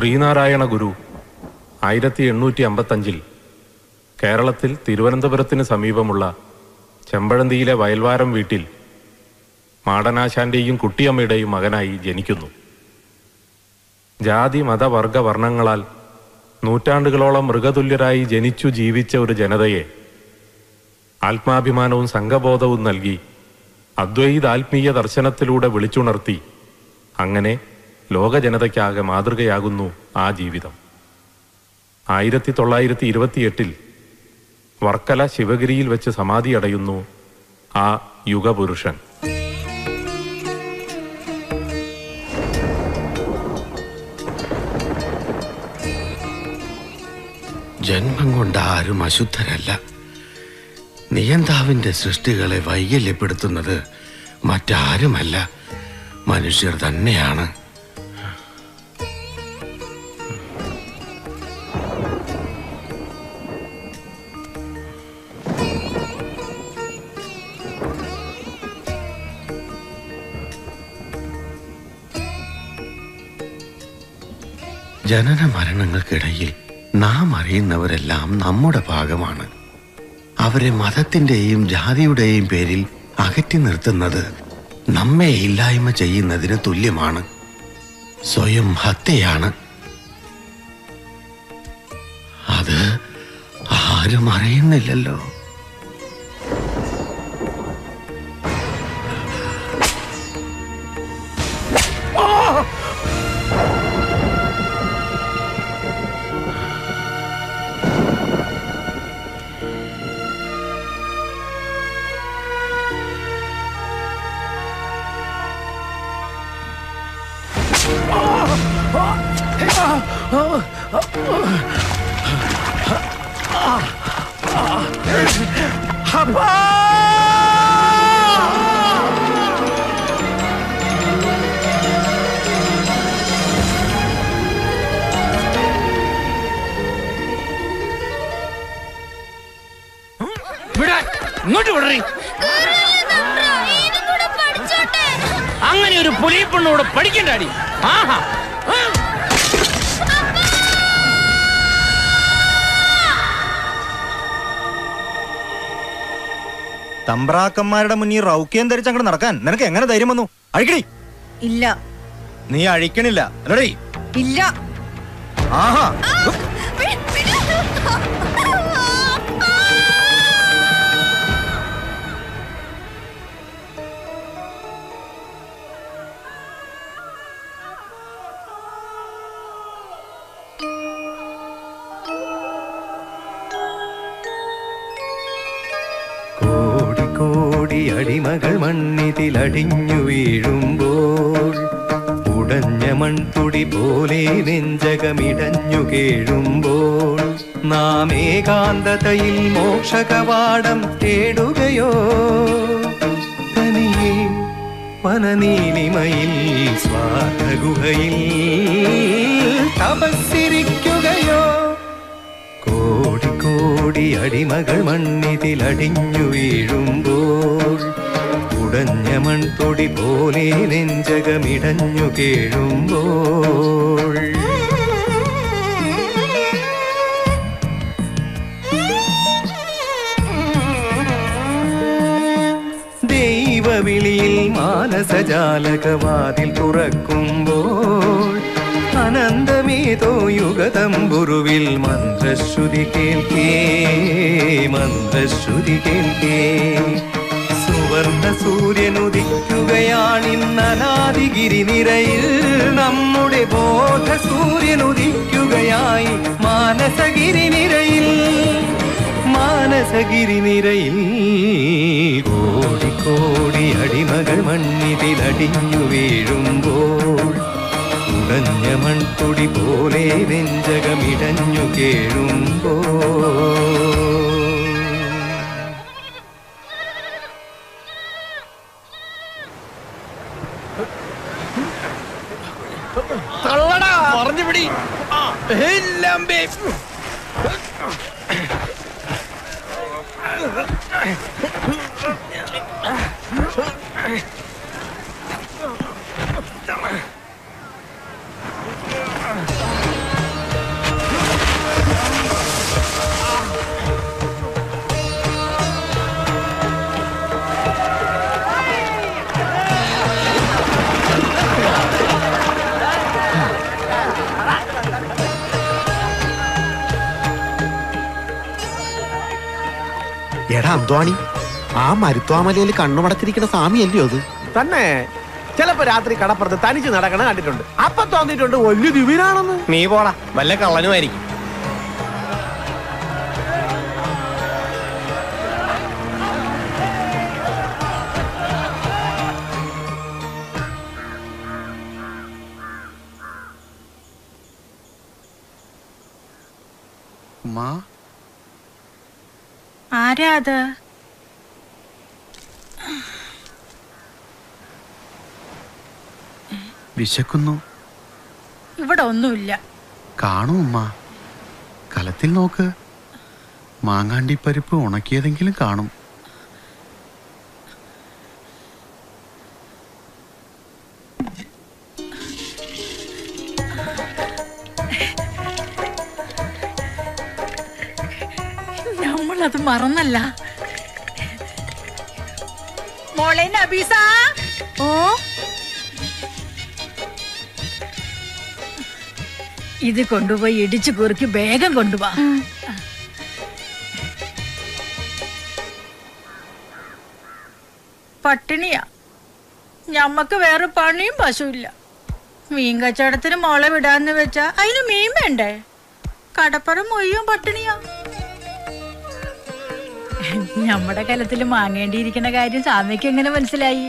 ശ്രീനാരായണ ഗുരു ആയിരത്തി എണ്ണൂറ്റി അമ്പത്തഞ്ചിൽ കേരളത്തിൽ തിരുവനന്തപുരത്തിന് സമീപമുള്ള ചെമ്പഴന്തിയിലെ വയൽവാരം വീട്ടിൽ മാടനാശാന്റെയും കുട്ടിയമ്മയുടെയും മകനായി ജനിക്കുന്നു ജാതി മതവർഗ വർണ്ണങ്ങളാൽ നൂറ്റാണ്ടുകളോളം മൃഗതുല്യരായി ജനിച്ചു ജീവിച്ച ഒരു ജനതയെ ആത്മാഭിമാനവും സംഘബോധവും നൽകി അദ്വൈതാത്മീയ ദർശനത്തിലൂടെ വിളിച്ചുണർത്തി അങ്ങനെ ലോക ജനതയ്ക്കാകെ മാതൃകയാകുന്നു ആ ജീവിതം ആയിരത്തി തൊള്ളായിരത്തി ഇരുപത്തിയെട്ടിൽ വർക്കല ശിവഗിരിയിൽ വെച്ച് സമാധിയടയുന്നു ആ യുഗപുരുഷൻ ജന്മം കൊണ്ട് ആരും അശുദ്ധരല്ല നിയന്താവിന്റെ സൃഷ്ടികളെ വൈകല്യപ്പെടുത്തുന്നത് മറ്റാരുമല്ല മനുഷ്യർ തന്നെയാണ് ജനന മരണങ്ങൾക്കിടയിൽ നാം അറിയുന്നവരെല്ലാം നമ്മുടെ ഭാഗമാണ് അവരെ മതത്തിന്റെയും ജാതിയുടെയും പേരിൽ അകറ്റി നിർത്തുന്നത് നമ്മെ ഇല്ലായ്മ ചെയ്യുന്നതിന് തുല്യമാണ് സ്വയം ഹത്യയാണ് അത് ആരും അറിയുന്നില്ലല്ലോ വിടാൻ ഇങ്ങോട്ട് വിടറി അങ്ങനെ ഒരു പുലിപ്പെണ്ണോട് പഠിക്കണ്ടാടി ആഹാ ആ. തമ്പ്രാക്കന്മാരുടെ മുന്നിൽ റൗക്കിയം ധരിച്ച് അങ്ങോട്ട് നടക്കാൻ നിനക്ക് എങ്ങനെ ധൈര്യം വന്നു അഴിക്കടി ഇല്ല നീ അഴിക്കണില്ല അല്ലടി ഇല്ല ആഹാ കോടി കോടി അടിമകൾ മണ്ണിതിലടിഞ്ഞു വീഴുമ്പോൾ ഉടഞ്ഞ മൺതുടി പോലെ നെഞ്ചകമിടഞ്ഞു കേഴുമ്പോൾ നാം ഏകാന്തതയിൽ മോക്ഷകവാടം തേടുകയോ തനിയെ വനനീലിമയിൽ സ്വാർത്ഥഗുഹയിൽ തപസ്സിരിക്കുകയോ കോടി കോടി അടിമകൾ മണ്ണിതിലടിഞ്ഞു വീഴുമ്പോൾ ഉടഞ്ഞ മൺതൊടി പോലെ നെഞ്ചകമിടഞ്ഞു കേഴുമ്പോൾ ദൈവവിളിയിൽ മാനസജാലകവാതിൽ തുറക്കുമ്പോൾ അനന്തമേതോ യുഗതമ്പുരുവിൽ മന്ത്രശ്രുതി കേൾക്കേ മന്ത്രശ്രുതി കേൾക്കേ സുവർണ സൂര്യനുദിക്കുകയാണിന്നനാദിഗിരി നിരയിൽ നമ്മുടെ ബോധ സൂര്യനുദിക്കുകയായി മാനസഗിരി നിരയിൽ മാനസഗിരി നിരയിൽ കോടി കോടി അടിമകൾ മണ്ണിതിലടിഞ്ഞു വീഴുമ്പോൾ ഉടഞ്ഞ മൺതുടി പോലെ നെഞ്ചകമിടഞ്ഞു കേഴുമ്പോൾ തള്ളടാ പറഞ്ഞു പിടി എല്ലാം ബേ എടാ അന്തോണി ആ മരുത്വാമലയിൽ കണ്ണുമടച്ചിരിക്കുന്ന സ്വാമിയല്ലയോ അത് തന്നെ ചിലപ്പോ രാത്രി കടപ്പുറത്ത് തനിച്ച് നടക്കണ കണ്ടിട്ടുണ്ട് അപ്പൊ തോന്നിയിട്ടുണ്ട് വലിയ ദിവ്യനാണെന്ന് നീ പോടാ വല്ല കള്ളനുമായിരിക്കും ഉമ്മാ ആരാ അത് വിശക്കുന്നു ഇവിടെ ഒന്നുമില്ല കാണൂ ഉമ്മ കലത്തിൽ നോക്ക് മാങ്ങാണ്ടി പരിപ്പ് ഉണക്കിയതെങ്കിലും കാണും നമ്മളത് മറന്നല്ല മോളെ നബീസ ഓ ഇത് കൊണ്ടുപോയി ഇടിച്ചു കുറുക്കി വേഗം കൊണ്ടുപോവാ പട്ടിണിയാ ഞമ്മക്ക് വേറെ പണിയും പശുവില്ല മീൻ കച്ചവടത്തിന് മോളെ വിടാന്ന് വെച്ചാ അതിന് മീൻ വേണ്ടേ കടപ്പുറം മൊയ്യും പട്ടിണിയാ നമ്മുടെ കലത്തിൽ വാങ്ങേണ്ടിയിരിക്കുന്ന കാര്യം സാമയ്ക്ക് എങ്ങനെ മനസ്സിലായി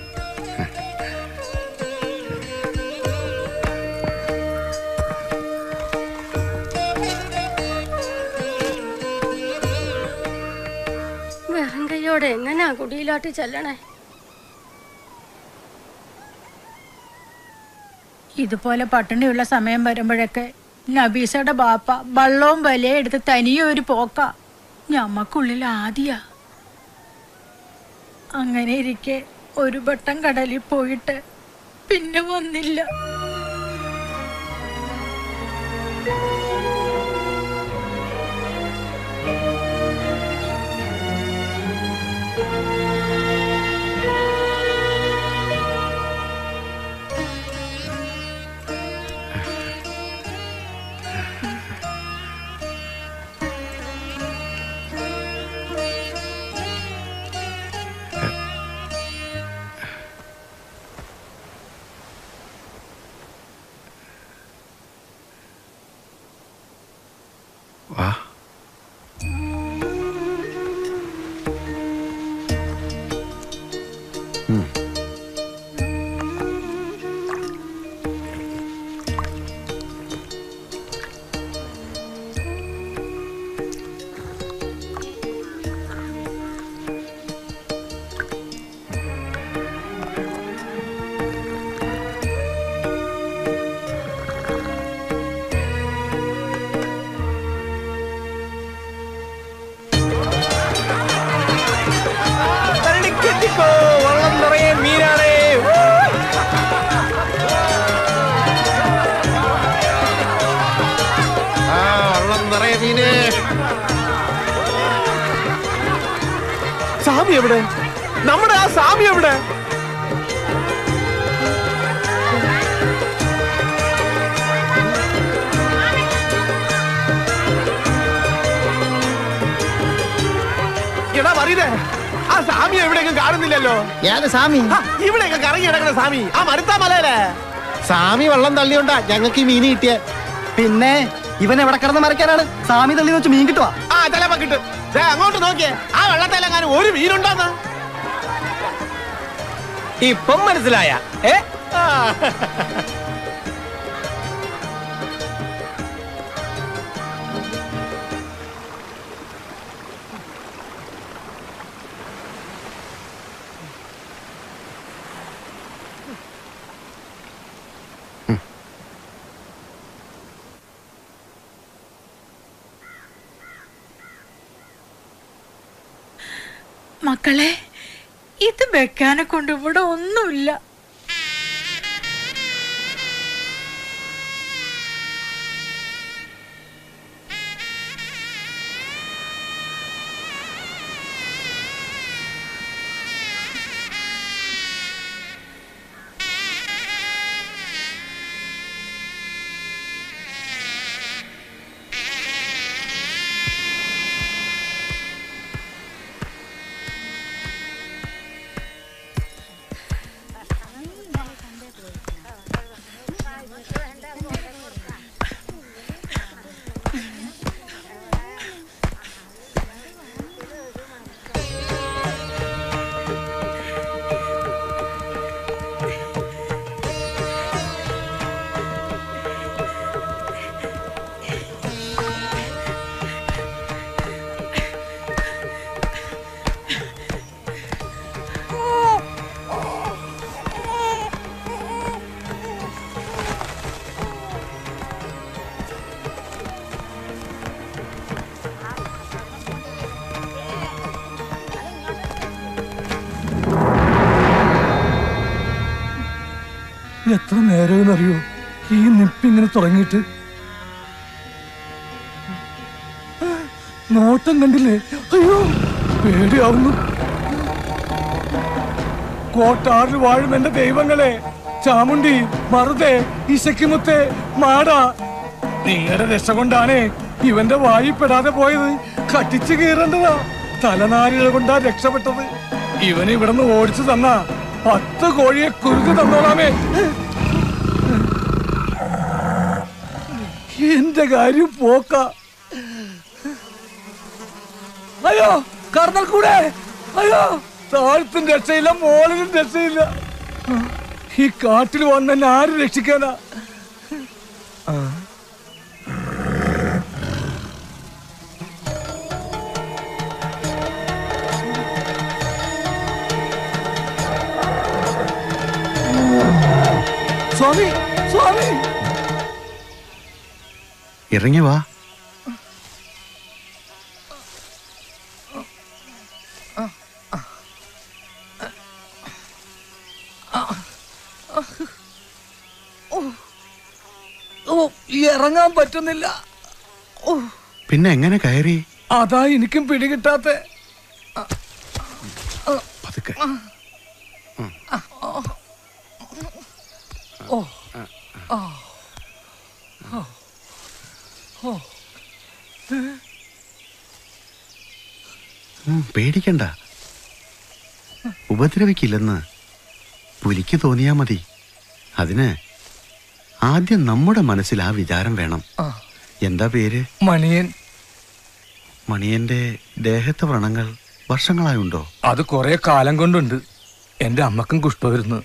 വെറും കൈയോടെ എങ്ങനെയാ കുടിയിലോട്ട് ചെല്ലണേ ഇതുപോലെ പട്ടിണിയുള്ള സമയം വരുമ്പോഴൊക്കെ നബീസയുടെ ബാപ്പ വള്ളവും വലയും എടുത്ത് തനിയെ ഒരു പോക്ക ഞമ്മക്കുള്ളിൽ ആദ്യ അങ്ങനെ ഇരിക്കെ ഒരു വട്ടം കടലിൽ പോയിട്ട് പിന്നെ വന്നില്ല വാ കെട്ടിക്കോ വള്ളം നിറയെ മീനാണേ ആ വള്ളം നിറയെ മീന് സ്വാമി എവിടെ നമ്മുടെ ആ സ്വാമി എവിടെ എടാ പറയതേ ആ സ്വാമി എവിടെയെങ്കിലും കാണുന്നില്ലല്ലോ ഏത് സ്വാമി ആ, ഇവിടെയൊക്കെ കറങ്ങി കിടക്കണ സ്വാമി ആ മരുത്താ മലയിലെ സ്വാമി വെള്ളം തള്ളിയോണ്ടാ ഞങ്ങൾക്ക് ഈ മീൻ കിട്ടിയ പിന്നെ ഇവൻ എവിടെ കിടന്ന് മറിക്കാനാണ് സ്വാമി തള്ളി വെച്ച് മീൻ കിട്ടുവാ ആ ചിലപ്പോ കിട്ടും ദേ, അങ്ങോട്ട് നോക്കിയേ ആ വെള്ളത്തിലെങ്ങാനും ഒരു മീനുണ്ടോന്ന് ഇപ്പം മനസ്സിലായ ഏ ആ. മക്കളെ ഇത് വെക്കാനെ കൊണ്ട് ഇവിടെ ഒന്നുമില്ല എത്ര നേരമെന്നറിയോ ഈ നിപ്പിങ്ങനെ തുടങ്ങിയിട്ട് നോട്ടം കണ്ടില്ലേ അയ്യോ പേടിയാവുന്നു കോട്ടാറിൽ വാഴും എന്റെ ദൈവങ്ങളെ ചാമുണ്ടി മറുതെ ഇശക്കിമുത്തെ മാട നിങ്ങളുടെ രക്ഷ കൊണ്ടാണേ ഇവന്റെ വായിപ്പെടാതെ പോയത് കട്ടിച്ചു കീറേണ്ടതാ തലനാരികൾ കൊണ്ടാ രക്ഷപ്പെട്ടത് ഇവൻ ഇവിടുന്ന് ഓടിച്ചു തന്ന പത്ത് കോഴിയെ കുരുക്ക് തന്നോളാമേ എന്റെ കാര്യം പോക്ക അയ്യോ കർണൽ കൂടെ അയ്യോ താഴത്തും രക്ഷയില്ല മോളിലും രക്ഷയില്ല ഈ കാട്ടിൽ വന്ന് എന്നെ ആര് രക്ഷിക്കാനാ സ്വാമി സ്വാമി ഇറങ്ങി വാ ഓ ഇറങ്ങാൻ പറ്റുന്നില്ല ഓ പിന്നെ എങ്ങനെ കയറി അതാ എനിക്കും പിടികിട്ടാത്ത പതുക്കെ ഓ ആ ഓ ഓ ഉം, പേടിക്കണ്ട ഉപദ്രവിക്കില്ലെന്ന് പുലിക്ക് തോന്നിയാ മതി അതിന് ആദ്യം നമ്മുടെ മനസ്സിൽ ആ വിചാരം വേണം ആ. എന്താ പേര് മണിയൻ മണിയന്റെ ദേഹത്തെ വ്രണങ്ങൾ വർഷങ്ങളായുണ്ടോ അത് കുറെ കാലം കൊണ്ടുണ്ട് എന്റെ അമ്മക്കും കുഷ്ഠമായിരുന്നു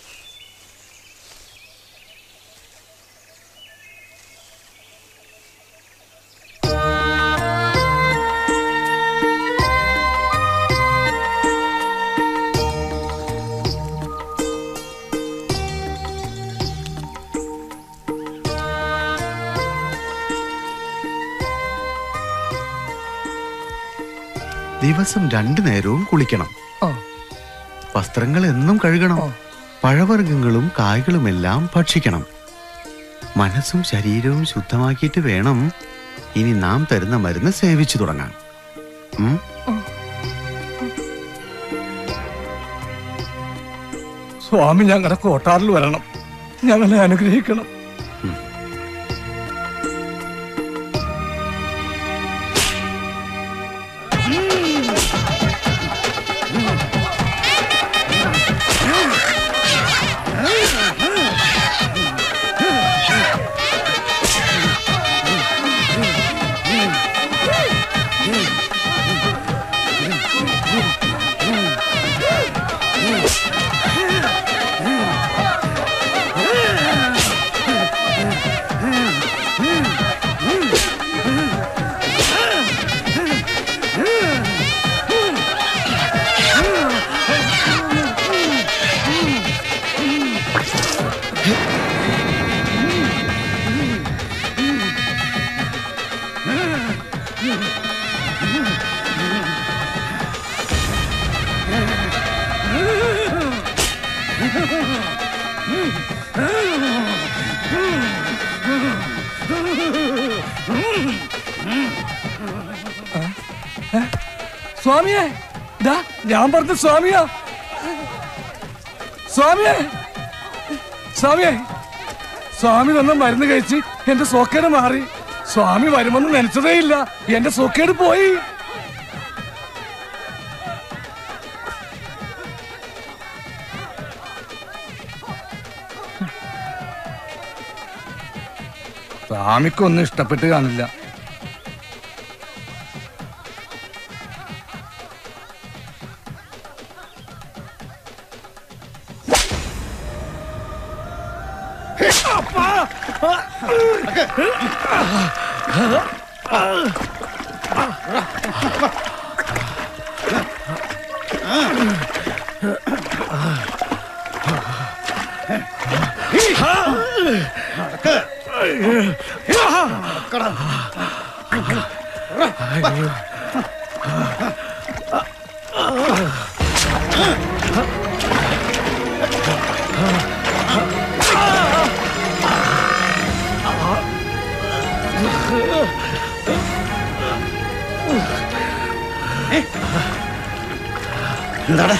ദിവസം രണ്ടു നേരവും കുളിക്കണം ആ. വസ്ത്രങ്ങൾ എന്നും കഴുകണം പഴവർഗ്ഗങ്ങളും കായ്കളുമെല്ലാം ഭക്ഷിക്കണം മനസ്സും ശരീരവും ശുദ്ധമാക്കിയിട്ട് വേണം ഇനി നാം തരുന്ന മരുന്ന് സേവിച്ചു തുടങ്ങാൻ ഉം? സ്വാമി ഞങ്ങളുടെ കോട്ടാറിൽ വരണം ഞങ്ങളെ അനുഗ്രഹിക്കണം സ്വാമിയെ ദാ ഞാൻ പറഞ്ഞ സ്വാമിയാ സ്വാമിയെ സ്വാമിയെ സ്വാമി തന്ന മരുന്ന് കഴിച്ച് എന്റെ സോക്കേട് മാറി സ്വാമി വരുമെന്ന് നനച്ചതേ ഇല്ല എന്റെ സോക്കേട് പോയി സ്വാമിക്കൊന്നും ഇഷ്ടപ്പെട്ട് കാണില്ല എന്താടാ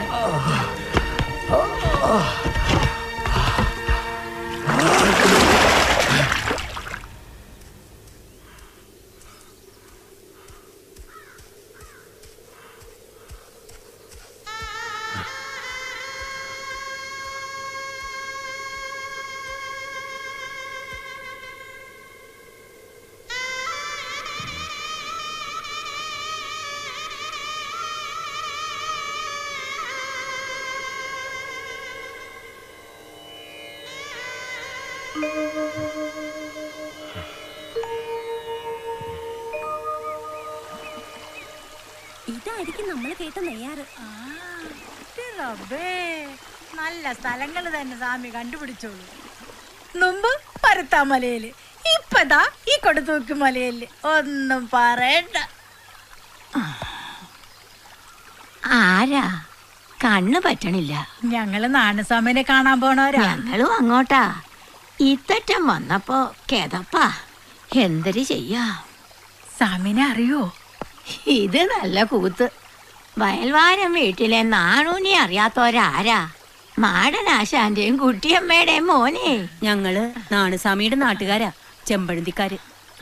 ഇതായിരിക്കും നമ്മൾ കേട്ട നെയ്യാറ് റബ്ബേ നല്ല സ്ഥലങ്ങൾ തന്നെ സ്വാമി കണ്ടുപിടിച്ചോളൂ മുമ്പ് പരുത്താമലയില് ഇപ്പതാ ഈ കൊടുത്തൂക്ക് മലയില് ഒന്നും പറയണ്ട ആരാ കണ്ണു പറ്റണില്ല ഞങ്ങള് നാണസ്വാമിനെ കാണാൻ പോണവരാ ഞങ്ങളും അങ്ങോട്ടാ ഇത്തറ്റം വന്നപ്പോ കെതപ്പാ എന്തൊരു ചെയ്യാ സ്വാമിനെ അറിയോ ഇത് നല്ല കൂത്ത് വയൽവാരം വീട്ടിലെ നാണൂനെ അറിയാത്തവരാരാ മാടനാശാന്റെയും കുട്ടിയമ്മയുടെയും മോനെ ഞങ്ങള് നാണുസ്വാമിയുടെ നാട്ടുകാരാ ചെമ്പഴന്തിക്കാര്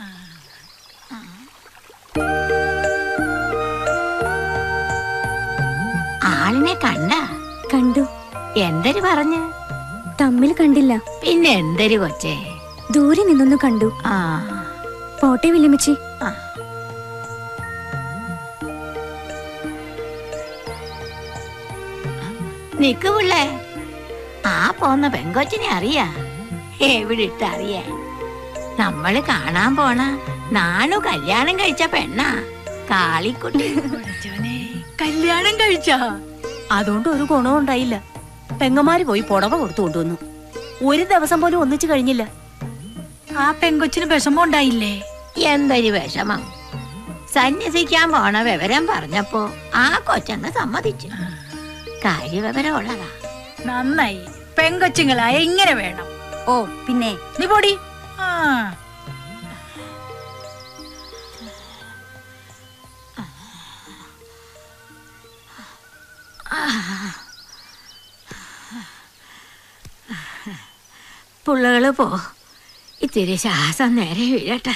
ആളിനെ കണ്ട കണ്ടു എന്തൊരു പറഞ്ഞു തമ്മിൽ കണ്ടില്ല പിന്നെ എന്തൊരു കൊച്ചേ ദൂരെ നിന്നൊന്ന് കണ്ടു ആ പോട്ടെ വില്ലമിച്ചി നിക്ക് പിള്ളേ ആ പോന്ന പെങ്കൊച്ചിനെ അറിയാ എവിടിട്ട് അറിയാ നമ്മള് കാണാൻ പോണ നാണു കല്യാണം കഴിച്ച പെണ്ണാ കാളിക്കുട്ടി കല്യാണം കഴിച്ചാ അതുകൊണ്ട് ഒരു ഗുണവും ഉണ്ടായില്ല പെങ്ങന്മാര് പോയി പുടവ കൊടുത്തു കൊണ്ടുവന്നു ഒരു ദിവസം പോലും ഒന്നിച്ചു കഴിഞ്ഞില്ല ആ പെങ്കൊച്ചിന് വിഷമം ഉണ്ടായില്ലേ എന്തൊരു വിഷമം സന്യസിക്കാൻ പോണ വിവരം പറഞ്ഞപ്പോ ആ കൊച്ചങ്ങ് സമ്മതിച്ചു കാര്യവിവരം ഉള്ളതാ നന്നായി പെങ്കൊച്ചുങ്ങളായ ഇങ്ങനെ വേണം ഓ പിന്നെ നീ പോടി ആ പുള്ളകള് പോ ഇത്തിരി ശ്വാസം നേരെ വീഴട്ടെ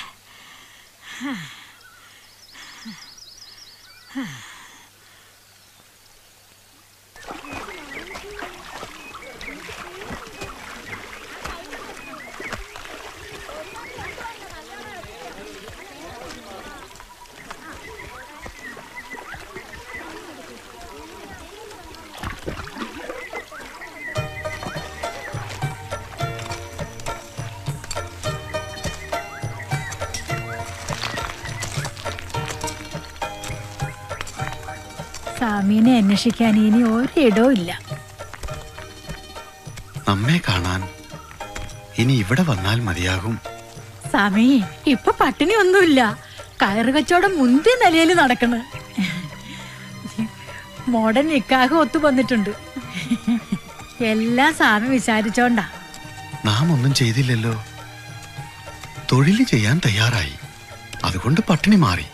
സ്വാമീനെ അന്വേഷിക്കാൻ ഇനി ഒരിടവും ഇല്ല നമ്മെ കാണാൻ ഇനി ഇവിടെ വന്നാൽ മതിയാകും സ്വാമി ഇപ്പൊ പട്ടിണി ഒന്നുമില്ല കയറ് കച്ചവടം മുന്തിയ നിലയിൽ നടക്കണ് മോഡൻ നിക്കാഹ് ഒത്തു വന്നിട്ടുണ്ട് എല്ലാം സ്വാമി വിചാരിച്ചോണ്ടാ നാം ഒന്നും ചെയ്തില്ലല്ലോ തൊഴിൽ ചെയ്യാൻ തയ്യാറായി അതുകൊണ്ട് പട്ടിണി മാറി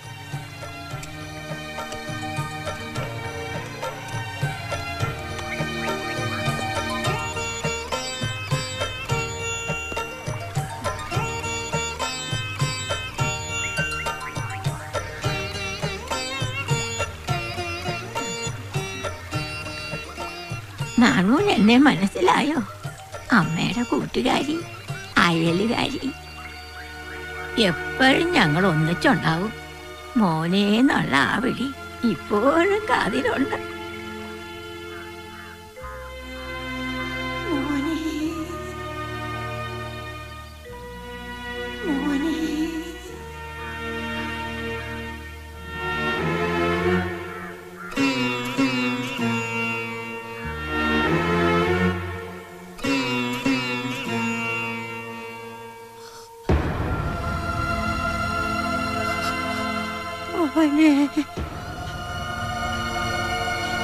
നാണൂൻ എന്നെ മനസ്സിലായോ അമ്മയുടെ കൂട്ടുകാരി അയലുകാരി എപ്പോഴും ഞങ്ങൾ ഒന്നിച്ചുണ്ടാവും മോനെ എന്നുള്ള ആ വിളി ഇപ്പോഴും കാതിലുണ്ട് മോനെ മോനെ മോനെ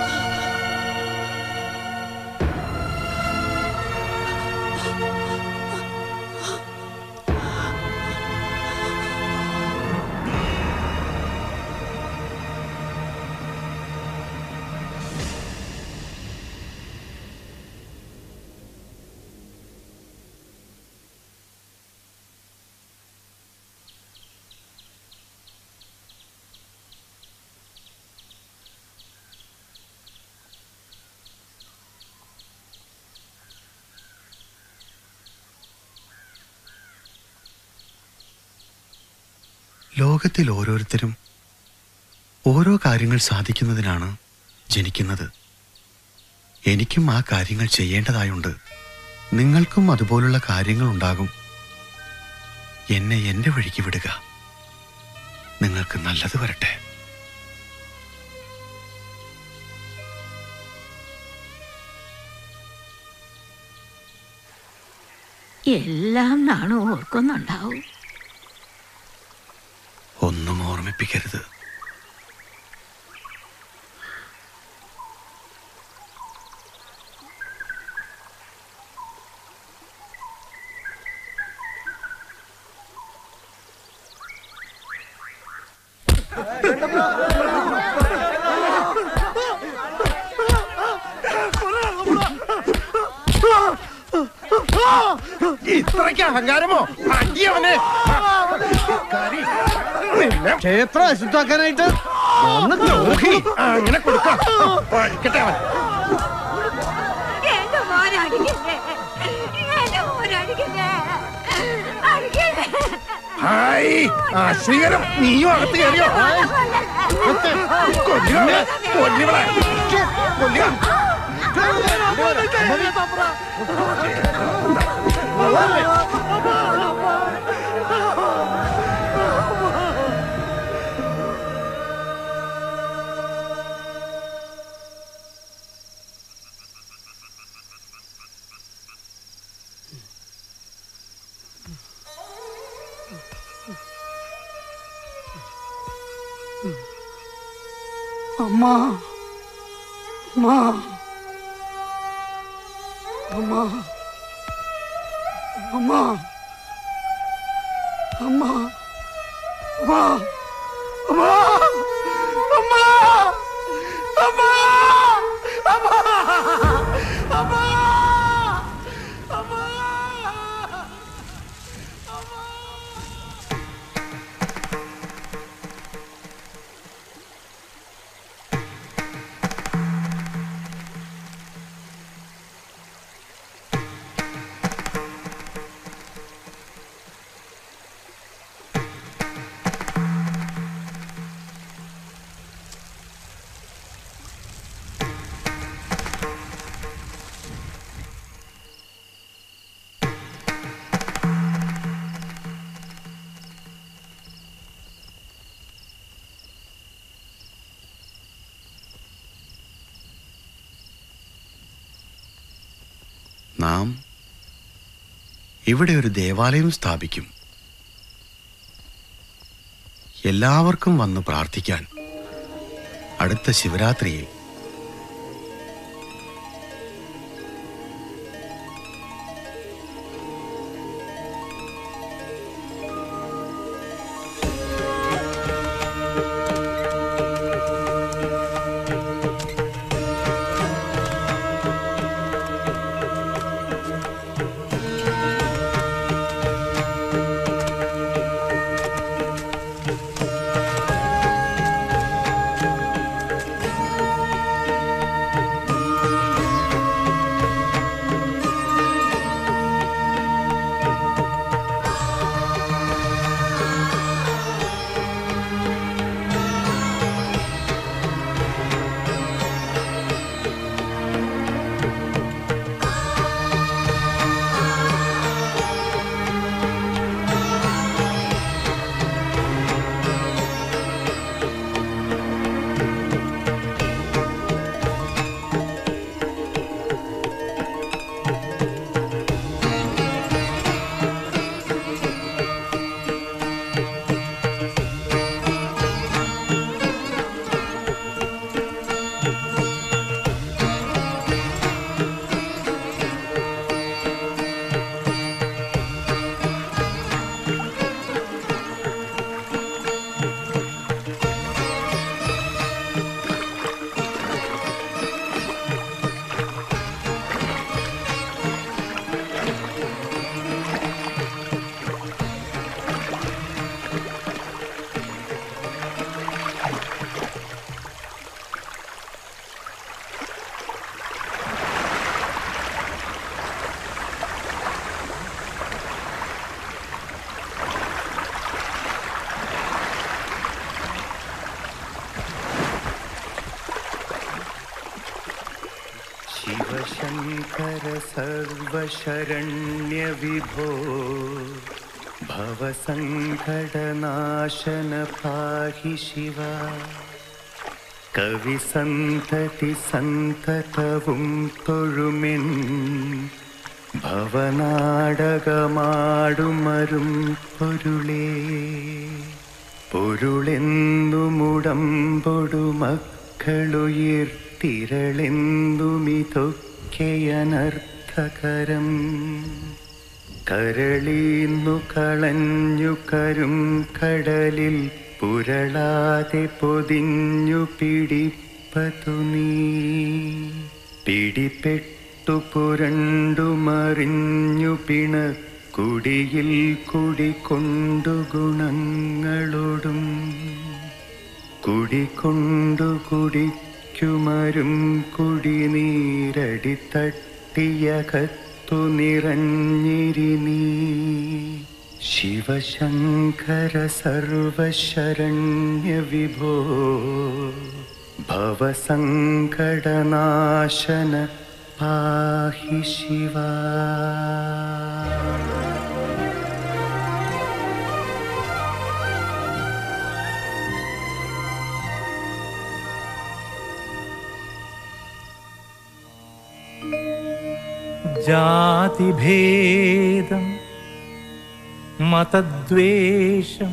ലോകത്തിൽ ഓരോരുത്തരും ഓരോ കാര്യങ്ങൾ സാധിക്കുന്നതിനാണ് ജനിക്കുന്നത് എനിക്കും ആ കാര്യങ്ങൾ ചെയ്യേണ്ടതായുണ്ട് നിങ്ങൾക്കും അതുപോലുള്ള കാര്യങ്ങൾ ഉണ്ടാകും എന്നെ എന്റെ വഴിക്ക് വിടുക നിങ്ങൾക്ക് നല്ലത് വരട്ടെ എല്ലാം നാണു ഓർക്കുന്നുണ്ടാവും ഒന്നും ഓർമ്മിപ്പിക്കരുത് ഇത്രയ്ക്ക് അഹങ്കാരമോ അടിയവനെ ക്ഷേത്രം അശുദ്ധാക്കാനായിട്ട് ഒന്ന് ദ്രോഹി അങ്ങനെ കൊടുക്കാം പഠിക്കട്ടെ അവൻ എന്റെ മോനടിക്കല്ലേ എന്റെ മോനടിക്കല്ലേ അടിക്കല്ലേ ഹായ് അശ്രീകരം നീയും അകത്ത് കയറിയോ കൊല്ലുക കൊല്ലുകളെ കൊല്ലുക അമ്മ അമ്മ അമ്മ അമ്മ അമ്മ അമ്മ അമ്മ അമ്മ അമ്മ അമ്മ അമ്മ നാം ഇവിടെ ഒരു ദേവാലയം സ്ഥാപിക്കും എല്ലാവർക്കും വന്ന് പ്രാർത്ഥിക്കാൻ അടുത്ത ശിവരാത്രിയിൽ ശിവശങ്കര സർവശരണ്യ വിഭോ ഭവസങ്കടനാശന പാഹി ശിവ കവിസന്തതി സന്തതവും തൊഴുമെൻ ഭവനാടകമാടുമരും പൊരുളേ പൊരുളെന്നുമുടമ്പൊടു മക്കളുയിർത്തിരളെന്നുമിതൊക്കെയനർത്ഥകരം കരളീന്നു കളഞ്ഞു കരും കടലിൽ പുരളാതെ പൊതിഞ്ഞു പിടിപ്പതു നീ പിടിപ്പെട്ടു പുരണ്ടു മറിഞ്ഞു പിണ കുടിയിൽ കുടികൊണ്ടു ഗുണങ്ങളോടും കുടികൊണ്ടു കുടിക്കുമരും കുടിനീരടി തട്ടിയകത്തു നിറഞ്ഞിരി നീ ശിവശങ്കര സർവശരണ്യ വിഭോ ഭവസങ്കടനാശന പാഹി ശിവ ജാതിഭേദം മതദ്വേഷം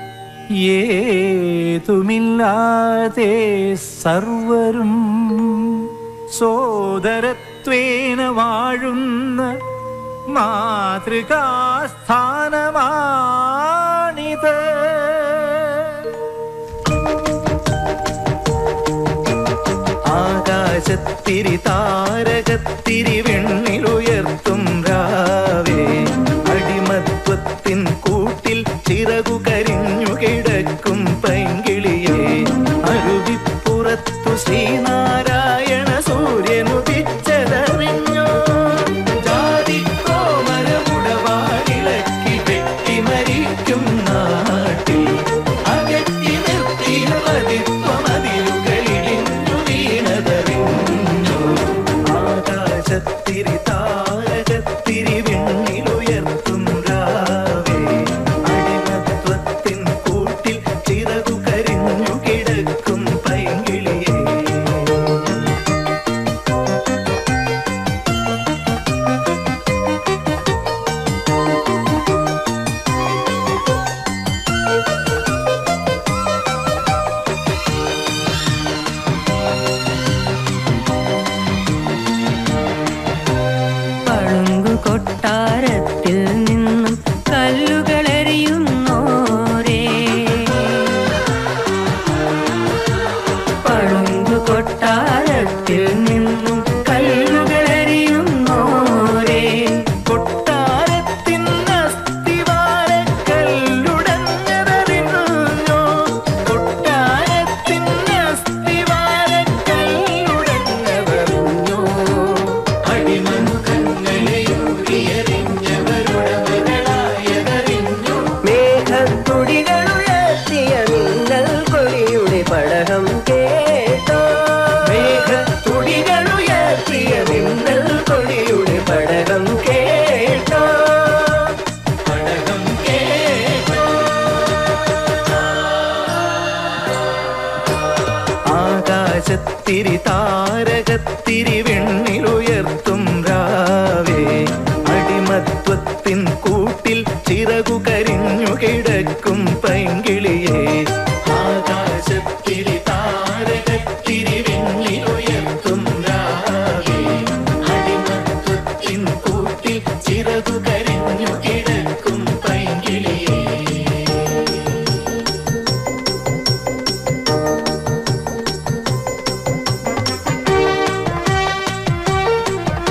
ഏതുമില്ലാതെ സർവരും സോദരത്വേന വാഴുന്ന മാതൃകാസ്ഥാനമാണിത് ആകാശത്തിരി താരകത്തിരി വെണ്ണിലുയർത്തും രാവേ അടിമത്വത്തിൻ കൂട്ടിൽ ചിറകു കരിഞ്ഞു കിടക്കും പൈങ്കിളിയെ അരുവിപ്പുറത്തു ശ്രീനാരായണ സൂര്യനുദിച്ചതറിഞ്ഞോ ജാതിക്കോമരമുടവാടിളക്കി വെട്ടി മരിക്കും നാട്ടിൽ അകറ്റി നിർത്തിയ പതിത്വമതിലുകളിടിഞ്ഞു വീണതറിഞ്ഞു ആകാശത്തിരി താരകത്തിരി വെണ്ണിലുയർത്തും രാവേ അടിമത്വത്തിൻ കൂട്ടിൽ ചിറകു കരിഞ്ഞു കിടക്കും പൈങ്കിളിയേ പളുങ്കു കൊട്ടാരത്തിൽ നിന്നും കല്ലുകളെറിയുന്നോരേ പളുങ്കു കൊട്ടാരത്തിൽ നിന്നും കല്ലുകളെറിയുന്നോരേ കൊട്ടാരത്തിൻ അസ്ഥിവാരക്കല്ലുടഞ്ഞതറിഞ്ഞോ കൊട്ടാരത്തിൻ അസ്ഥിവാരക്കല്ലുടഞ്ഞതറിഞ്ഞോ അടിമനുഖങ്ങളെയൂരിയെറിഞ്ഞവരുടമകളായതറിഞ്ഞോ മേഘത്തുടികളുയർത്തിയ മിന്നൽ കൊടിയുടെ പടകം കേട്ടോ മേഘത്തുടികളുയർത്തിയ മിന്നൽ കൊടിയുടെ പടകം കേട്ടോ പടകം കേട്ടോ ആകാശത്തിരി താരകത്തിരി വെണ്ണിലുയർത്തും രാവേ അടിമത്വത്തിൻ കൂട്ടിൽ ചിറകു കരിഞ്ഞു കിടക്കും പൈങ്കിളിയെ ആകാശത്തിരി താരകത്തിരി വെണ്ണിലുയർത്തും രാവേ അടിമത്വത്തിൻ കൂട്ടിൽ ചിറകു കരിഞ്ഞു കിടക്കും പൈങ്കിളിയെ ആ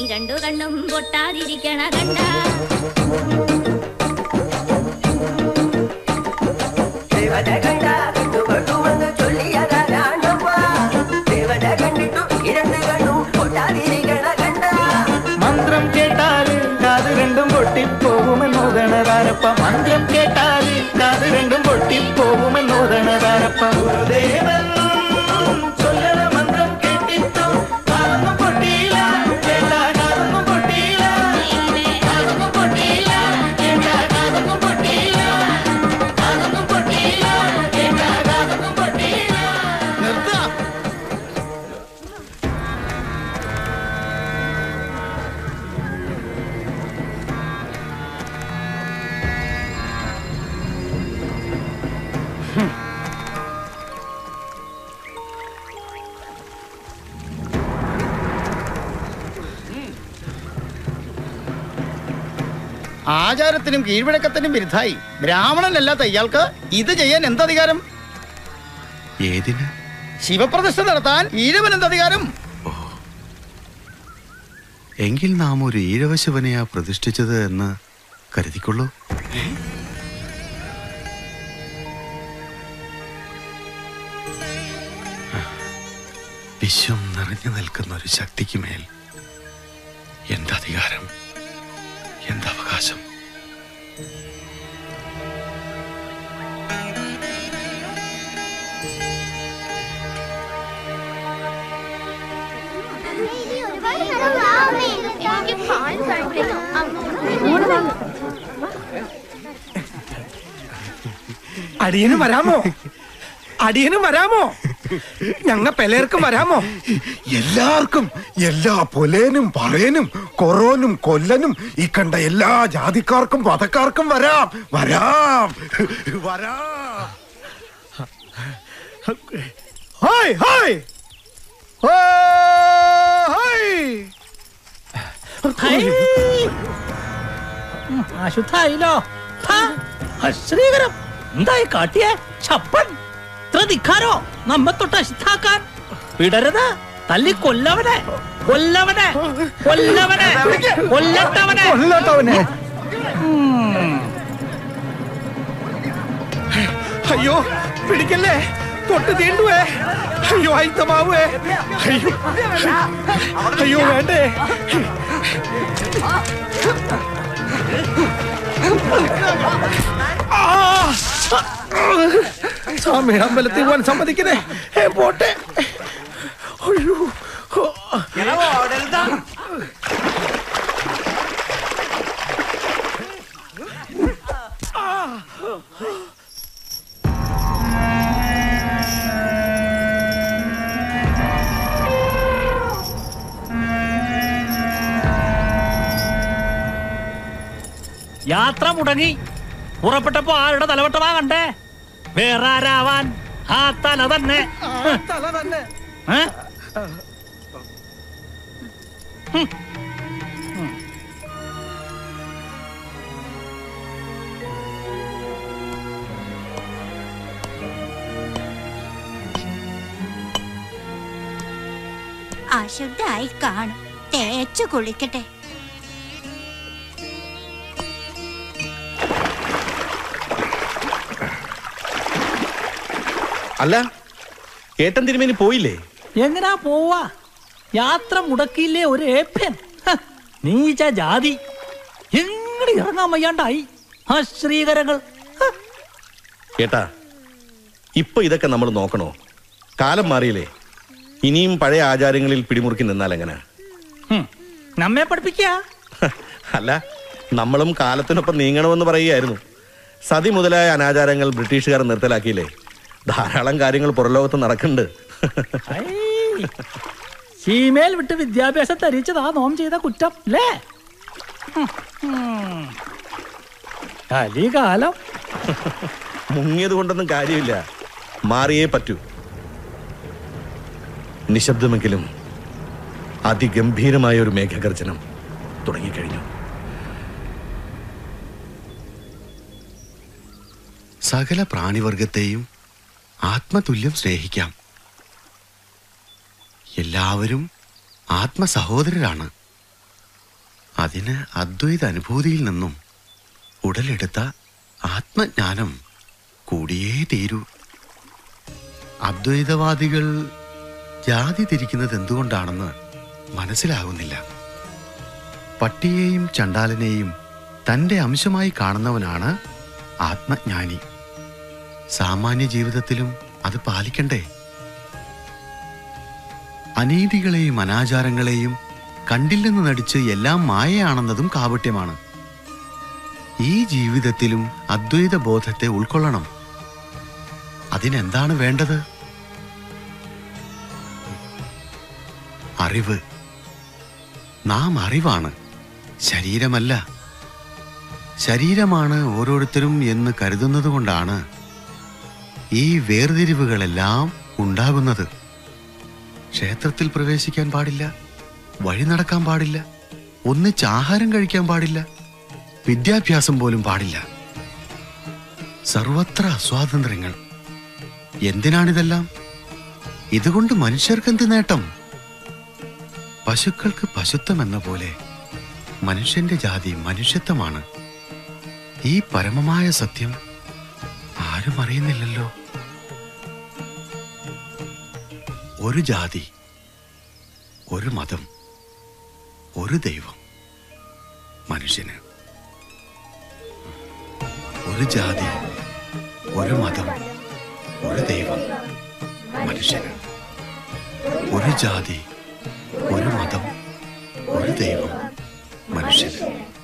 രണ്ടു കണ്ണും പൊട്ടാതിരിക്കണ കണ്ട ദേവത കണ്ട കണ്ടുകൊണ്ടുവന്ന് ചൊല്ലിയതാരാണവ ദേവത കണ്ടിട്ടു ഇരണ്ട് കണ്ണും പൊട്ടാതിരിക്കണ കണ്ട മന്ത്രം കേട്ടാല് കാത് രണ്ടും പൊട്ടിപ്പോകുമെന്നോദണതാരപ്പ മന്ത്രം കേട്ടാല് കാത് രണ്ടും പൊട്ടിപ്പോകുമെന്നോദണതാരപ്പ ഗുരുദേവൻ ചൊല്ലണ മന്ത്രം കേട്ടിട്ടു കാതൊന്നും പൊട്ടിയില്ല കേട്ടാ കാതൊന്നും പൊട്ടിയില്ല കാതൊന്നും പൊട്ടിയില്ല കേട്ടാ കാതൊന്നും പൊട്ടിയില്ല കാതൊന്നും പൊട്ടിയില്ല കേട്ടാ കാതൊന്നും പൊട്ടിയില്ല നിർത്താ ആചാരത്തിനും കീഴ്വഴക്കത്തിനും വിരുദ്ധായി ബ്രാഹ്മണനല്ലാത്ത ഇയാൾക്ക് ഇത് ചെയ്യാൻ എന്തധികാരം ഏതിന് ശിവപ്രതിഷ്ഠ നടത്താൻ ഈഴവൻ എന്തധികാരം എങ്കിൽ നാം ഒരു ഈഴവശിവനെയാ പ്രതിഷ്ഠിച്ചത് എന്ന് കരുതിക്കൊള്ളൂ വിശ്വം നിറഞ്ഞു നിൽക്കുന്ന ഒരു ശക്തിക്ക് മേൽ എന്തധികാരം എന്തവകാശം അടിയനും വരാമോ അടിയനും വരാമോ ഞങ്ങ പെലേർക്കും വരാമോ എല്ലാവർക്കും എല്ലാ പൊലേനും പറയനും കൊറോനും കൊല്ലനും ഈ കണ്ട എല്ലാ ജാതിക്കാർക്കും പതക്കാർക്കും വരാം വരാം വരാം ഹായ് ഹായ് അശുദ്ധായില്ലോ ശ്രീകരം എന്തായി കാട്ടിയേ ചപ്പൻ ഇത്ര ധിക്കാരോ നമ്മെ തൊട്ട് അശുദ്ധാക്കാൻ വിടരുത് തല്ലി കൊല്ലവനെ കൊല്ലവനെ കൊല്ലവനെ കൊല്ലട്ടവനെ കൊല്ലട്ടവനെ അയ്യോ പിടിക്കല്ലേ തൊട്ട് തീണ്ടുവേ അയ്യോ അയിത്തമാവേ അയ്യോ അയ്യോ വേണ്ടേ ആ! സ്വാമി അമ്പലത്തിൽ പോകാൻ സമ്മതിക്കണേ ഏ, പോട്ടെ അയ്യോ യാത്ര മുടങ്ങി പുറപ്പെട്ടപ്പോ ആരുടെ തലവട്ടമാ കണ്ടേ വേറെ ആരാവാൻ ആ തല തന്നെ തല തന്നെ ഏ? അശുദ്ധായി കാണും തേച്ചു കുളിക്കട്ടെ അല്ല ഏട്ടൻ തിരുമേനി പോയില്ലേ എങ്ങനാ പോവാ യാത്ര മുടക്കിയില്ലേ ഒരു ഏപ്യൻ ഹ, നീച്ച ജാതി എങ്ങടി ഇറങ്ങാൻ വയ്യാണ്ടായി ആ ശ്രീകരങ്ങൾ ഏട്ടാ ഇപ്പൊ ഇതൊക്കെ നമ്മൾ നോക്കണോ കാലം മാറിയില്ലേ ഇനിയും പഴയ ആചാരങ്ങളിൽ പിടിമുറുക്കി നിന്നാൽ എങ്ങനെ നമ്മെ പഠിപ്പിക്ക അല്ല നമ്മളും കാലത്തിനൊപ്പം നീങ്ങണമെന്ന് പറയുകയായിരുന്നു സതി മുതലായ അനാചാരങ്ങൾ ബ്രിട്ടീഷുകാർ നിർത്തലാക്കിയില്ലേ ധാരാളം കാര്യങ്ങൾ പുറലോകത്ത് നടക്കുന്നുണ്ട് സീമേൽ വിട്ട് വിദ്യാഭ്യാസം തരിച്ചതാ നോം ചെയ്ത കുറ്റം അല്ലേ ഹും, ഹും. കലികാലം മുങ്ങിയത് കൊണ്ടൊന്നും കാര്യമില്ല മാറിയേ പറ്റൂ നിശബ്ദമെങ്കിലും അതിഗംഭീരമായ ഒരു മേഘഗർജനം തുടങ്ങിക്കഴിഞ്ഞു സകല പ്രാണിവർഗത്തെയും ആത്മതുല്യം സ്നേഹിക്കാം എല്ലാവരും ആത്മസഹോദരരാണ് അതിന് അദ്വൈത അനുഭൂതിയിൽ നിന്നും ഉടലെടുത്ത ആത്മജ്ഞാനം കൂടിയേ തീരൂ അദ്വൈതവാദികൾ ജാതി തിരിക്കുന്നത് എന്തുകൊണ്ടാണെന്ന് മനസ്സിലാകുന്നില്ല പട്ടിയെയും ചണ്ടാലനെയും തന്റെ അംശമായി കാണുന്നവനാണ് ആത്മജ്ഞാനി സാമാന്യ ജീവിതത്തിലും അത് പാലിക്കണ്ടേ അനീതികളെയും അനാചാരങ്ങളെയും കണ്ടില്ലെന്ന് നടിച്ച് എല്ലാം മായയാണെന്നതും കാപട്യമാണ് ഈ ജീവിതത്തിലും അദ്വൈത ബോധത്തെ ഉൾക്കൊള്ളണം അതിനെന്താണ് വേണ്ടത് അറിവ് നാം അറിവാണ് ശരീരമല്ല ശരീരമാണ് ഓരോരുത്തരും എന്ന് കരുതുന്നത് കൊണ്ടാണ് ഈ വേർതിരിവുകളെല്ലാം ഉണ്ടാകുന്നത് ക്ഷേത്രത്തിൽ പ്രവേശിക്കാൻ പാടില്ല വഴി നടക്കാൻ പാടില്ല ഒന്നിച്ച് ആഹാരം കഴിക്കാൻ പാടില്ല വിദ്യാഭ്യാസം പോലും പാടില്ല സർവത്ര അസ്വാതന്ത്ര്യങ്ങൾ എന്തിനാണിതെല്ലാം ഇതുകൊണ്ട് മനുഷ്യർക്കെന്ത് നേട്ടം പശുക്കൾക്ക് പശുത്വം എന്ന പോലെ മനുഷ്യന്റെ ജാതി മനുഷ്യത്വമാണ് ഈ പരമമായ സത്യം ആരും അറിയുന്നില്ലല്ലോ ഒരു ജാതി ഒരു മതം ഒരു ദൈവം മനുഷ്യന് ഒരു ജാതി ഒരു മതം ഒരു ദൈവം മനുഷ്യന് ഒരു ജാതി ഒരു മതം ഒരു ദൈവം മനുഷ്യന്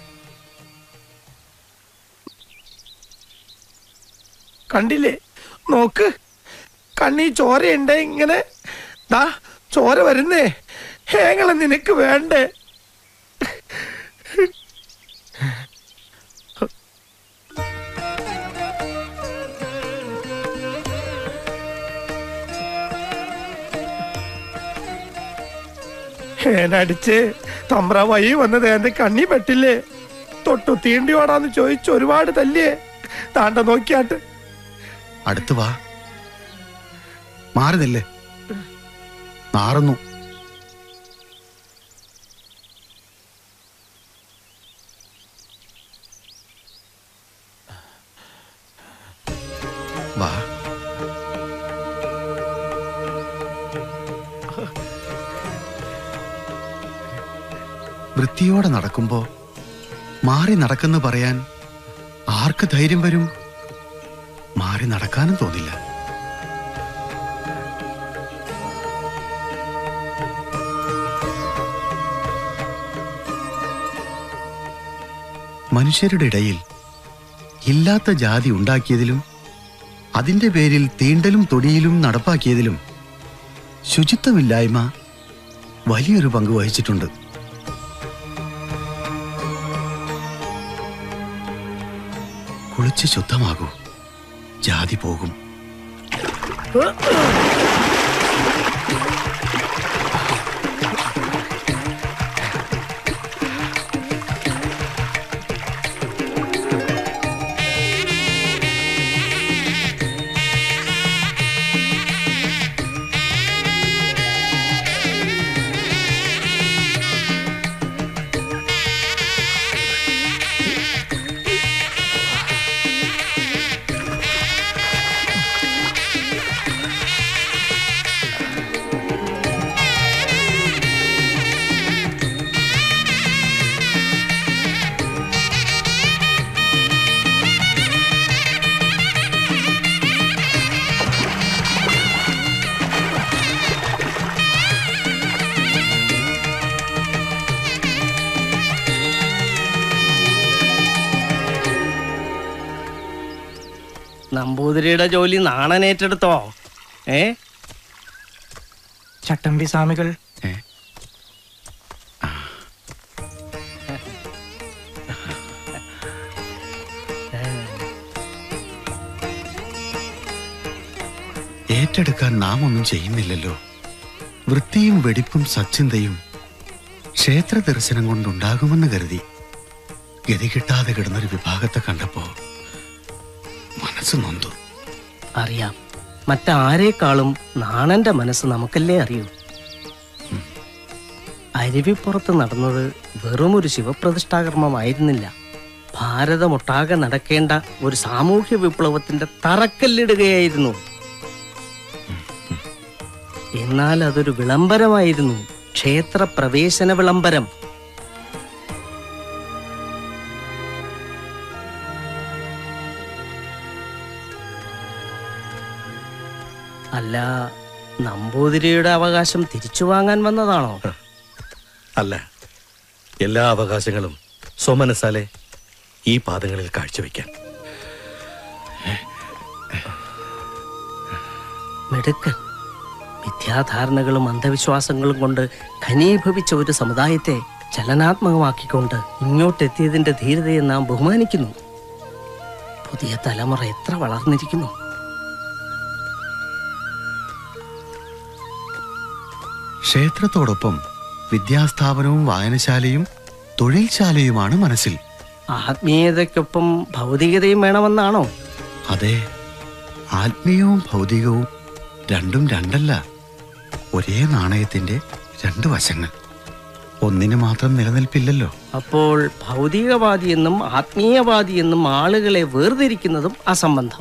കണ്ടില്ലേ നോക്ക് കണ്ണീ ചോരയുണ്ട് ഇങ്ങനെ ദാ ചോര വരുന്നേ ഹേങ്ങളെ നിനക്ക് വേണ്ടേ ഹേനടിച്ച് തമ്പ്ര വഴി വന്നത് എന്റെ കണ്ണി പെട്ടില്ലേ തൊട്ടു തീണ്ടി ഓടാന്ന് ചോദിച്ചു ഒരുപാട് തല്ലിയേ താണ്ട നോക്കിയാട്ട് അടുത്ത് വാ മാറുന്നില്ലേ നാറുന്നു വാ വൃത്തിയോടെ നടക്കുമ്പോ മാറി നടക്കെന്ന് പറയാൻ ആർക്ക് ധൈര്യം വരും മാറി നടക്കാനും തോന്നില്ല മനുഷ്യരുടെ ഇടയിൽ ഇല്ലാത്ത ജാതി ഉണ്ടാക്കിയതിലും അതിന്റെ പേരിൽ തീണ്ടലും തൊടിയിലും നടപ്പാക്കിയതിലും ശുചിത്വമില്ലായ്മ വലിയൊരു പങ്ക് വഹിച്ചിട്ടുണ്ട് കുളിച്ച് ശുദ്ധമാകൂ ജാതി പോകും നമ്പൂതിരിയുടെ ജോലി നാണനേറ്റെടുത്തോ ഏ ചട്ടമ്പി സ്വാമികൾ ഏറ്റെടുക്കാൻ നാം ഒന്നും ചെയ്യുന്നില്ലല്ലോ വൃത്തിയും വെടിപ്പും സച്ചിന്തയും ക്ഷേത്ര ദർശനം കൊണ്ടുണ്ടാകുമെന്ന് കരുതി ഗതി കിട്ടാതെ കിടന്നൊരു വിഭാഗത്തെ കണ്ടപ്പോ മനസ്സ് നൊന്തു അറിയാം മറ്റാരേക്കാളും നാണന്റെ മനസ്സ് നമുക്കല്ലേ അറിയൂ അരുവിപ്പുറത്ത് നടന്നത് വെറുമൊരു ശിവപ്രതിഷ്ഠാകർമ്മമായിരുന്നില്ല ഭാരതമൊട്ടാകെ നടക്കേണ്ട ഒരു സാമൂഹ്യ വിപ്ലവത്തിന്റെ തറക്കല്ലിടുകയായിരുന്നു എന്നാൽ അതൊരു വിളംബരമായിരുന്നു ക്ഷേത്ര പ്രവേശന വിളംബരം അല്ല നമ്പൂതിരിയുടെ അവകാശം തിരിച്ചു വാങ്ങാൻ വന്നതാണോ അല്ല എല്ലാ അവകാശങ്ങളും സ്വമനസാലെ ഈ പാദങ്ങളിൽ കാഴ്ചവെക്കാൻ മിടുക്കൻ മിഥ്യാധാരണകളും അന്ധവിശ്വാസങ്ങളും കൊണ്ട് ഘനീഭവിച്ച ഒരു സമുദായത്തെ ചലനാത്മകമാക്കിക്കൊണ്ട് ഇങ്ങോട്ടെത്തിയതിന്റെ ധീരതയെ നാം ബഹുമാനിക്കുന്നു പുതിയ തലമുറ എത്ര വളർന്നിരിക്കുന്നു ക്ഷേത്രത്തോടൊപ്പം വിദ്യാസ്ഥാപനവും വായനശാലയും തൊഴിൽശാലയുമാണ് മനസ്സിൽ ആത്മീയതയ്ക്കൊപ്പം ഭൗതികതയും വേണമെന്നാണോ അതെ ആത്മീയവും ഭൗതികവും രണ്ടും രണ്ടല്ല ഒരേ നാണയത്തിന്റെ രണ്ട് വശങ്ങൾ ഒന്നിന് മാത്രം നിലനിൽപ്പില്ലല്ലോ അപ്പോൾ ഭൗതികവാദി എന്നും ആത്മീയവാദി എന്നും ആളുകളെ വേർതിരിക്കുന്നതും അസംബന്ധം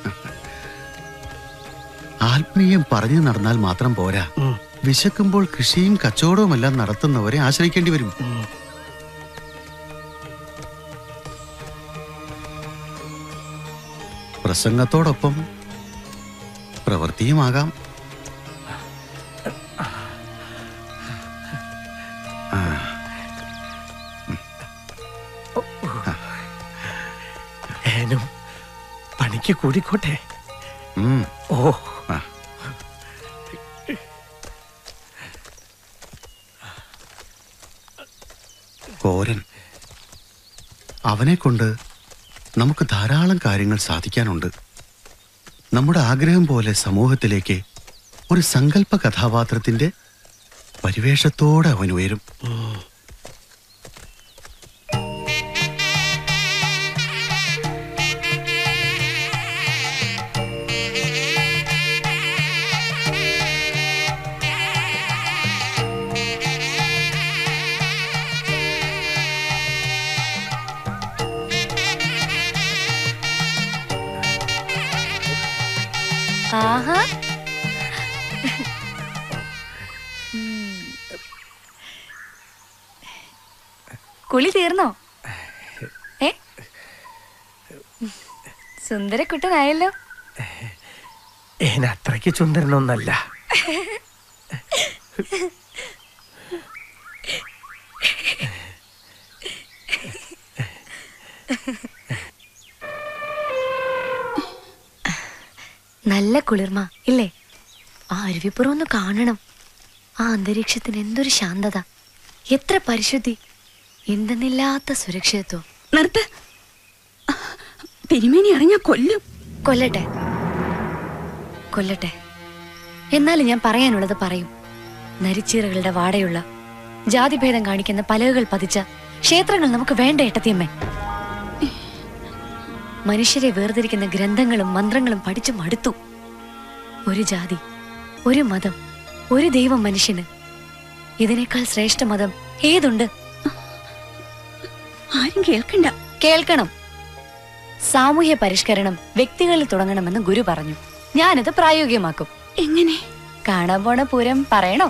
ആത്മീയം പറഞ്ഞു നടന്നാൽ മാത്രം പോരാ വിശക്കുമ്പോൾ കൃഷിയും കച്ചവടവുമെല്ലാം നടത്തുന്നവരെ ആശ്രയിക്കേണ്ടി വരും പ്രസംഗത്തോടൊപ്പം പ്രവൃത്തിയുമാകാം ആ. ഏനും പണിക്ക് കൂടിക്കോട്ടെ ഉം. ഓ ആ. കോരൻ അവനെ കൊണ്ട് നമുക്ക് ധാരാളം കാര്യങ്ങൾ സാധിക്കാനുണ്ട് നമ്മുടെ ആഗ്രഹം പോലെ സമൂഹത്തിലേക്ക് ഒരു സങ്കല്പ കഥാപാത്രത്തിന്റെ പരിവേഷത്തോടെ അവൻ ഉയരും ആഹാ കുളി തീർന്നോ ഏ സുന്ദരക്കുട്ടനായല്ലോ ഏന അത്രയ്ക്ക് ചുന്ദരനൊന്നല്ല നല്ല കുളിർമ ഇല്ലേ ആ അരുവിപ്പുറം ഒന്ന് കാണണം ആ അന്തരീക്ഷത്തിന് എന്തൊരു ശാന്തത എത്ര പരിശുദ്ധി എന്തെന്നില്ലാത്ത സുരക്ഷിതത്വം നിർത്ത് തിരുമേനി അറിഞ്ഞാ കൊല്ലും കൊല്ലട്ടെ കൊല്ലട്ടെ എന്നാലും ഞാൻ പറയാനുള്ളത് പറയും നരിച്ചീറകളുടെ വാടയുള്ള ജാതിഭേദം കാണിക്കുന്ന പലകുകൾ പതിച്ച ക്ഷേത്രങ്ങൾ നമുക്ക് വേണ്ട എട്ടത്തിയമ്മേ മനുഷ്യരെ വേർതിരിക്കുന്ന ഗ്രന്ഥങ്ങളും മന്ത്രങ്ങളും പഠിച്ചു മടുത്തു ഒരു ജാതി ഒരു മതം ഒരു ദൈവം മനുഷ്യന് ഇതിനേക്കാൾ ശ്രേഷ്ഠ മതം ഏതുണ്ട് ആരും കേൾക്കണ്ട കേൾക്കണം സാമൂഹ്യ പരിഷ്കരണം വ്യക്തികളിൽ തുടങ്ങണമെന്ന് ഗുരു പറഞ്ഞു ഞാനത് പ്രായോഗികമാക്കും എങ്ങനെ കാണാൻ പോണ പൂരം പറയണോ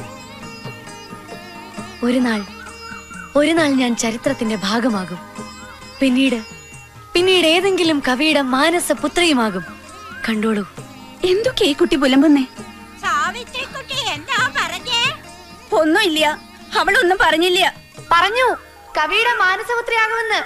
ഒരു നാൾ ഒരു നാൾ ഞാൻ ചരിത്രത്തിന്റെ ഭാഗമാകും പിന്നീട് പിന്നീട് ഏതെങ്കിലും കവിയുടെ മാനസ പുത്രിയുമാകും കണ്ടോളൂ എന്തൊക്കെ ഈ കുട്ടി പുലമ്പുന്നേ ഒന്നുമില്ല അവളൊന്നും പറഞ്ഞില്ല പറഞ്ഞു കവിയുടെ മാനസപുത്രിയാകുമെന്ന്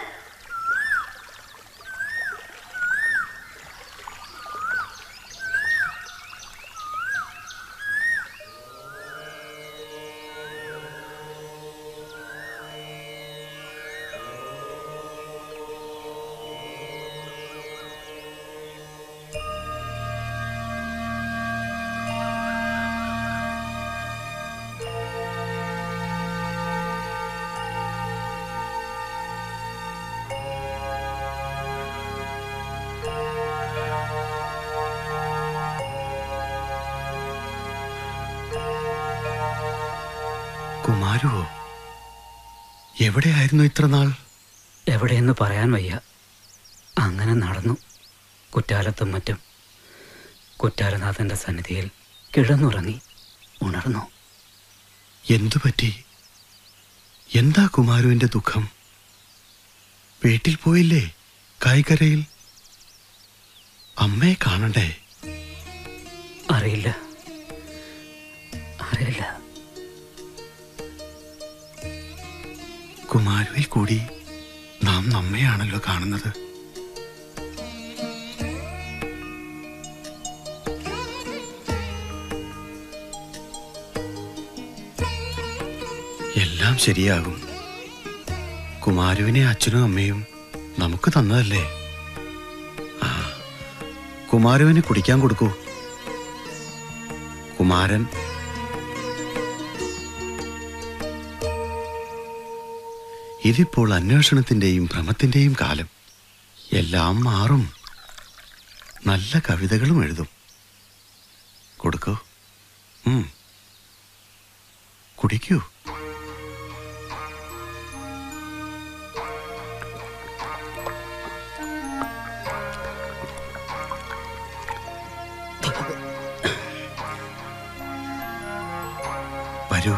കുമാരുവോ എവിടെയായിരുന്നു ഇത്ര നാൾ എവിടെയെന്ന് പറയാൻ വയ്യ അങ്ങനെ നടന്നു കുറ്റാലത്തും മറ്റും കുറ്റാലനാഥന്റെ സന്നിധിയിൽ കിടന്നുറങ്ങി ഉണർന്നു എന്തു പറ്റി എന്താ കുമാരുവിന്റെ ദുഃഖം വീട്ടിൽ പോയില്ലേ കായ്ക്കരയിൽ അമ്മയെ കാണണ്ടേ അറിയില്ല അറിയില്ല കുമാരുവിൽ കൂടി നാം നമ്മയാണല്ലോ കാണുന്നത് എല്ലാം ശരിയാകും കുമാരുവിനെ അച്ഛനും അമ്മയും നമുക്ക് തന്നതല്ലേ ആ കുമാരുവിന് കുടിക്കാൻ കൊടുക്കൂ കുമാരൻ ഇതിപ്പോൾ അന്വേഷണത്തിന്റെയും ഭ്രമത്തിന്റെയും കാലം എല്ലാം മാറും നല്ല കവിതകളും എഴുതും കൊടുക്കൂ ഉം. കുടിക്കൂ വരൂ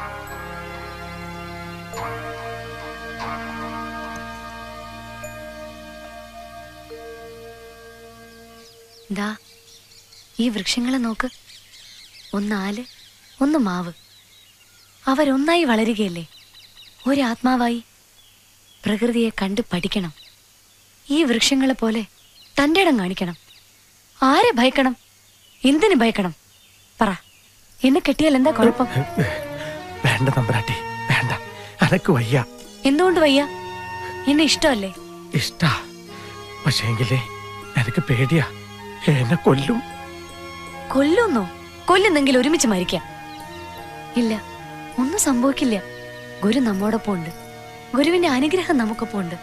ദാ ഈ വൃക്ഷങ്ങളെ നോക്ക് ഒന്ന് ആല് ഒന്ന് മാവ് അവരൊന്നായി വളരുകയല്ലേ ഒരാത്മാവായി പ്രകൃതിയെ കണ്ട് പഠിക്കണം ഈ വൃക്ഷങ്ങളെ പോലെ തൻ്റെ ഇടം കാണിക്കണം ആരെ ഭയക്കണം എന്തിനു ഭയക്കണം പറ എന്നെ കെട്ടിയാൽ എന്താ കുഴപ്പം വേണ്ട തമ്പുരാട്ടി വേണ്ട അനക്ക് വയ്യ എന്തുകൊണ്ട് വയ്യ എന്നെ ഇഷ്ടമല്ലേ ഇഷ്ടാ പക്ഷേങ്കിലേ എനിക്ക് പേടിയാ എന്നെ കൊല്ലും കൊല്ലുന്നോ കൊല്ലുന്നെങ്കിൽ ഒരുമിച്ച് മരിക്കാം ഇല്ല ഒന്നും സംഭവിക്കില്ല ഗുരു നമ്മോടൊപ്പം ഉണ്ട് ഗുരുവിന്റെ അനുഗ്രഹം നമുക്കൊപ്പം ഉണ്ട്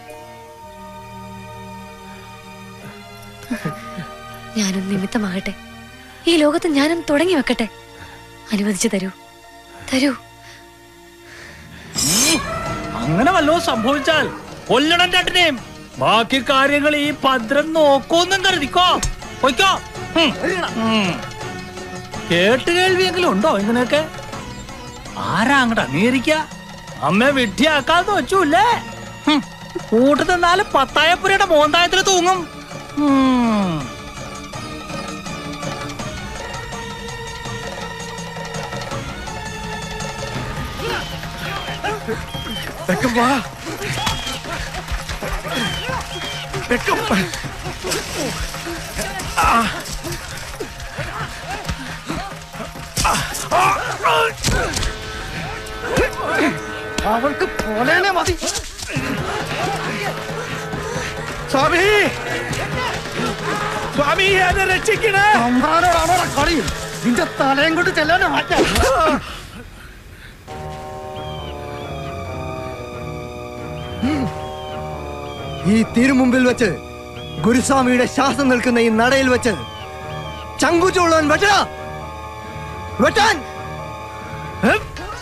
ഞാനും നിമിത്തമാകട്ടെ ഈ ലോകത്ത് ഞാനും തുടങ്ങി വെക്കട്ടെ അനുവദിച്ചു തരൂ തരൂ അങ്ങനെ വല്ലോ സംഭവിച്ചാൽ കൊല്ലണം രണ്ടിനെയും ബാക്കി കാര്യങ്ങൾ ഈ ഭദ്രൻ നോക്കൂന്നും കരുതിക്കോ പൊയ്ക്കോ ഉം. ഉം. കേട്ട് കേൾവിയെങ്കിലും ഉണ്ടോ ഇങ്ങനെയൊക്കെ ആരാ അങ്ങോട്ട് അംഗീകരിക്ക അമ്മയെ വിഡ്ഢിയാക്കാന്ന് വെച്ചൂല്ലേ ഹും. കൂട്ടു തന്നാല് പത്തായപ്പുരയുടെ മോന്തായത്തിൽ തൂങ്ങും ഉം. തെക്കം വാ തെക്കം ആ. ആ. ആ. അവൾക്ക് പോലേനെ മതി സ്വാമി സ്വാമി എന്നെ രക്ഷിക്കണേ അമ്മാനോടാണോ കളി നിന്റെ തലയും കൊണ്ട് ചെല്ലാനോ മാറ്റാം ഈ തിരുമുമ്പിൽ വെച്ച് ഗുരുസ്വാമിയുടെ ശ്വാസം നിൽക്കുന്ന ഈ നടയിൽ വെച്ച് ചങ്കുചുള്ളവൻ വെട്ടാ വെട്ടാൻ ഏ?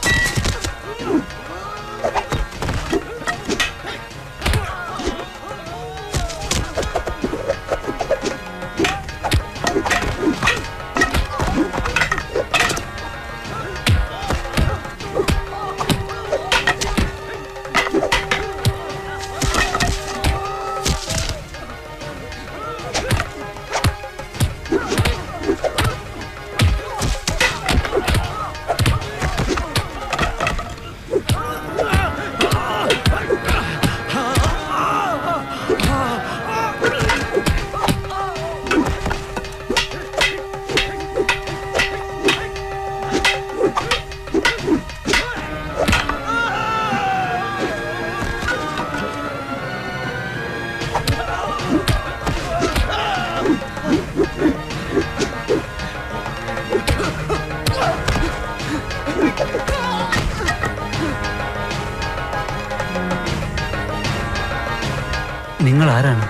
നിങ്ങൾ ആരാണ്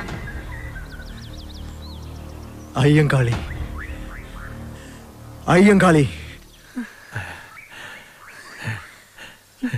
അയ്യങ്കാളി അയ്യങ്കാളി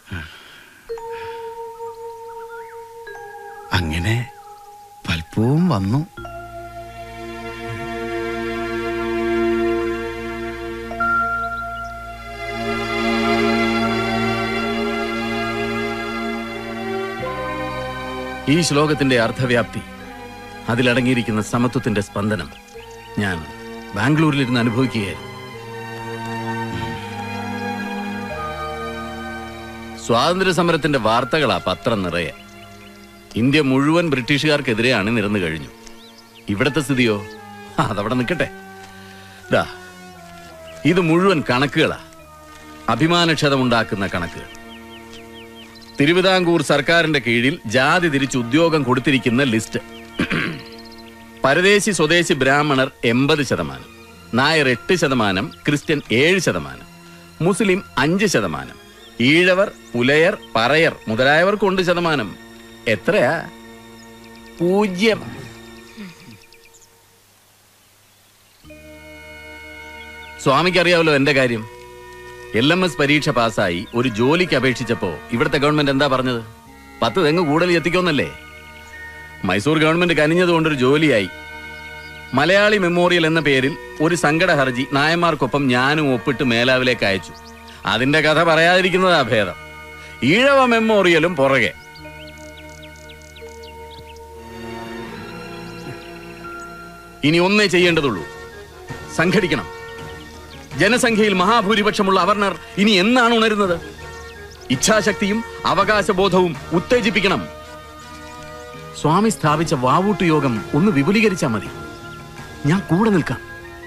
അങ്ങനെ പൽപ്പവും വന്നു ഈ ശ്ലോകത്തിന്റെ അർത്ഥവ്യാപ്തി അതിലടങ്ങിയിരിക്കുന്ന സമത്വത്തിന്റെ സ്പന്ദനം ഞാൻ ബാംഗ്ലൂരിലിരുന്ന് അനുഭവിക്കുകയായിരുന്നു സ്വാതന്ത്ര്യ സമരത്തിന്റെ വാർത്തകളാ പത്രം നിറയെ ഇന്ത്യ മുഴുവൻ ബ്രിട്ടീഷുകാർക്കെതിരെ അണിനിരന്നു കഴിഞ്ഞു ഇവിടത്തെ സ്ഥിതിയോ ആ, അതവിടെ നിൽക്കട്ടെ ദാ ഇത് മുഴുവൻ കണക്കുകളാ അഭിമാനക്ഷതമുണ്ടാക്കുന്ന കണക്കുകൾ തിരുവിതാംകൂർ സർക്കാരിന്റെ കീഴിൽ ജാതി തിരിച്ച് ഉദ്യോഗം കൊടുത്തിരിക്കുന്ന ലിസ്റ്റ് പരദേശി സ്വദേശി ബ്രാഹ്മണർ എൺപത് ശതമാനം നായർ എട്ട് ശതമാനം ക്രിസ്ത്യൻ ഏഴ് ശതമാനം മുസ്ലിം അഞ്ച് ശതമാനം ഈഴവർ പുലയർ പറയർ മുതലായവർക്കുണ്ട് ശതമാനം എത്രയാ പൂജ്യം സ്വാമിക്ക് അറിയാമല്ലോ എന്റെ കാര്യം എൽ എം എസ് പരീക്ഷ പാസ്സായി ഒരു ജോലിക്ക് അപേക്ഷിച്ചപ്പോ ഇവിടുത്തെ ഗവൺമെന്റ് എന്താ പറഞ്ഞത് പത്ത് തെങ്ങ് കൂടുതൽ എത്തിക്കോന്നല്ലേ മൈസൂർ ഗവൺമെന്റ് കനിഞ്ഞതുകൊണ്ടൊരു ജോലിയായി മലയാളി മെമ്മോറിയൽ എന്ന പേരിൽ ഒരു സങ്കട ഹർജി നായന്മാർക്കൊപ്പം ഞാനും ഒപ്പിട്ട് മേലാവിലേക്ക് അയച്ചു അതിന്റെ കഥ പറയാതിരിക്കുന്നതാ ഭേദം ഈഴവ മെമ്മോറിയലും പുറകെ ഇനി ഒന്നേ ചെയ്യേണ്ടതുള്ളൂ സംഘടിക്കണം ജനസംഖ്യയിൽ മഹാഭൂരിപക്ഷമുള്ള അവർണർ ഇനി എന്നാണ് ഉണരുന്നത് ഇച്ഛാശക്തിയും അവകാശബോധവും ഉത്തേജിപ്പിക്കണം സ്വാമി സ്ഥാപിച്ച വാവൂട്ട് യോഗം ഒന്ന് വിപുലീകരിച്ചാൽ മതി ഞാൻ കൂടെ നിൽക്കാം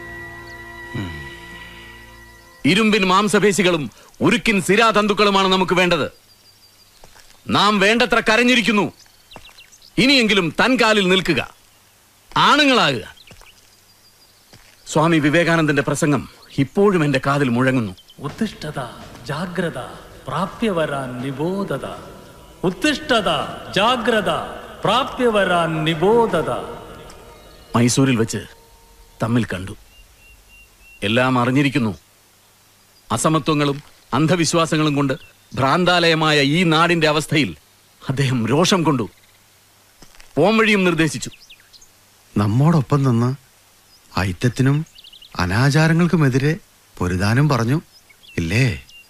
ഇരുമ്പിൻ മാംസപേശികളും ഉരുക്കിൻ സിരാതന്തുക്കളുമാണ് നമുക്ക് വേണ്ടത് നാം വേണ്ടത്ര കരഞ്ഞിരിക്കുന്നു ഇനിയെങ്കിലും തൻ കാലിൽ നിൽക്കുക ആണുങ്ങളാകുക സ്വാമി വിവേകാനന്ദന്റെ പ്രസംഗം ഇപ്പോഴും എന്റെ കാതിൽ മുഴങ്ങുന്നു ഉത്തിഷ്ഠത ജാഗ്രത പ്രാപ്യവരാൻ നിബോധത ഉത്തിഷ്ഠത ജാഗ്രത പ്രാപ്യവരാൻ നിബോധത മൈസൂരിൽ വെച്ച് തമ്മിൽ കണ്ടു എല്ലാം അറിഞ്ഞിരിക്കുന്നു അസമത്വങ്ങളും അന്ധവിശ്വാസങ്ങളും കൊണ്ട് ഭ്രാന്താലയമായ ഈ നാടിന്റെ അവസ്ഥയിൽ അദ്ദേഹം രോഷം കൊണ്ടു പോംവഴിയും നിർദ്ദേശിച്ചു നമ്മോടൊപ്പം നിന്ന് ഐത്യത്തിനും അനാചാരങ്ങൾക്കുമെതിരെ പൊരുതാനും പറഞ്ഞു ഇല്ലേ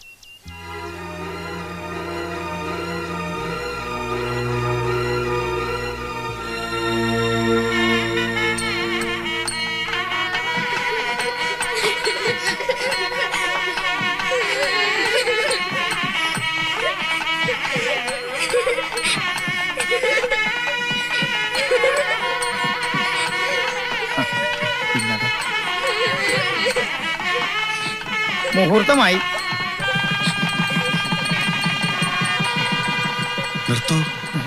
മുഹൂർത്തമായി നിർത്തൂ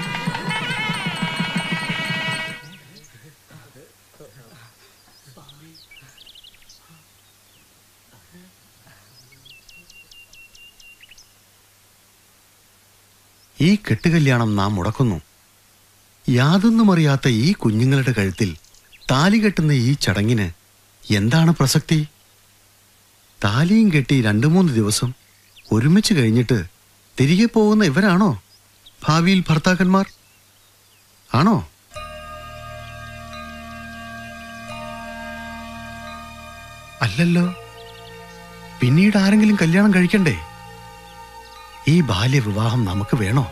ഈ കെട്ടുകല്യാണം നാം മുടക്കുന്നു യാതൊന്നും അറിയാത്ത ഈ കുഞ്ഞുങ്ങളുടെ കഴുത്തിൽ താലി കെട്ടുന്ന ഈ ചടങ്ങിന് എന്താണ് പ്രസക്തി താലിയും കെട്ടി രണ്ടു മൂന്ന് ദിവസം ഒരുമിച്ച് കഴിഞ്ഞിട്ട് തിരികെ പോകുന്ന ഇവരാണോ ഭാവിയിൽ ഭർത്താക്കന്മാർ ആണോ അല്ലല്ലോ പിന്നീട് ആരെങ്കിലും കല്യാണം കഴിക്കണ്ടേ ഈ ബാല്യവിവാഹം നമുക്ക് വേണോ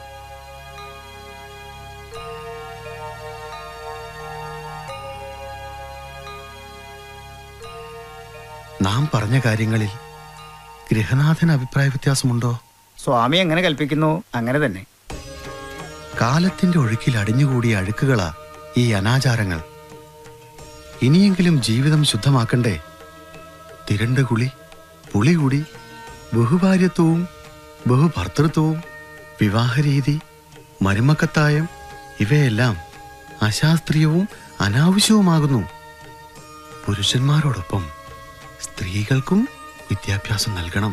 നാം പറഞ്ഞ കാര്യങ്ങളിൽ ഗൃഹനാഥന് അഭിപ്രായ വ്യത്യാസമുണ്ടോ സ്വാമി എങ്ങനെ കൽപ്പിക്കുന്നു അങ്ങനെ തന്നെ കാലത്തിന്റെ ഒഴുക്കിൽ അടിഞ്ഞുകൂടിയ അഴുക്കുകളാ ഈ അനാചാരങ്ങൾ ഇനിയെങ്കിലും ജീവിതം ശുദ്ധമാക്കണ്ടേ തിരണ്ട കുളി പുളി കൂടി ബഹുഭാര്യത്വവും ബഹുഭർത്തൃത്വവും വിവാഹരീതി മരുമക്കത്തായം ഇവയെല്ലാം അശാസ്ത്രീയവും അനാവശ്യവുമാകുന്നു പുരുഷന്മാരോടൊപ്പം സ്ത്രീകൾക്കും വിദ്യാഭ്യാസം നൽകണം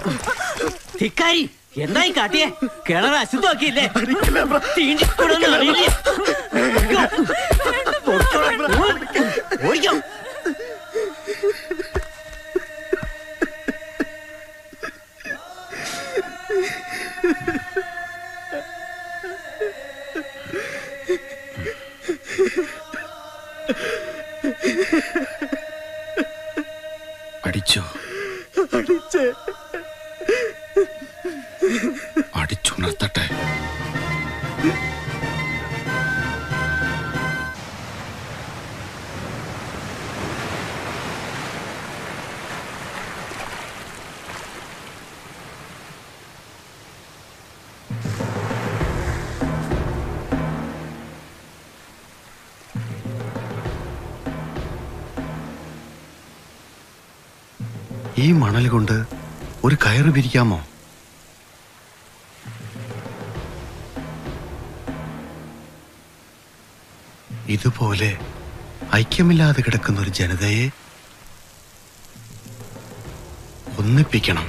ധിക്കാരി എന്തായി കാട്ടിയേ കിണർ അശുദ്ധമാക്കിയില്ലേ തീണ്ടിക്കൂടൊന്നും അറിയില്ലേ ഓടിക്കോ അടിച്ചോ അടിച്ചേ അടിച്ചുണർത്തട്ടെ ഈ മണൽ കൊണ്ട് ഒരു കയറ് പിരിക്കാമോ ഇതുപോലെ ഐക്യമില്ലാതെ കിടക്കുന്ന ഒരു ജനതയെ ഒന്നിപ്പിക്കണം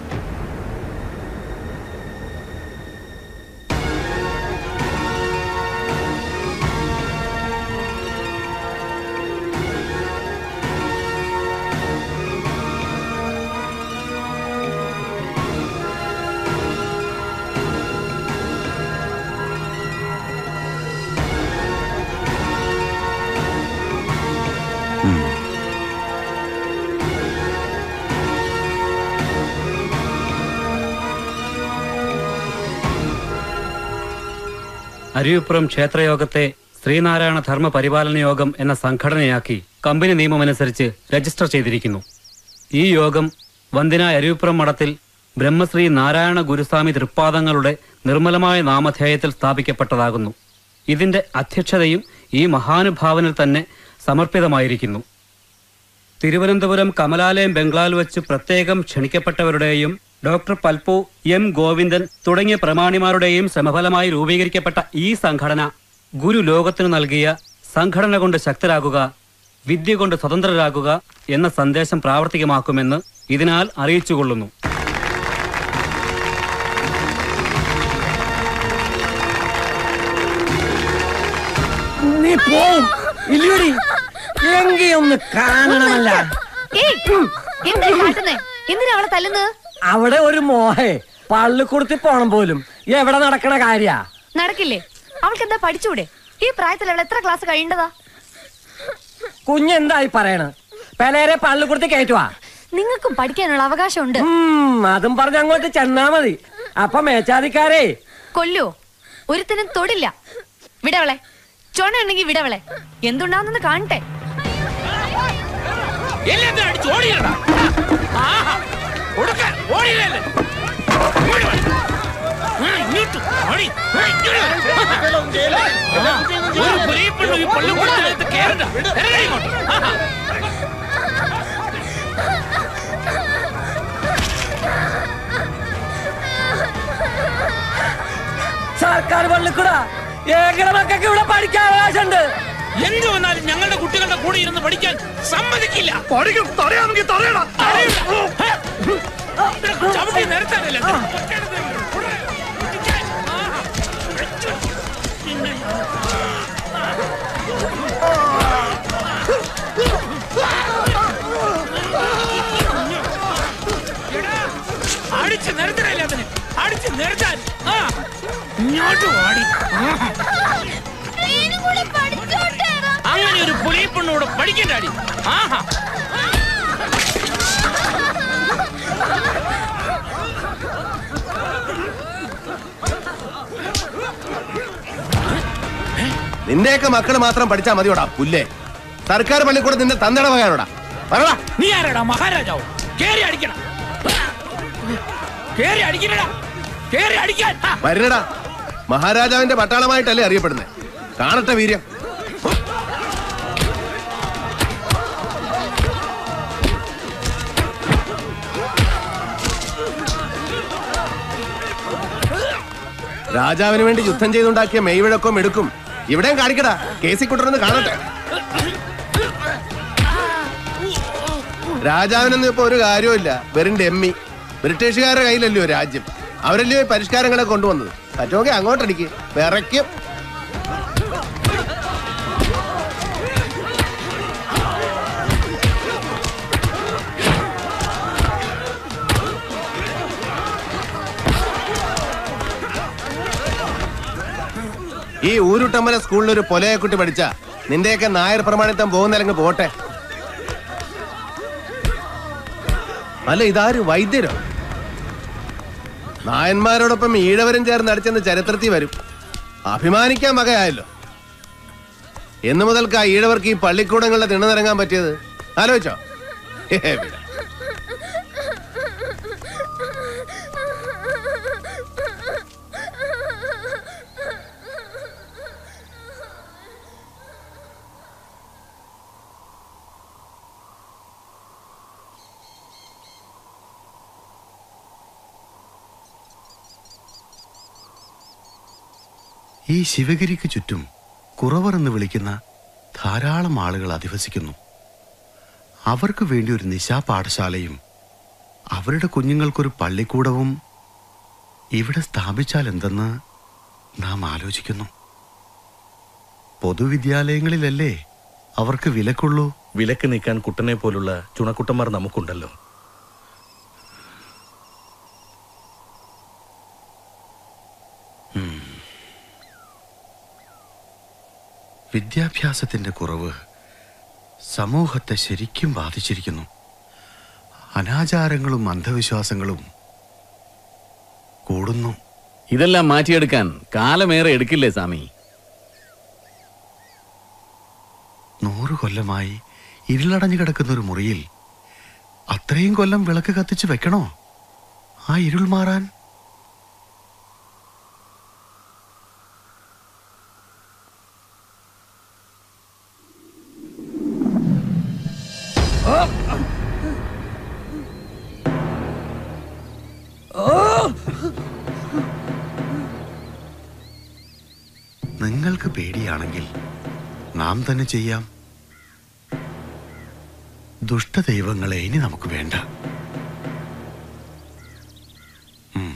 അരിവിപ്പുറം ക്ഷേത്രയോഗത്തെ ശ്രീനാരായണ ധർമ്മ പരിപാലന യോഗം എന്ന സംഘടനയാക്കി കമ്പനി നിയമമനുസരിച്ച് രജിസ്റ്റർ ചെയ്തിരിക്കുന്നു ഈ യോഗം വന്ദിനായ അരുവിപ്പുറം മഠത്തിൽ ബ്രഹ്മശ്രീ നാരായണ ഗുരുസ്വാമി തൃപ്പാദങ്ങളുടെ നിർമ്മലമായ നാമധേയത്തിൽ സ്ഥാപിക്കപ്പെട്ടതാകുന്നു ഇതിന്റെ അധ്യക്ഷതയും ഈ മഹാനുഭാവനിൽ തന്നെ സമർപ്പിതമായിരിക്കുന്നു തിരുവനന്തപുരം കമലാലയം ബംഗ്ലാവിൽ വെച്ച് പ്രത്യേകം ക്ഷണിക്കപ്പെട്ടവരുടെയും ഡോക്ടർ പൽപു എം ഗോവിന്ദൻ തുടങ്ങിയ പ്രമാണിമാരുടെയും ശ്രമഫലമായി രൂപീകരിക്കപ്പെട്ട ഈ സംഘടന ഗുരു ലോകത്തിനു നൽകിയ സംഘടന കൊണ്ട് ശക്തരാകുക വിദ്യ കൊണ്ട് സ്വതന്ത്രരാകുക എന്ന സന്ദേശം പ്രാവർത്തികമാക്കുമെന്ന് ഇതിനാൽ അറിയിച്ചുകൊള്ളുന്നു നീ പോവും ഇല്ലയോടി എങ്കി ഒന്ന് കാണണമല്ല എന്താ കാട്ടുന്നേ എന്തിനാ അവളെ തല്ലുന്നത് അവിടെ ഒരു മോഹേ പള്ളിക്കുടുത്തി പോണം പോലും എവിടെ നടക്കണ കാര്യ നടക്കില്ലേ അവൾക്ക് എന്താ പഠിച്ചൂടെ ഈ പ്രായത്തിൽ അവൾ എത്ര ക്ലാസ് കഴിയേണ്ടതാ കുഞ്ഞെന്തായി പറയണ പെലേരെ പള്ളിക്കുടുത്തി കയറ്റുവാ നിങ്ങൾക്കും പഠിക്കാനുള്ള അവകാശമുണ്ട് ഉം, അതും പറഞ്ഞ് അങ്ങോട്ട് ചെന്നാ മതി അപ്പൊ മേച്ചാതിക്കാരേ കൊല്ലോ ഒരുത്തിനും തൊടില്ല വിടവളെ ചൊണ ഉണ്ടെങ്കിൽ വിടവളെ എന്തുണ്ടാവുന്നെന്ന് കാണട്ടെ എല്ലാത്തിനും അടിച്ച് ഓടിയടാ ആഹാ കൊടുക്കാൻ ഓടിയല്ലേ ഇങ്ങോട്ട് വാ. ആ, ഇങ്ങോട്ട് ഓടി ആ, ഇങ്ങോട്ട് വാ. ആ, ഒരു പ്രിയപ്പെട്ടു ഈ പള്ളിക്കൂടത്തിനകത്ത് കേറണ്ട ഇറങ്ങി ഇങ്ങോട്ട്. ആഹാ. സർക്കാർ പള്ളിക്കൂട ഏകട മക്കൾക്ക് ഇവിടെ പഠിക്കാൻ അവകാശമുണ്ട് എന്ത് വന്നാലും ഞങ്ങളുടെ കുട്ടികളുടെ കൂടെ ഇരുന്ന് പഠിക്കാൻ സമ്മതിക്കില്ല പഠിക്കും തടയാണെങ്കിൽ തടയണം ചവിട്ടി നിരത്താനല്ലേ അടിച്ച് നിരത്തണല്ലേ അതിന് അടിച്ച് നിരത്താൻ ആ ഇങ്ങോട്ട് ഓടി അങ്ങനെ ഒരു പുലിപ്പെണ്ണൂടെ പഠിക്കണ്ടാടി ആഹാ നിന്റെയൊക്കെ മക്കള് മാത്രം പഠിച്ചാ മതിയോടാ പുല്ലേ സർക്കാർ പള്ളിക്കൂടെ നിന്റെ തന്തട വകാനോടാ പറടാ നീ ആരാടാ മഹാരാജാവ് കേറി അടിക്കണം കേറി അടിക്കണടാ കേറി അടിക്കാൻ ആ. വരണടാ മഹാരാജാവിന്റെ പട്ടാളമായിട്ടല്ലേ അറിയപ്പെടുന്നത് കാണട്ടെ വീര്യം രാജാവിന് വേണ്ടി യുദ്ധം ചെയ്തുണ്ടാക്കിയ മെയ്വഴക്കവും എടുക്കും ഇവിടെയും കാണിക്കടാ കേസിൽ കൊണ്ടുവന്ന് കാണട്ടെ രാജാവിനൊന്നും ഇപ്പൊ ഒരു കാര്യമില്ല വെറും ഡെമ്മി ബ്രിട്ടീഷുകാരുടെ കയ്യിലല്ലയോ രാജ്യം അവരല്ലയോ ഈ പരിഷ്കാരങ്ങളെ കൊണ്ടുവന്നത് പറ്റുമെങ്കിൽ അങ്ങോട്ടടിക്ക് വിറയ്ക്കും ഈ ഊരുട്ടമ്പല സ്കൂളിൽ ഒരു പൊലയെ കുട്ടി പഠിച്ച നിന്റെയൊക്കെ നായർ പ്രമാണിത്തം പോകുന്നില്ലെങ്കിൽ പോട്ടെ അല്ല ഇതാര് വൈദ്യരോ നായന്മാരോടൊപ്പം ഈഴവരും ചേർന്ന് അടിച്ചെന്ന് ചരിത്രത്തിൽ വരും അഭിമാനിക്കാൻ വകയായല്ലോ എന്നു മുതൽക്ക് ആ ഈഴവർക്ക് ഈ പള്ളിക്കൂടങ്ങളുടെ തിണ്ണനിറങ്ങാൻ പറ്റിയത് ആലോചിച്ചോ ഹേ, വിട. ഈ ശിവഗിരിക്ക് ചുറ്റും കുറവർ എന്ന് വിളിക്കുന്ന ധാരാളം ആളുകൾ അധിവസിക്കുന്നു അവർക്ക് വേണ്ടി ഒരു നിശാ പാഠശാലയും അവരുടെ കുഞ്ഞുങ്ങൾക്കൊരു പള്ളിക്കൂടവും ഇവിടെ സ്ഥാപിച്ചാൽ എന്തെന്ന് നാം ആലോചിക്കുന്നു പൊതുവിദ്യാലയങ്ങളിലല്ലേ അവർക്ക് വിലക്കുള്ളൂ വിലക്ക് നീക്കാൻ കുട്ടനെ പോലുള്ള ചുണക്കുട്ടന്മാർ നമുക്കുണ്ടല്ലോ ഉം. വിദ്യാഭ്യാസത്തിന്റെ കുറവ് സമൂഹത്തെ ശരിക്കും ബാധിച്ചിരിക്കുന്നു അനാചാരങ്ങളും അന്ധവിശ്വാസങ്ങളും കൂടുന്നു ഇതെല്ലാം മാറ്റിയെടുക്കാൻ കാലമേറെ എടുക്കില്ലേ സ്വാമി നൂറു കൊല്ലമായി ഇരുളടഞ്ഞു കിടക്കുന്ന ഒരു മുറിയിൽ അത്രയും കൊല്ലം വിളക്ക് കത്തിച്ച് വെക്കണോ ആ ഇരുൾ മാറാൻ നിങ്ങൾക്ക് പേടിയാണെങ്കിൽ നാം തന്നെ ചെയ്യാം ദുഷ്ടദൈവങ്ങളെ ഇനി നമുക്ക് വേണ്ട ഉം.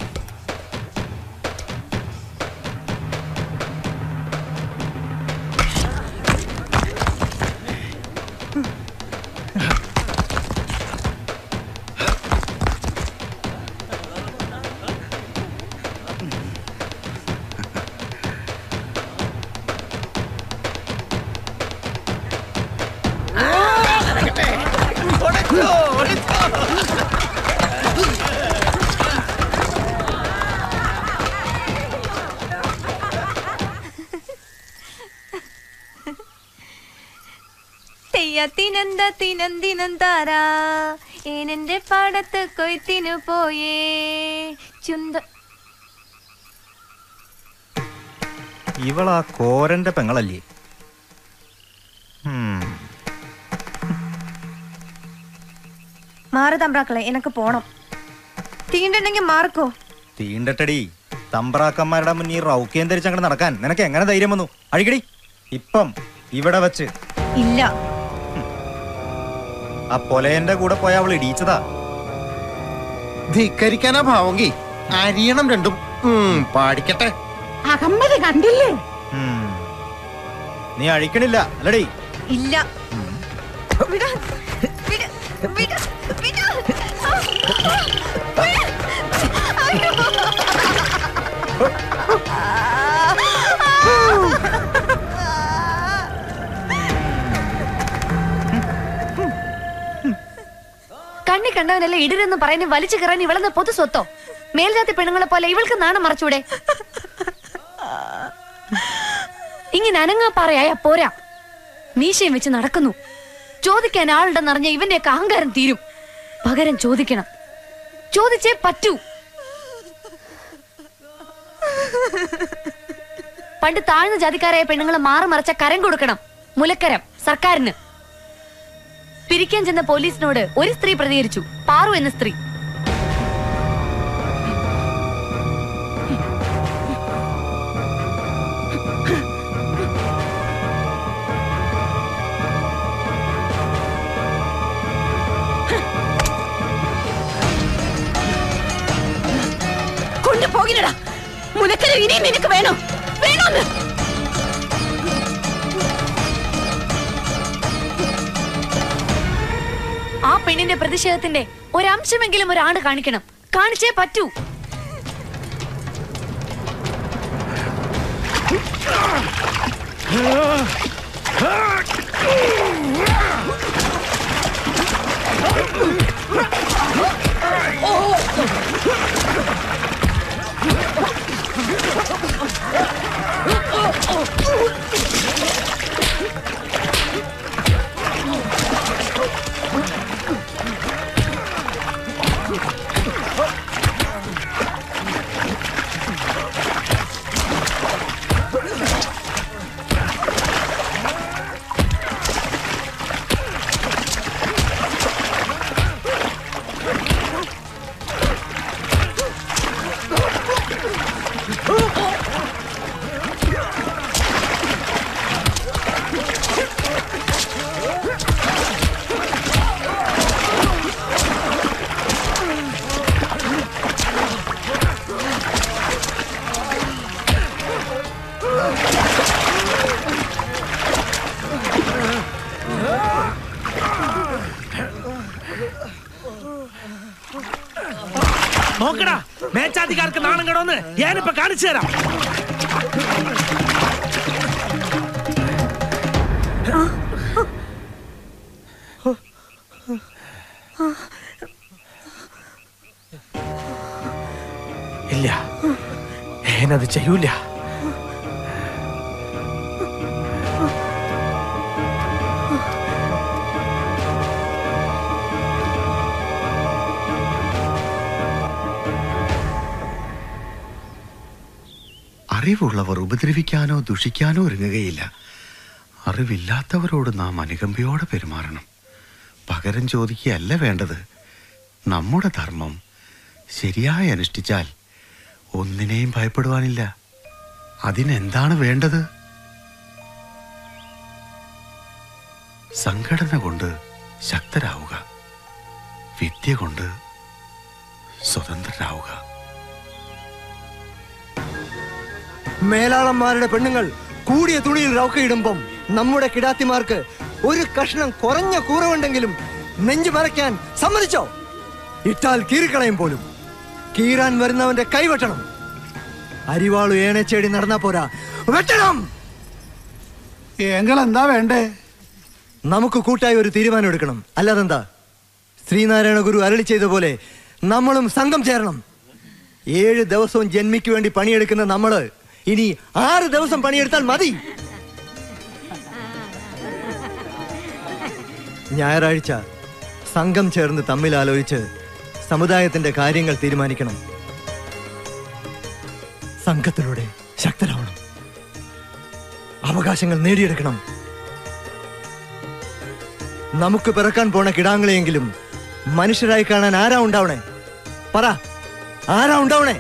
തെയ്യത്തിനെന്ത തിനന്തിനന്താരാ ഏനെന്റെ പാടത്ത് കൊയ്ത്തിനു പോയേ ചുന്ത ഇവളാ കോരന്റെ പെങ്ങളല്ലേ ഉം. മാറ് തമ്പ്രാക്കളെ എനക്ക് പോണം തീണ്ടുണ്ടെങ്കിൽ മാർക്കോ തീണ്ടട്ടടി തമ്പ്രാക്കന്മാരുടെ മുന്നിൽ റൗക്കേം ധരിച്ചങ്ങോട്ട് നടക്കാൻ നിനക്ക് എങ്ങനെ ധൈര്യം വന്നു അഴിക്കടി ഇപ്പം ഇവിടെ വെച്ച് ഇല്ല ആ പൊലയന്റെ കൂടെ പോയ അവൾ ഇടിച്ചതാ ധിക്കരിക്കാനാ ഭാവങ്കി അരിയണം രണ്ടും ഉം, പാടിക്കട്ടെ അഹമ്മദ് കണ്ടില്ലേ നീ അഴിക്കണില്ല അല്ലടി ഇല്ല വിടാ, വിടാ, വിടാ, വിടാ. അയ്യോ. കണ്ണി കണ്ടവനല്ല ഇടരെന്ന് പറയുന്ന വലിച്ചു കയറാൻ ഇവളെന്ന് പൊതു സ്വത്തോ മേൽജാതി പെണ്ണുങ്ങളെ പോലെ ഇവൾക്ക് നാണം മറച്ചൂടെ ഇങ്ങനെ അനങ്ങാ പറയായ പോരാ മീശയും വെച്ച് നടക്കുന്നു ചോദിക്കാൻ ആളുണ്ടെന്നറിഞ്ഞ ഇവന്റെയൊക്കെ അഹങ്കാരം തീരും പകരം ചോദിക്കണം ചോദിച്ചേ പറ്റൂ പണ്ട് താഴ്ന്ന ജാതിക്കാരായ പെണ്ണുങ്ങളെ മാറി മറച്ച കരം കൊടുക്കണം മുലക്കരം സർക്കാരിന് പിരിക്കാൻ ചെന്ന പോലീസിനോട് ഒരു സ്ത്രീ പ്രതികരിച്ചു പാറു എന്ന സ്ത്രീ പറയണടാ മുലക്കര ഇനിയും നിനക്ക് വേണോ വേണോന്ന് ആ പെണ്ണിന്റെ പ്രതിഷേധത്തിന്റെ ഒരംശമെങ്കിലും ഒരാണ് കാണിക്കണം കാണിച്ചേ പറ്റൂ നോക്കടാ മേച്ചാധികാർക്ക് നാണം കടോന്ന് ഞാനിപ്പോ കാണിച്ചു തരാം ഇല്ല ഏനത് ചെയ്യൂല അറിവുള്ളവർ ഉപദ്രവിക്കാനോ ദുഷിക്കാനോ ഒരുങ്ങുകയില്ല അറിവില്ലാത്തവരോട് നാം അനുകമ്പയോടെ പെരുമാറണം പകരം ചോദിക്കുകയല്ല വേണ്ടത് നമ്മുടെ ധർമ്മം ശരിയായി അനുഷ്ഠിച്ചാൽ ഒന്നിനെയും ഭയപ്പെടുവാനില്ല അതിനെന്താണ് വേണ്ടത് സംഘടന കൊണ്ട് ശക്തരാവുക വിദ്യ കൊണ്ട് സ്വതന്ത്രരാവുക മേലാളന്മാരുടെ പെണ്ണുങ്ങൾ കൂടിയ തുണിയിൽ റൗക്കയിടുമ്പം നമ്മുടെ കിടാത്തിമാർക്ക് ഒരു കഷ്ണം കുറഞ്ഞ കൂറവുണ്ടെങ്കിലും നെഞ്ചു മറയ്ക്കാൻ സമ്മതിച്ചോ ഇട്ടാൽ കീറിക്കളയും പോലും കീറാൻ വരുന്നവന്റെ കൈവെട്ടണം അരിവാളു ഏണച്ചേടി നടന്നാ പോരാ വെട്ടണം എങ്കിൽ എന്താ വേണ്ടേ നമുക്ക് കൂട്ടായി ഒരു തീരുമാനം എടുക്കണം അല്ലാതെന്താ ശ്രീനാരായണ ഗുരു അരളി ചെയ്ത പോലെ നമ്മളും സംഘം ചേരണം ഏഴ് ദിവസവും ജന്മിക്ക് വേണ്ടി പണിയെടുക്കുന്ന നമ്മള് ഇനി ആറ് ദിവസം പണിയെടുത്താൽ മതി ഞായറാഴ്ച സംഘം ചേർന്ന് തമ്മിൽ ആലോചിച്ച് സമുദായത്തിന്റെ കാര്യങ്ങൾ തീരുമാനിക്കണം സംഘത്തിലൂടെ ശക്തരാവണം അവകാശങ്ങൾ നേടിയെടുക്കണം നമുക്ക് പിറക്കാൻ പോണ കിടാങ്ങളെയെങ്കിലും മനുഷ്യരായി കാണാൻ ആരാ ഉണ്ടാവണേ പറ ആരാ ഉണ്ടാവണേ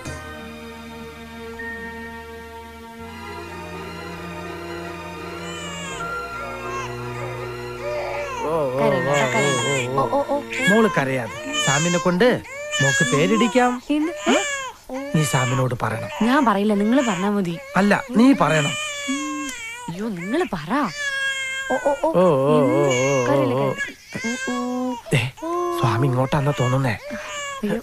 മോള് കരയാതെ സാമിനെ കൊണ്ട് മോക്ക് പേരിടിക്കാം നീ സാമിനോട് പറയണം ഞാൻ പറയില്ല നിങ്ങൾ പറഞ്ഞാ മതി അല്ല നീ പറയണം അയ്യോ നിങ്ങൾ പറ ഓ ഓ ഓ ഓ ഓ ഓ ഓ കരയില്ല, ഓ ദേ, സ്വാമി ഇങ്ങോട്ടാന്നാ തോന്നുന്നേ അയ്യോ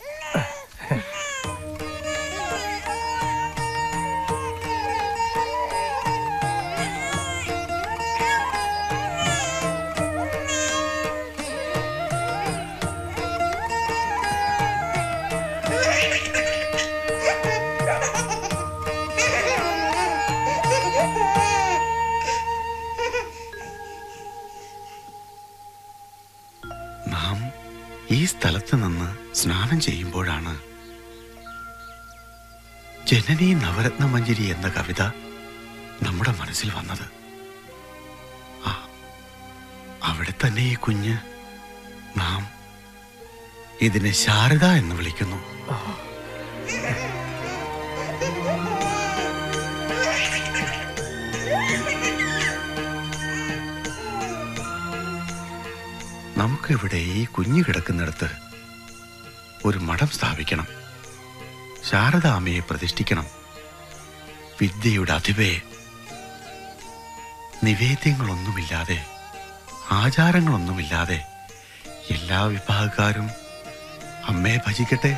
നാം ഈ സ്ഥലത്ത് നിന്ന് സ്നാനം ചെയ്യുമ്പോഴാണ് ജനനി നവരത്ന മഞ്ജരി എന്ന കവിത നമ്മുടെ മനസ്സിൽ വന്നത് ആ, അവിടെ തന്നെ ഈ കുഞ്ഞ് നാം ഇതിനെ ശാരദ എന്ന് വിളിക്കുന്നു നമുക്കിവിടെ ഈ കുഞ്ഞു കിടക്കുന്നിടത്ത് ഒരു മഠം സ്ഥാപിക്കണം ശാരദാമ്മയെ പ്രതിഷ്ഠിക്കണം വിദ്യയുടെ അധിപയെ നിവേദ്യങ്ങളൊന്നുമില്ലാതെ ആചാരങ്ങളൊന്നുമില്ലാതെ എല്ലാ വിഭാഗക്കാരും അമ്മയെ ഭജിക്കട്ടെ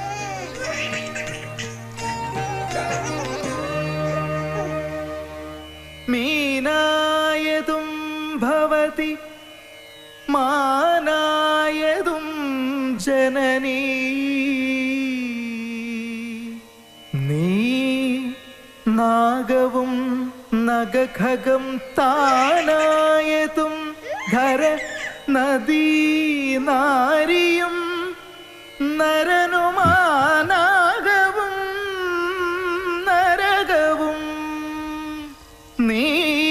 മീനായതും ഭവതി മാനായതും ജനനീ നീ നാഗവും നഗഖഗം താനായതും ധര നദീ നാരിയും നരനുമാനാഗവും നരകവും നീ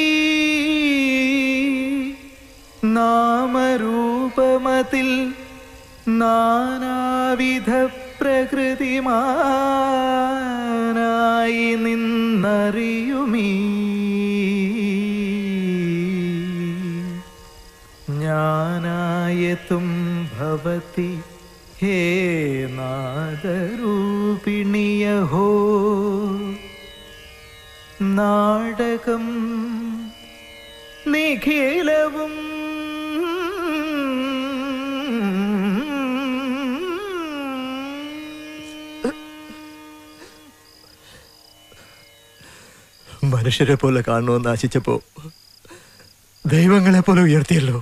നാമരൂപമതിൽ നാനാവിധ പ്രകൃതിമാനായി നിന്നറിയുമീ ജ്ഞാനായതും ഭവതി ഹേ നാദരൂപിണിയഹോ നാടകം നിഖിലവും മനുഷ്യരെ പോലെ കാണണമെന്ന് ആശിച്ചപ്പോ ദൈവങ്ങളെ പോലെ ഉയർത്തിയല്ലോ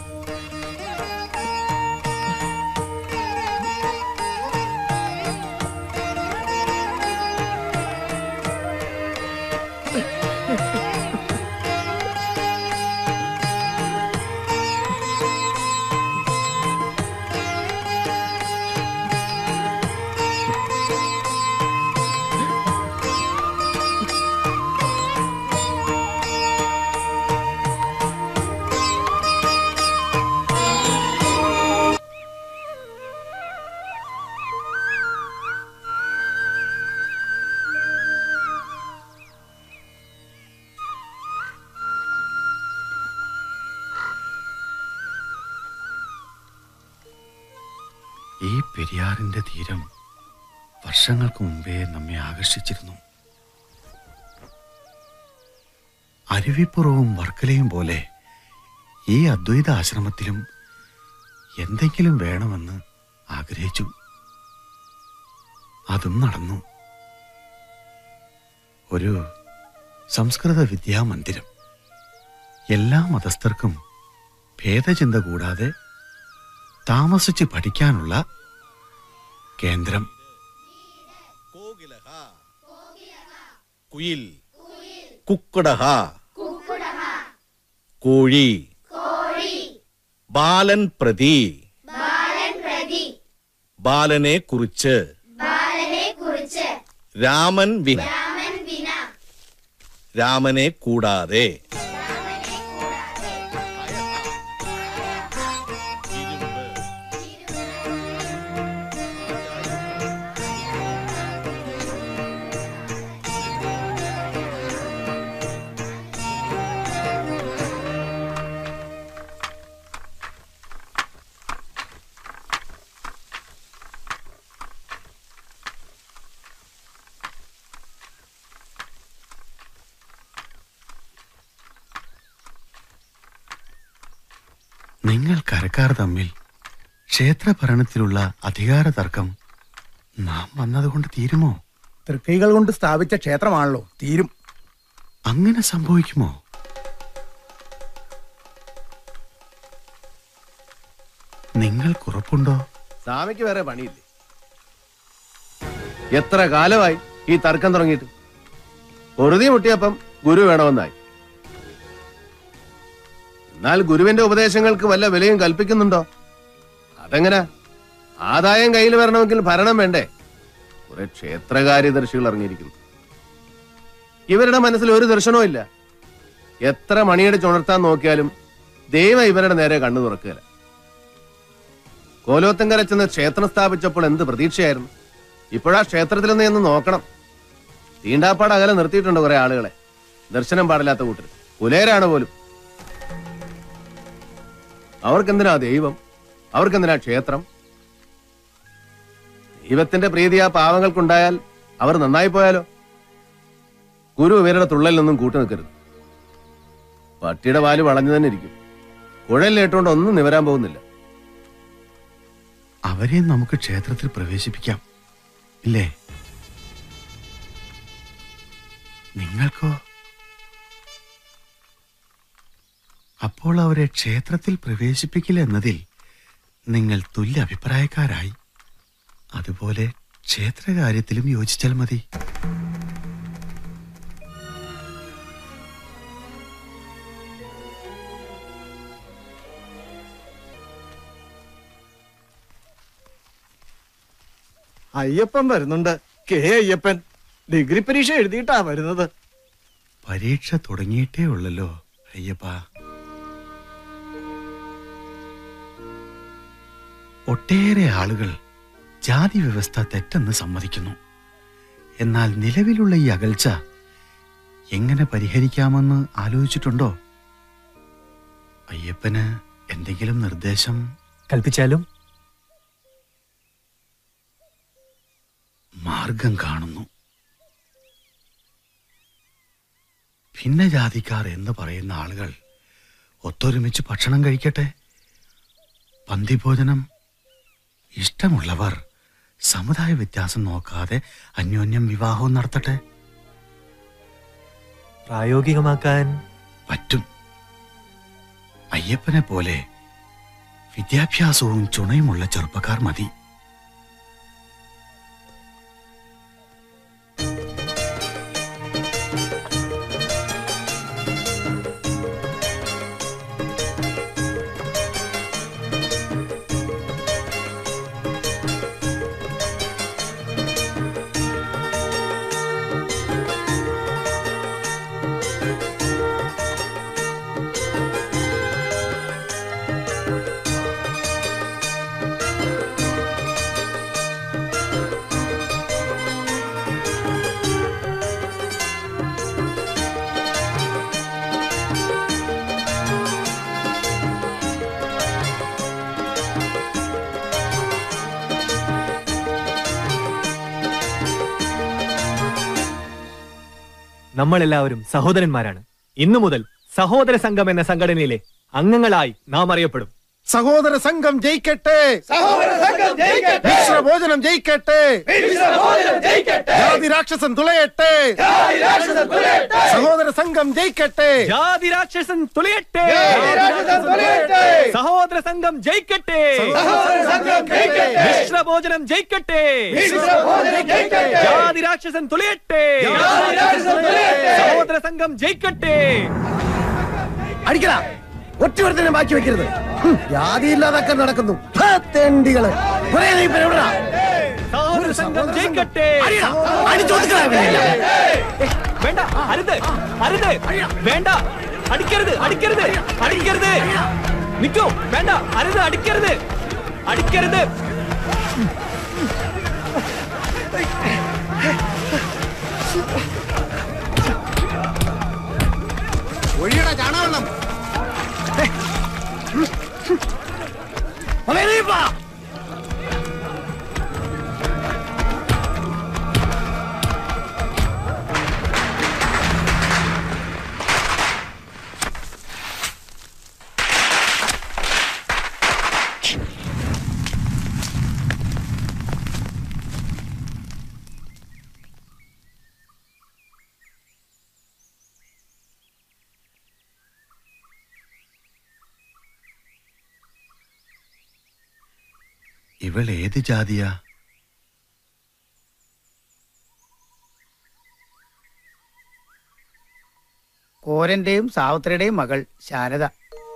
ഈ പെരിയാറിന്റെ തീരം വർഷങ്ങൾക്ക് മുമ്പേ നമ്മെ ആകർഷിച്ചിരുന്നു അരുവിപ്പുറവും വർക്കലയും പോലെ ഈ അദ്വൈത ആശ്രമത്തിലും എന്തെങ്കിലും വേണമെന്ന് ആഗ്രഹിച്ചു അതും നടന്നു ഒരു സംസ്കൃത വിദ്യാമന്ദിരം എല്ലാ മതസ്ഥർക്കും ഭേദചിന്ത കൂടാതെ താമസിച്ച് പഠിക്കാനുള്ള കേന്ദ്രം കുയിൽ കുക്കുടഹ കോഴി ബാലൻ പ്രതി ബാലനെ കുറിച്ച് രാമൻ വിന രാമനെ കൂടാതെ നിങ്ങൾ കരക്കാർ തമ്മിൽ ക്ഷേത്രഭരണത്തിലുള്ള അധികാര തർക്കം നാം വന്നതുകൊണ്ട് തീരുമോ തൃക്കൈകൾ കൊണ്ട് സ്ഥാപിച്ച ക്ഷേത്രമാണല്ലോ തീരും അങ്ങനെ സംഭവിക്കുമോ നിങ്ങൾക്കുറപ്പുണ്ടോ സ്വാമിക്ക് വേറെ പണിയില്ലേ എത്ര കാലമായി ഈ തർക്കം തുടങ്ങിയിട്ട് പൊറുതി മുട്ടിയപ്പം ഗുരു വേണമെന്നായി എന്നാൽ ഗുരുവിന്റെ ഉപദേശങ്ങൾക്ക് വല്ല വിലയും കൽപ്പിക്കുന്നുണ്ടോ അതെങ്ങനാ ആദായം കയ്യിൽ വരണമെങ്കിൽ ഭരണം വേണ്ടേ കുറെ ക്ഷേത്രകാര്യദർശികൾ ഇറങ്ങിയിരിക്കുന്നു ഇവരുടെ മനസ്സിൽ ഒരു ദർശനവും ഇല്ല എത്ര മണിയടിച്ച് ഉണർത്താൻ നോക്കിയാലും ദൈവം ഇവരുടെ നേരെ കണ്ണു തുറക്കുകയില്ല കോലോത്തങ്കര ചെന്ന് ക്ഷേത്രം സ്ഥാപിച്ചപ്പോൾ എന്ത് പ്രതീക്ഷയായിരുന്നു ഇപ്പോഴാ ക്ഷേത്രത്തിൽ നിന്ന് എന്ന് നോക്കണം തീണ്ടാപ്പാട് അകലെ നിർത്തിയിട്ടുണ്ട് കുറെ ആളുകളെ ദർശനം പാടില്ലാത്ത കൂട്ടർ കുലേരാണ് പോലും അവർക്കെന്തിനാ ദൈവം അവർക്കെന്തിനാ ക്ഷേത്രം ദൈവത്തിന്റെ പ്രീതി ആ പാവങ്ങൾക്കുണ്ടായാൽ അവർ നന്നായി പോയാലോ ഗുരു ഇവരുടെ തുള്ളലിനൊന്നും കൂട്ടു നിൽക്കരുത് പട്ടിയുടെ വാല് വളഞ്ഞു തന്നെ ഇരിക്കും കുഴലിലേട്ടുകൊണ്ട് ഒന്നും നിവരാൻ പോകുന്നില്ല അവരെ നമുക്ക് ക്ഷേത്രത്തിൽ പ്രവേശിപ്പിക്കാം ഇല്ലേ നിങ്ങൾക്കോ അപ്പോൾ അവരെ ക്ഷേത്രത്തിൽ പ്രവേശിപ്പിക്കില്ല എന്നതിൽ നിങ്ങൾ തുല്യ അഭിപ്രായക്കാരായി അതുപോലെ ക്ഷേത്രകാര്യത്തിലും യോജിച്ചാൽ മതി അയ്യപ്പൻ വരുന്നുണ്ട് കെ അയ്യപ്പൻ ഡിഗ്രി പരീക്ഷ എഴുതിയിട്ടാ വരുന്നത് പരീക്ഷ തുടങ്ങിയിട്ടേ ഉള്ളല്ലോ അയ്യപ്പ ഒട്ടേറെ ആളുകൾ ജാതി വ്യവസ്ഥ തെറ്റെന്ന് സമ്മതിക്കുന്നു എന്നാൽ നിലവിലുള്ള ഈ അകൽച്ച എങ്ങനെ പരിഹരിക്കാമെന്ന് ആലോചിച്ചിട്ടുണ്ടോ അയ്യപ്പന് എന്തെങ്കിലും നിർദ്ദേശം കൽപ്പിച്ചാലും മാർഗം കാണുന്നു ഭിന്നജാതിക്കാർ എന്ന് പറയുന്ന ആളുകൾ ഒത്തൊരുമിച്ച് ഭക്ഷണം കഴിക്കട്ടെ പന്തിഭോജനം ഇഷ്ടമുള്ളവർ സമുദായ വ്യത്യാസം നോക്കാതെ അന്യോന്യം വിവാഹവും നടത്തട്ടെ പ്രായോഗികമാക്കാൻ പറ്റും അയ്യപ്പനെ പോലെ വിദ്യാഭ്യാസവും ചുണയുമുള്ള ചെറുപ്പക്കാർ മതി നമ്മളെല്ലാവരും സഹോദരന്മാരാണ് ഇന്നു മുതൽ സഹോദര സംഘം എന്ന സംഘടനയിലെ അംഗങ്ങളായി നാം അറിയപ്പെടും സഹോദര സംഘം ജയിക്കട്ടെ സഹോദര സംഘം ജയിക്കട്ടെ. മിശ്രഭോജനം ജയിക്കട്ടെ മിശ്രഭോജനം ജയിക്കട്ടെ. ജാതി രാക്ഷസൻ തുളയട്ടെ ജാതി രാക്ഷസൻ തുലയട്ടെ. സഹോദര സംഘം ജയിക്കട്ടെ ജാതി രാക്ഷസൻ തുലയട്ടെ ജാതി രാക്ഷസൻ തുലയട്ടെ. സഹോദര സംഘം ജയിക്കട്ടെ സഹോദര സംഘം ജയിക്കട്ടെ. മിശ്രഭോജനം ജയിക്കട്ടെ മിശ്രഭോജനം ജയിക്കട്ടെ. ജാതി രാക്ഷസൻ തുലയട്ടെ ജാതി രാക്ഷസൻ തുലയട്ടെ. സഹോദര സംഘം ജയിക്കട്ടെ അടിക്കടാ ഒറ്റ ബാക്കി വെക്കരുത് ഹും, ജാതിയില്ലാതൊക്കെ നടക്കുന്നു ഹാ, തെണ്ടികള് ഒരേ നീ ഇപ്പൊ എവിടെടാ? സഹോദര സംഘം ജയിക്കട്ടെ അടിയെടാ, അടിച്ചൊതുക്കടാ ഇവനെല്ലാം. ഏ, വേണ്ട അരുത് അരുത് വേണ്ട അടിക്കരുത് അടിക്കരുത് അടിക്കരുത് നിക്കൂ വേണ്ട അരുത് അടിക്കരുത് അടിക്കരുത് ഒഴിയടാ ചാണകവെള്ളം ഒരേ നീ ഇപ്പൊ. ഇവൾ ഏത് ജാതിയാ കോരന്റെയും സാവിത്രിയുടെയും മകൾ ശാരദ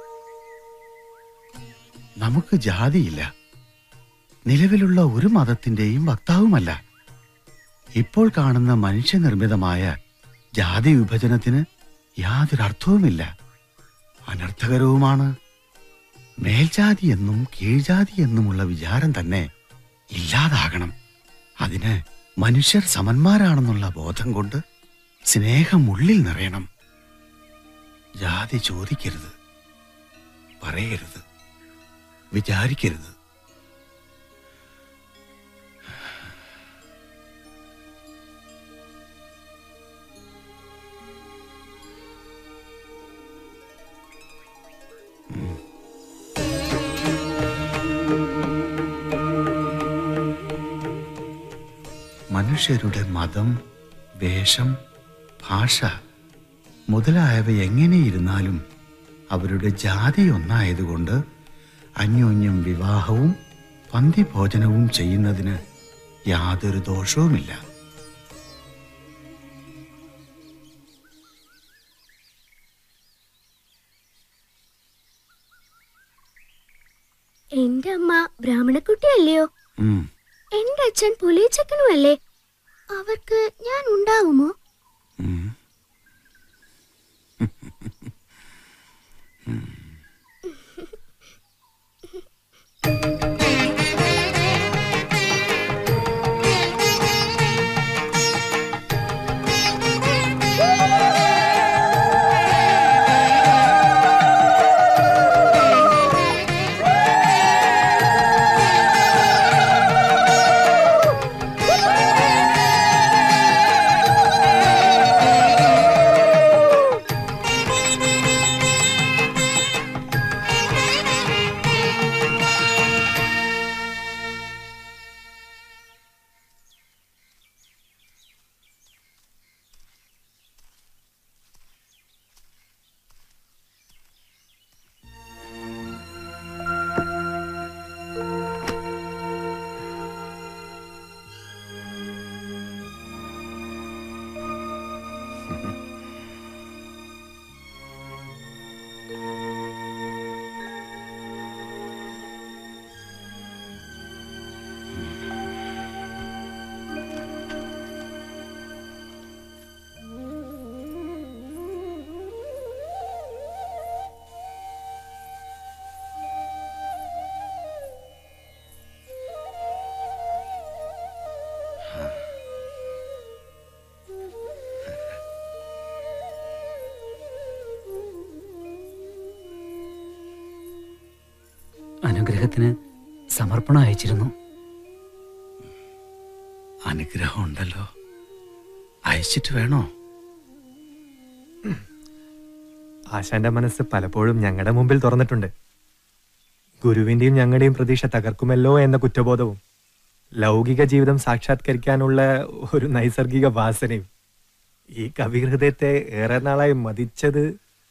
നമുക്ക് ജാതിയില്ല നിലവിലുള്ള ഒരു മതത്തിന്റെയും വക്താവുമല്ല ഇപ്പോൾ കാണുന്ന മനുഷ്യനിർമ്മിതമായ ജാതി വിഭജനത്തിന് യാതൊരു അർത്ഥവുമില്ല അനർത്ഥകരവുമാണ് മേൽജാതി എന്നും കീഴ്ജാതി എന്നുമുള്ള വിചാരം തന്നെ ഇല്ലാതാകണം അതിന് മനുഷ്യർ സമന്മാരാണെന്നുള്ള ബോധം കൊണ്ട് സ്നേഹം ഉള്ളിൽ നിറയണം ജാതി ചോദിക്കരുത് പറയരുത് വിചാരിക്കരുത് മനുഷ്യരുടെ മതം വേഷം ഭാഷ മുതലായവ എങ്ങനെയിരുന്നാലും അവരുടെ ജാതി ഒന്നായതുകൊണ്ട് അന്യോന്യം വിവാഹവും പന്തിഭോജനവും ചെയ്യുന്നതിന് യാതൊരു ദോഷവുമില്ല എന്റെ അമ്മ ബ്രാഹ്മണക്കുട്ടിയല്ലയോ ഉം. എന്റെ അച്ഛൻ പുലിച്ചക്കനും അല്ലേ അവർക്ക് ഞാൻ ഉണ്ടാവുമോ അനുഗ്രഹത്തിന് സമർപ്പണം അയച്ചിരുന്നു അനുഗ്രഹം ഉണ്ടല്ലോ അയച്ചിട്ട് വേണോ ആശാന്റെ മനസ്സ് പലപ്പോഴും ഞങ്ങളുടെ മുമ്പിൽ തുറന്നിട്ടുണ്ട് ഗുരുവിന്റെയും ഞങ്ങളുടെയും പ്രതീക്ഷ തകർക്കുമല്ലോ എന്ന കുറ്റബോധവും ലൗകിക ജീവിതം സാക്ഷാത്കരിക്കാനുള്ള ഒരു നൈസർഗിക വാസനയും ഈ കവിഹൃദയത്തെ ഏറെ നാളായി മതിച്ചത്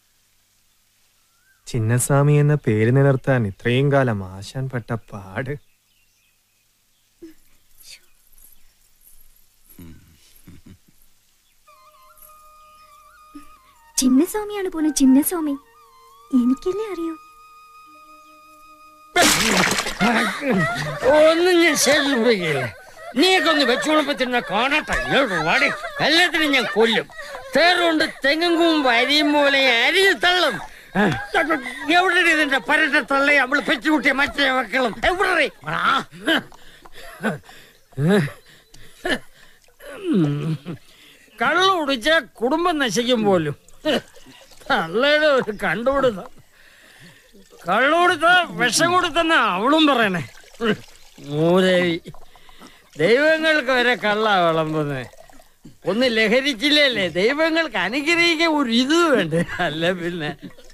ചിന്നസ്വാമി എന്ന പേര് നിലനിർത്താൻ ഇത്രയും കാലം ആശാൻ പെട്ട പാട് ചിന്നസ്വാമിയാണ് പോലും ചിന്നസ്വാമി എനിക്കല്ലേ അറിയൂ ഒന്നും ഞാൻ ശല്യപ്പിക്കില്ല നീയൊക്കെ ഒന്ന് വെച്ചുകൊടുപ്പത്തിരുന്ന കാണട്ടെ ഇങ്ങോട്ട് വാടി എല്ലാത്തിനും ഞാൻ കൊല്ലും തേറുകൊണ്ട് തെങ്ങും കൂമ്പ് അരിയും പോലെ അരിഞ്ഞു തള്ളും എവിടെ ഇതിന്റെ പരട്ട തള്ളി അവള് പെറ്റുകൂട്ടിയ മറ്റേ മക്കളും എവിടെ കള്ളു കുടിച്ച കുടുംബം നശിക്കും പോലും തള്ളയുടെ ഒരു കണ്ടുപിടുത്തം കള്ളു കൊടുത്ത വിഷം കൊടുത്തെന്ന അവളും പറയണേ മൂദേവി ദൈവങ്ങൾക്ക് വരെ കള്ള വിളമ്പുന്നത് ഒന്ന് ലഹരിച്ചില്ലല്ലേ ദൈവങ്ങൾക്ക് അനുഗ്രഹിക്കാൻ ഒരു ഇത് വേണ്ട അല്ല പിന്നെ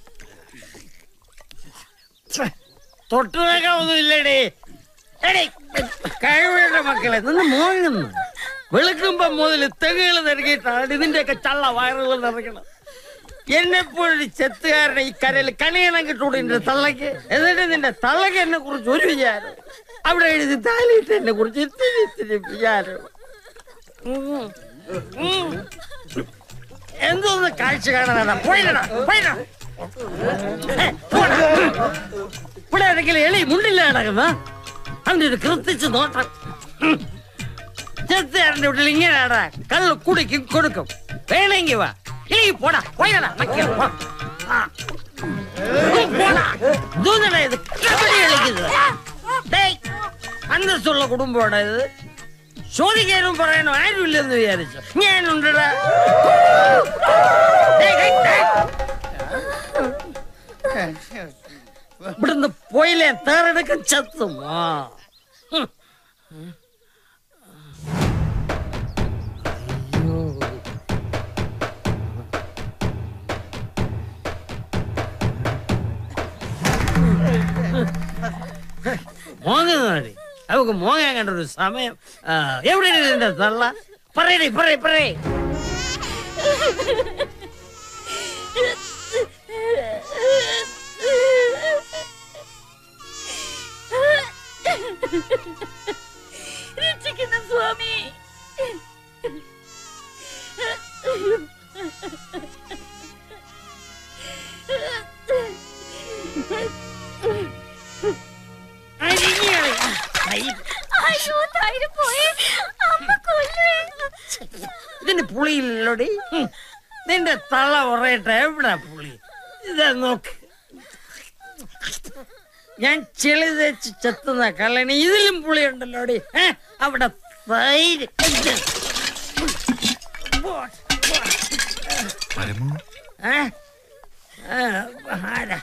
ഛെ, തൊട്ടു നോക്കാൻ ഒന്നുമില്ലടേ എടേ കഴിവുള്ള മക്കളെ നിന്ന് മോങ്ങുന്നു വെളുക്കുമ്പോ മുതൽ തെങ്ങുകൾ നിറങ്ങിയിട്ടാണ് ഇതിന്റെയൊക്കെ ചള്ള വയറുകൾ നിറയ്ക്കണം എന്നെപ്പോഴൊരു ചെത്തുകാരനെ ഈ കരയിൽ കണിയണം കിട്ടൂടെ എന്റെ തള്ളക്ക് എന്നിട്ട് നിന്റെ തള്ളക്ക് എന്നെ കുറിച്ച് ഒരു വിചാരം അവിടെ എഴുതി താലിയിട്ട് എന്നെ കുറിച്ച് ഇത്തിരി ഇത്തിരി വിചാരം ഉം. ഉം. എന്തോന്ന് കാഴ്ച കാണാനാ പോയില്ലടാ പോയില്ലടാ ഏ, പോടാ. ഇവിടെ ഏതെങ്കിലും എളി മുണ്ടില്ല കിടക്കുന്ന അവന്റെ ഒരു കൃത്തിച്ച് നോട്ടം ഉം. ചെത്തുകാരന്റെ വീട്ടിൽ ഇങ്ങനെയാടാ കള്ള് കുടിക്കും കൊടുക്കും വേണമെങ്കിൽ വാ ഇല്ലെങ്കിൽ പോടാ പോയടാ മക്കളെ, പോ. ആ. ഉം, പോടാ. ഇതൊന്നടാ ഇത് കബഡി കളിക്കുന്നത് ഡേയ്, അന്തസ്സുള്ള കുടുംബമാണ് ഇത് ചോദിക്കാനും പറയാനും ആരുമില്ലെന്ന് വിചാരിച്ചു ഞാനുണ്ടടാ ഡേയ്, ഡേയ്, ഡേയ്. ഇവിടുന്ന് പോയില്ലേ തേറെടുക്കം ചത്തും ആ ഹും. മോങ്ങുന്നാടി അവക്ക് മോങ്ങാൻ കണ്ട ഒരു സമയം ആ, എവിടെയാണ് ഇതിന്റെ തള്ള പറയണേ പറയേ പറയേ രക്ഷിക്കുന്ന സ്വാമി അയ്യോ തൈര് പോയി അമ്മ കൊല്ലേ ഇതിന്റെ പുളിയില്ലല്ലോടി ഹും. നിന്റെ തള്ള പറയട്ടെ എവിടെ പുളി ഇതാ നോക്ക് ഞാൻ ചെളി തേച്ച് ചെത്തുന്ന കള്ളണി ഇതിലും പുളിയുണ്ടല്ലോടി ഏ അവിടെ തൈര് പരമു ഏ ആ, ആരാ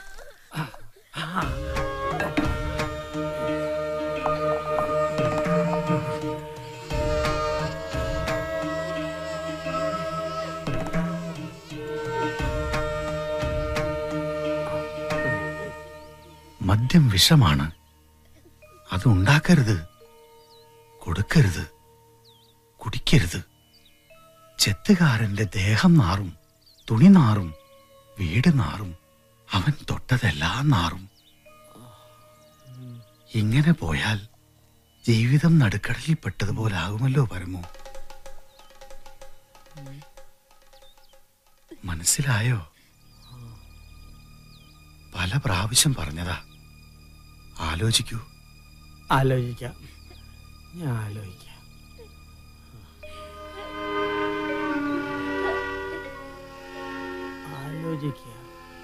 മദ്യം വിഷമാണ് അത് ഉണ്ടാക്കരുത് കൊടുക്കരുത് കുടിക്കരുത് ചെത്തുകാരന്റെ ദേഹം നാറും തുണി നാറും വീട് നാറും അവൻ തൊട്ടതെല്ലാം നാറും ഇങ്ങനെ പോയാൽ ജീവിതം നടുക്കടലിൽ പെട്ടതുപോലാകുമല്ലോ പരമു മനസ്സിലായോ പല പ്രാവശ്യം പറഞ്ഞതാ ആലോചിക്കൂ ആലോചിക്കാം ഞാൻ ആലോചിക്കാം ആലോചിക്കാം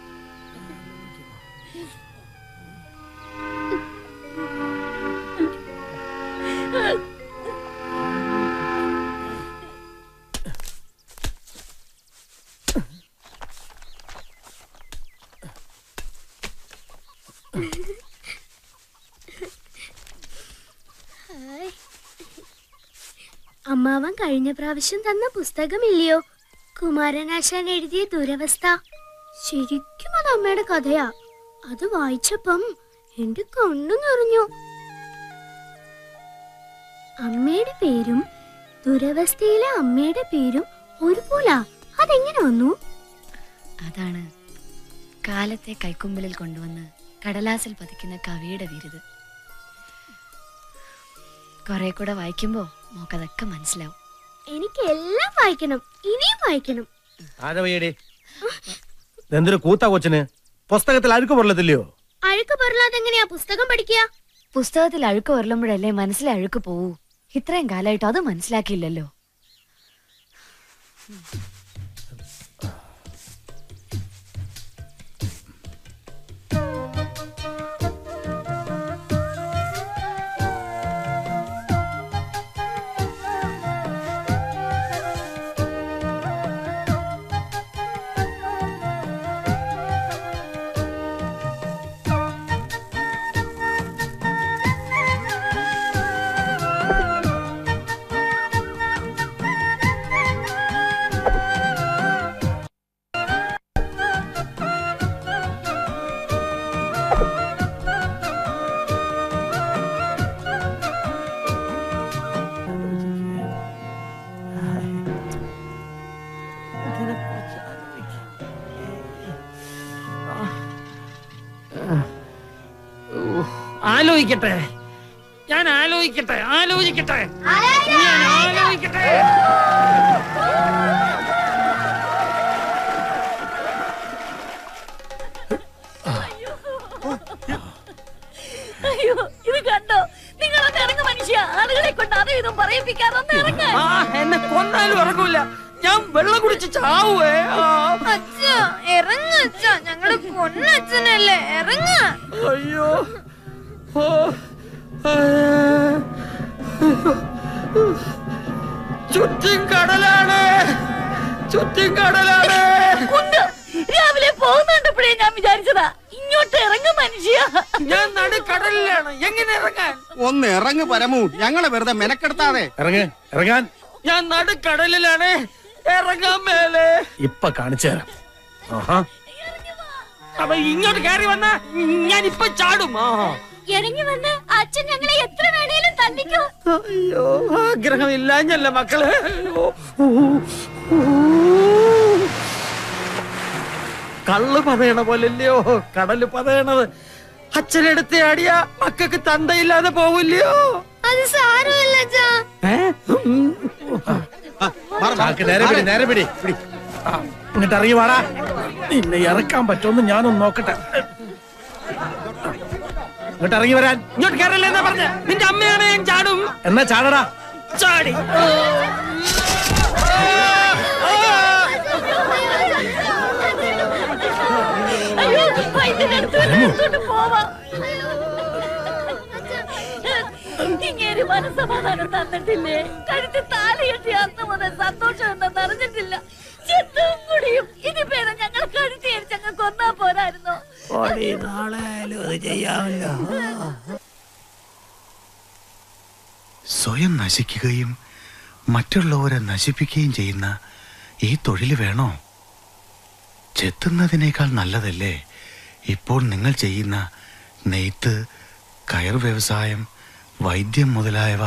ഹായ്. അമ്മാവൻ കഴിഞ്ഞ പ്രാവശ്യം തന്ന പുസ്തകമില്ലയോ കുമാരനാശാൻ എഴുതിയ ദുരവസ്ഥ ശരിക്കും അത് അമ്മയുടെ കഥയാ അത് വായിച്ചപ്പം എന്റെ കണ്ണു നിറഞ്ഞു അമ്മയുടെ പേരും ദുരവസ്ഥയിലെ അമ്മയുടെ പേരും ഒരുപോലാ അതെങ്ങനെ വന്നു അതാണ് കാലത്തെ കൈക്കുമ്പിളിൽ കൊണ്ടുവന്ന് കടലാസിൽ പതിക്കുന്ന കവിയുടെ വിരുത് കുറെ കൂടെ വായിക്കുമ്പോ മോക്കതൊക്കെ മനസ്സിലാവും എനിക്ക് എല്ലാം വായിക്കണം ഇനിയും വായിക്കണം ആരവയ്യടി എന്തൊരു കൂത്താ കൊച്ചിന് പുസ്തകത്തിൽ അഴുക്ക് പൊറലത്തില്ലയോ അഴുക്ക് പറഞ്ഞാൽ എങ്ങനെയാ പുസ്തകം പഠിക്കുക പുസ്തകത്തിൽ അഴുക്ക് വരളുമ്പോഴല്ലേ മനസ്സിലെ അഴുക്ക് പോവൂ ഇത്രയും കാലമായിട്ട് അത് മനസ്സിലാക്കിയില്ലല്ലോ ആലോചിക്കട്ടെ ഞാൻ ആലോചിക്കട്ടെ ആലോചിക്കട്ടെ ഞാൻ ആലോചിക്കട്ടെ അയ്യോ ഇത് കണ്ടോ നിങ്ങളൊന്ന് ഇറങ്ങ മനുഷ്യ ആളുകളെ കൊണ്ട് അതും ഇതും പറയിപ്പിക്കാറൊന്ന് ഇറങ്ങ ആ എന്നെ കൊന്നാലും ഇറങ്ങൂല ഞാൻ വെള്ളം കുടിച്ച് ചാവുവേ ആ. അച്ഛാ ഇറങ്ങ അച്ഛാ ഞങ്ങള് പൊന്നച്ഛനല്ലേ ഇറങ്ങ അയ്യോ ഓ ആ. ചുറ്റും കടലാണ് ചുറ്റും കടലാണ് ഉണ്ട് രാവിലെ പോകുന്നുണ്ടപ്പോഴേ ഞാൻ വിചാരിച്ചതാ ഇങ്ങോട്ട് ഇറങ്ങ മനുഷ്യ ഞാൻ നടുക്കടലിലാണ് എങ്ങനെ ഇറങ്ങാൻ ഒന്ന് ഇറങ്ങ് പരമു ഞങ്ങളെ വെറുതെ മെനക്കെടുത്താതെ ഇറങ്ങ് ഇറങ്ങാൻ ഞാൻ നടുക്കടലിലാണ് ഇറങ്ങാൻ മേലെ ഇപ്പൊ കാണിച്ചു തരാം ആഹാ അപ്പൊ ഇങ്ങോട്ട് കയറി വന്ന ഞാൻ ഇപ്പൊ ചാടും ആ ഇറങ്ങി വന്ന് അച്ഛൻ ഞങ്ങളെ എത്ര വേണേലും തല്ലിക്കോ അയ്യോ ആഗ്രഹമില്ലാഞ്ഞല്ല മക്കളെ അയ്യോ. കള്ള് പതയണ പോലല്ലയോ കടല് പതയണത് അച്ഛനെടുത്ത് ആടിയ മക്കൾക്ക് തന്തയില്ലാതെ പോവില്ലയോ അത് സാരമില്ല അച്ഛാ നേരെ പിടി നേരെ പിടി പിടി ആ, ഇങ്ങോട്ട് ഇറങ്ങി വാടാ നിന്നെ ഇറക്കാൻ പറ്റുമെന്ന് ഞാനൊന്ന് നോക്കട്ടെ ഇങ്ങോട്ട് ഇറങ്ങി വരാൻ ഇങ്ങോട്ട് കയറല്ലേ എന്നാ പറഞ്ഞ നിന്റെ അമ്മയാണ് ഞാൻ ചാടും എന്നാ ചാടടാ ചാടി അയ്യോ വൈദ്യന്റെ അടുത്ത് വരെ എടുത്തോണ്ട് പോവാം ഇങ്ങേര് മനസ്സമാധാനം തന്നിട്ടില്ലേ കഴുത്തി താലി കെട്ടി അന്ന് മുതൽ സന്തോഷം എന്തെന്ന് അറിഞ്ഞിട്ടില്ല ചെത്തും കുടിയും ഇനി പേരെ ഞങ്ങൾ കഴുത്തി അരിച്ചങ്ങ് കൊന്നാ പോരായിരുന്നോ ഓടി നാളെ ആയാലും അത് ചെയ്യാമല്ലോ സ്വയം നശിക്കുകയും മറ്റുള്ളവരെ നശിപ്പിക്കുകയും ചെയ്യുന്ന ഈ തൊഴിൽ വേണോ ചെത്തുന്നതിനേക്കാൾ നല്ലതല്ലേ ഇപ്പോൾ നിങ്ങൾ ചെയ്യുന്ന നെയ്ത്ത് കയർ വ്യവസായം വൈദ്യം മുതലായവ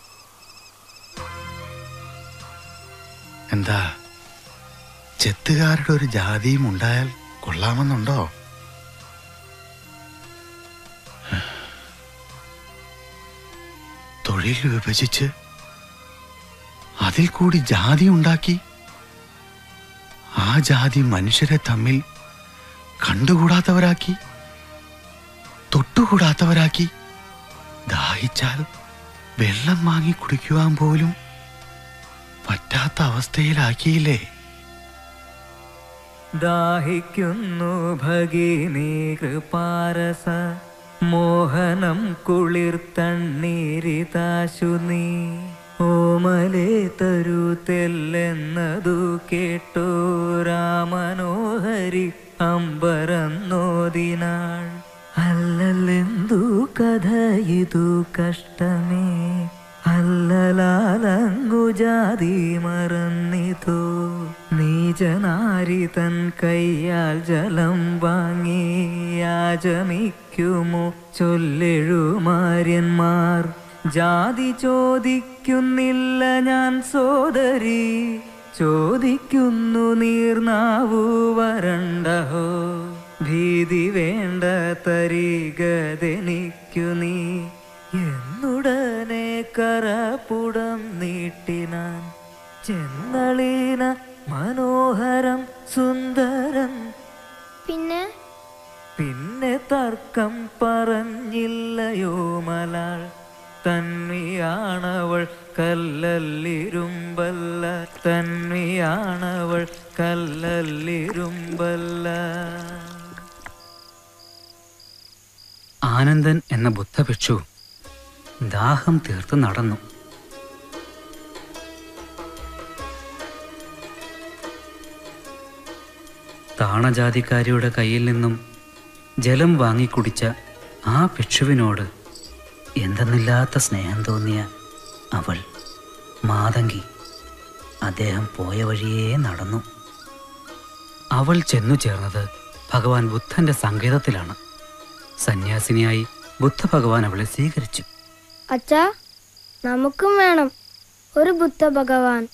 എന്താ ചെത്തുകാരുടെ ഒരു ജാതിയും ഉണ്ടായാൽ കൊള്ളാമെന്നുണ്ടോ തൊഴിൽ വിഭജിച്ച് അതിൽ കൂടി ജാതി ഉണ്ടാക്കി ആ ജാതി മനുഷ്യരെ തമ്മിൽ കണ്ടുകൂടാത്തവരാക്കി തൊട്ടുകൂടാത്തവരാക്കി ദാഹിച്ചാൽ വെള്ളം വാങ്ങി കുടിക്കുവാൻ പോലും പറ്റാത്ത അവസ്ഥയിലാക്കിയില്ലേ ദാഹിക്കുന്നു ഭഗിനി കൃപാരസ മോഹനം കുളിർത്തണ്ണീരിതാശു നീ ഓമലേ തരൂ തെല്ലെന്നതു കേട്ടോ രാമനോഹരി അമ്പരന്നോദിനാൾ അല്ലല്ലെന്തു കഥ ഇതു കഷ്ടമേ അല്ലലാലങ്കു ജാതി മറന്നിതോ നീചനാരി തൻ കയ്യാൽ ജലം വാങ്ങി യാചമിക്കുമോ ചൊല്ലെഴുമാര്യന്മാർ ജാതി ചോദിക്കുന്നില്ല ഞാൻ സോദരി ചോദിക്കുന്നു നീർനാവു വരണ്ടഹോ ഭീതി വേണ്ട തരികതെനിക്കു നീ എന്നുടനെ കറപുടം നീട്ടിനാൻ ചെന്നളീന മനോഹരം സുന്ദരൻ പിന്നെ പിന്നെ തർക്കം പറഞ്ഞില്ലയോ മലാൾ തന്മിയാണവൾ കല്ലല്ലിരുമ്പല്ല തന്മിയാണവൾ കല്ലല്ലിരുമ്പല്ല ആനന്ദൻ എന്ന ബുദ്ധഭിക്ഷു ദാഹം തീർത്ത് നടന്നു താണജാതിക്കാരിയുടെ കയ്യിൽ നിന്നും ജലം വാങ്ങിക്കുടിച്ച ആ ഭിക്ഷുവിനോട് എന്തെന്നില്ലാത്ത സ്നേഹം തോന്നിയ അവൾ മാതങ്കി അദ്ദേഹം പോയ വഴിയേ നടന്നു അവൾ ചെന്നു ചേർന്നത് ഭഗവാൻ ബുദ്ധന്റെ സങ്കേതത്തിലാണ് സന്യാസിനിയായി ബുദ്ധഭഗവാൻ അവളെ സ്വീകരിച്ചു അച്ഛാ നമുക്കും വേണം ഒരു ബുദ്ധ ഭഗവാൻ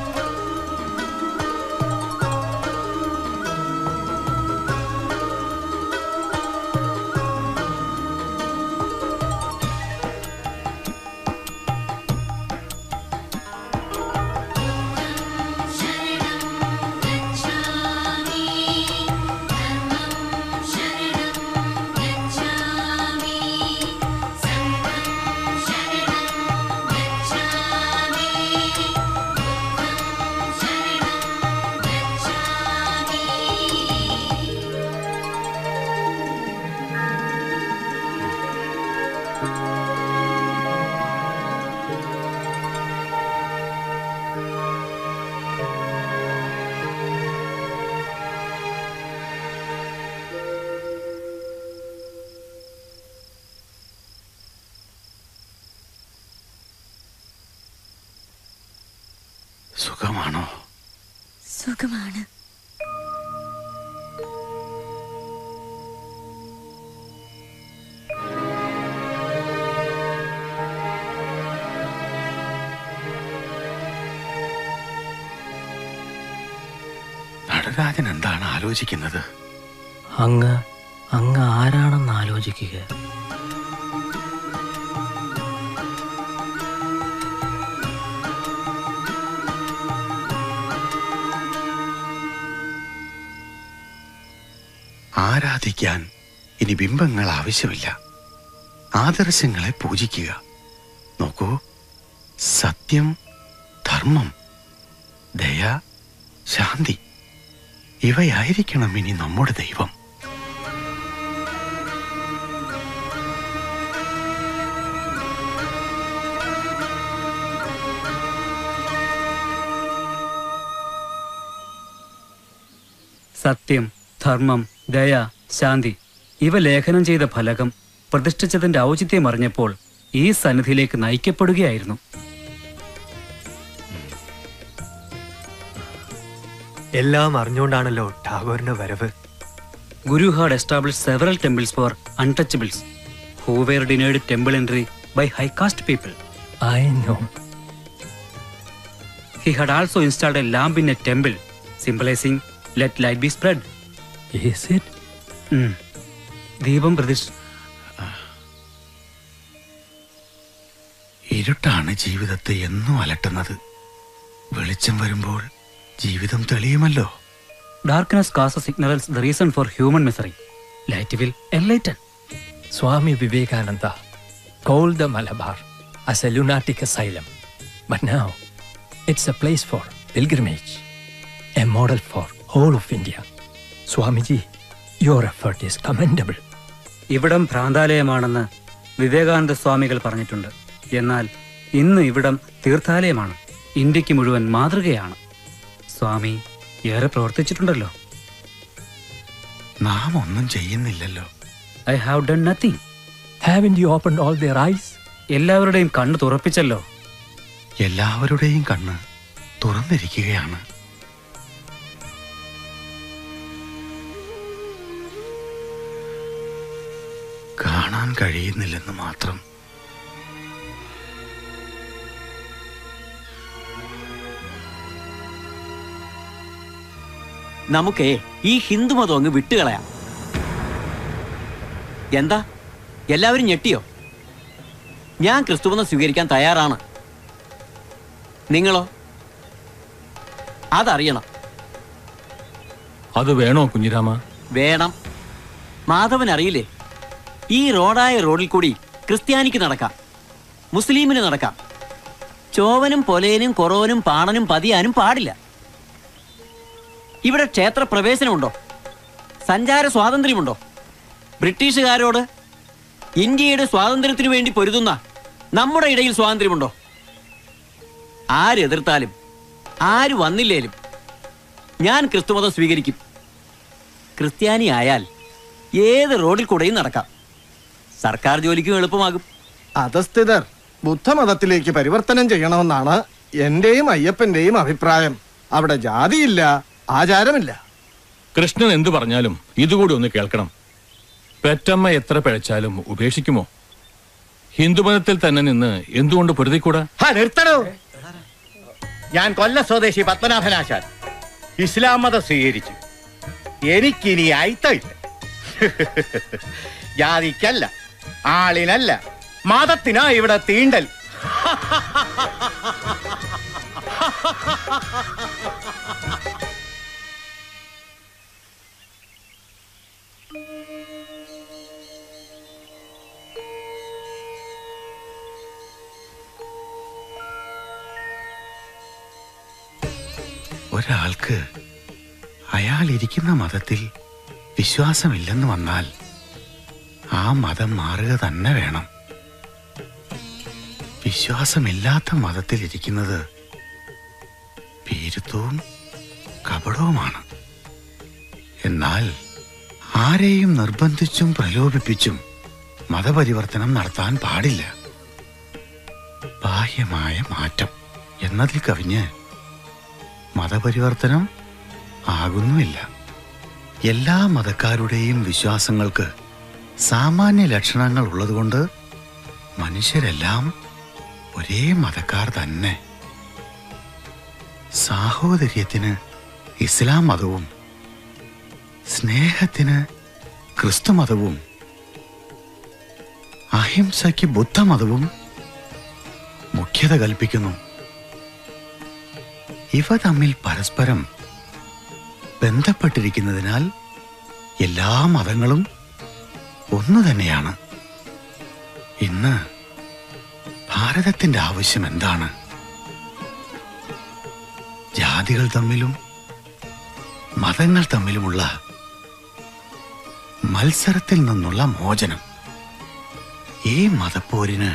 സുഖമാണോ സുഖമാണ് നടരാജൻ എന്താണ് ആലോചിക്കുന്നത് അങ്ങ് അങ്ങ് ആരാണെന്ന് ആലോചിക്കുക ആരാധിക്കാൻ ഇനി ബിംബങ്ങൾ ആവശ്യമില്ല ആദർശങ്ങളെ പൂജിക്കുക നോക്കൂ സത്യം ധർമ്മം ദയ ശാന്തി ഇവയായിരിക്കണം ഇനി നമ്മുടെ ദൈവം സത്യം ധർമ്മം ദയ ശാന്തി ഇവ ലേഖനം ചെയ്ത ഫലകം പ്രതിഷ്ഠിച്ചതിന്റെ ഔചിത്യം അറിഞ്ഞപ്പോൾ ഈ സന്നിധിയിലേക്ക് നയിക്കപ്പെടുകയായിരുന്നു എല്ലാം അറിഞ്ഞുകൊണ്ടാണല്ലോ ടാഗോറിന്റെ വരവ് Guru had establish several temples for untouchables who were denied temple entry by high caste people I know he had also installed a lamp in a temple symbolising let light be spread is it ദീപം പ്രതിഷ്ഠ ഇരുട്ടാണ് ജീവിതത്തെ എന്നും അലട്ടുന്നത് വെളിച്ചം വരുമ്പോൾ ജീവിതം തെളിയുമല്ലോ darkness causes ignorance the reason for human misery light will enlighten Swami Vivekananda called the Malabar as a lunatic asylum. But now, it's a place for pilgrimage, a model for all of India. Swamiji, your effort is commendable. ഇവിടം ഭ്രാന്താലയമാണെന്ന് വിവേകാനന്ദ സ്വാമികൾ പറഞ്ഞിട്ടുണ്ട് എന്നാൽ ഇന്ന് ഇവിടം തീർത്ഥാലയമാണ് ഇന്ത്യക്ക് മുഴുവൻ മാതൃകയാണ് സ്വാമി ഏറെ പ്രവർത്തിച്ചിട്ടുണ്ടല്ലോ നാം ഒന്നും ചെയ്യുന്നില്ലല്ലോ I have done nothing Haven't you opened all their eyes? എല്ലാവരുടെയും കണ്ണ് തുറപ്പിച്ചല്ലോ എല്ലാവരുടെയും കണ്ണ് തുറന്നിരിക്കുകയാണ് കാണാൻ കഴിയുന്നില്ലെന്ന് മാത്രം നമുക്കേ ഈ ഹിന്ദുമതം അങ്ങ് വിട്ടുകളയാം എന്താ എല്ലാവരും ഞെട്ടിയോ ഞാൻ ക്രിസ്തുമതം സ്വീകരിക്കാൻ തയ്യാറാണ് നിങ്ങളോ അതറിയണം അത് വേണോ കുഞ്ഞിരാമ വേണം മാധവൻ അറിയില്ലേ ഈ റോഡായ റോഡിൽ കൂടി ക്രിസ്ത്യാനിക്ക് നടക്കാം മുസ്ലിമിന് നടക്കാം ചോവനും പൊലേനും കൊറോനും പാണനും പതിയാനും പാടില്ല ഇവിടെ ക്ഷേത്ര പ്രവേശനമുണ്ടോ സഞ്ചാര സ്വാതന്ത്ര്യമുണ്ടോ ബ്രിട്ടീഷുകാരോട് ഇന്ത്യയുടെ സ്വാതന്ത്ര്യത്തിനു വേണ്ടി പൊരുതുന്ന നമ്മുടെ ഇടയിൽ സ്വാതന്ത്ര്യമുണ്ടോ ആരെതിർത്താലും ആര് വന്നില്ലേലും ഞാൻ ക്രിസ്തുമതം സ്വീകരിക്കും ക്രിസ്ത്യാനി ആയാൽ ഏത് റോഡിൽ കൂടെയും നടക്കാം സർക്കാർ ജോലിക്കും എളുപ്പമാകും അധസ്ഥിതർ ബുദ്ധമതത്തിലേക്ക് പരിവർത്തനം ചെയ്യണമെന്നാണ് എന്റെയും അയ്യപ്പന്റെയും അഭിപ്രായം അവിടെ ജാതിയില്ല ആചാരമില്ല കൃഷ്ണൻ എന്തു പറഞ്ഞാലും ഇതുകൂടി ഒന്ന് കേൾക്കണം പെറ്റമ്മ എത്ര പിഴച്ചാലും ഉപേക്ഷിക്കുമോ ഹിന്ദുമതത്തിൽ തന്നെ നിന്ന് എന്തുകൊണ്ട് പൊരുതിക്കൂടാ ഹാ, നിർത്തണോ ഞാൻ കൊല്ല സ്വദേശി പത്മനാഭനാശാൻ ഇസ്ലാം മതം സ്വീകരിച്ചു എനിക്കിനി അയിത്തമില്ല ജാതിക്കല്ല ആളിനല്ല മതത്തിനാ ഇവിടെ തീണ്ടൽ ഒരാൾക്ക് അയാൾ ഇരിക്കുന്ന മതത്തിൽ വിശ്വാസമില്ലെന്ന് വന്നാൽ ആ മതം മാറുക തന്നെ വേണം വിശ്വാസമില്ലാത്ത മതത്തിൽ ഇരിക്കുന്നത് ഭീരുത്വവും കപടവുമാണ് എന്നാൽ ആരെയും നിർബന്ധിച്ചും പ്രലോഭിപ്പിച്ചും മതപരിവർത്തനം നടത്താൻ പാടില്ല ബാഹ്യമായ മാറ്റം എന്നതിൽ കവിഞ്ഞ് മതപരിവർത്തനം ആകുന്നുമില്ല എല്ലാ മതക്കാരുടെയും വിശ്വാസങ്ങൾക്ക് സാമാന്യ ലക്ഷണങ്ങൾ ഉള്ളതുകൊണ്ട് മനുഷ്യരെല്ലാം ഒരേ മതക്കാർ തന്നെ സാഹോദര്യത്തിന് ഇസ്ലാം മതവും സ്നേഹത്തിന് ക്രിസ്തുമതവും അഹിംസയ്ക്ക് ബുദ്ധമതവും മുഖ്യത കൽപ്പിക്കുന്നു ഇവ തമ്മിൽ പരസ്പരം ബന്ധപ്പെട്ടിരിക്കുന്നതിനാൽ എല്ലാ മതങ്ങളും ഒന്നു തന്നെയാണ് ഇന്ന് ഭാരതത്തിന്റെ ആവശ്യം എന്താണ് ജാതികൾ തമ്മിലും മതങ്ങൾ തമ്മിലുമുള്ള മത്സരത്തിൽ നിന്നുള്ള മോചനം ഈ മതപ്പോരിന്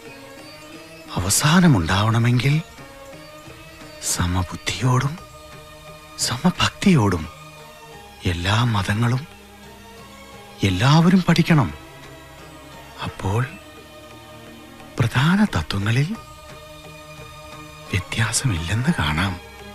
അവസാനമുണ്ടാവണമെങ്കിൽ സമബുദ്ധിയോടും സമഭക്തിയോടും എല്ലാ മതങ്ങളും എല്ലാവരും പഠിക്കണം അപ്പോൾ പ്രധാന തത്വങ്ങളിൽ വ്യത്യാസമില്ലെന്ന് കാണാം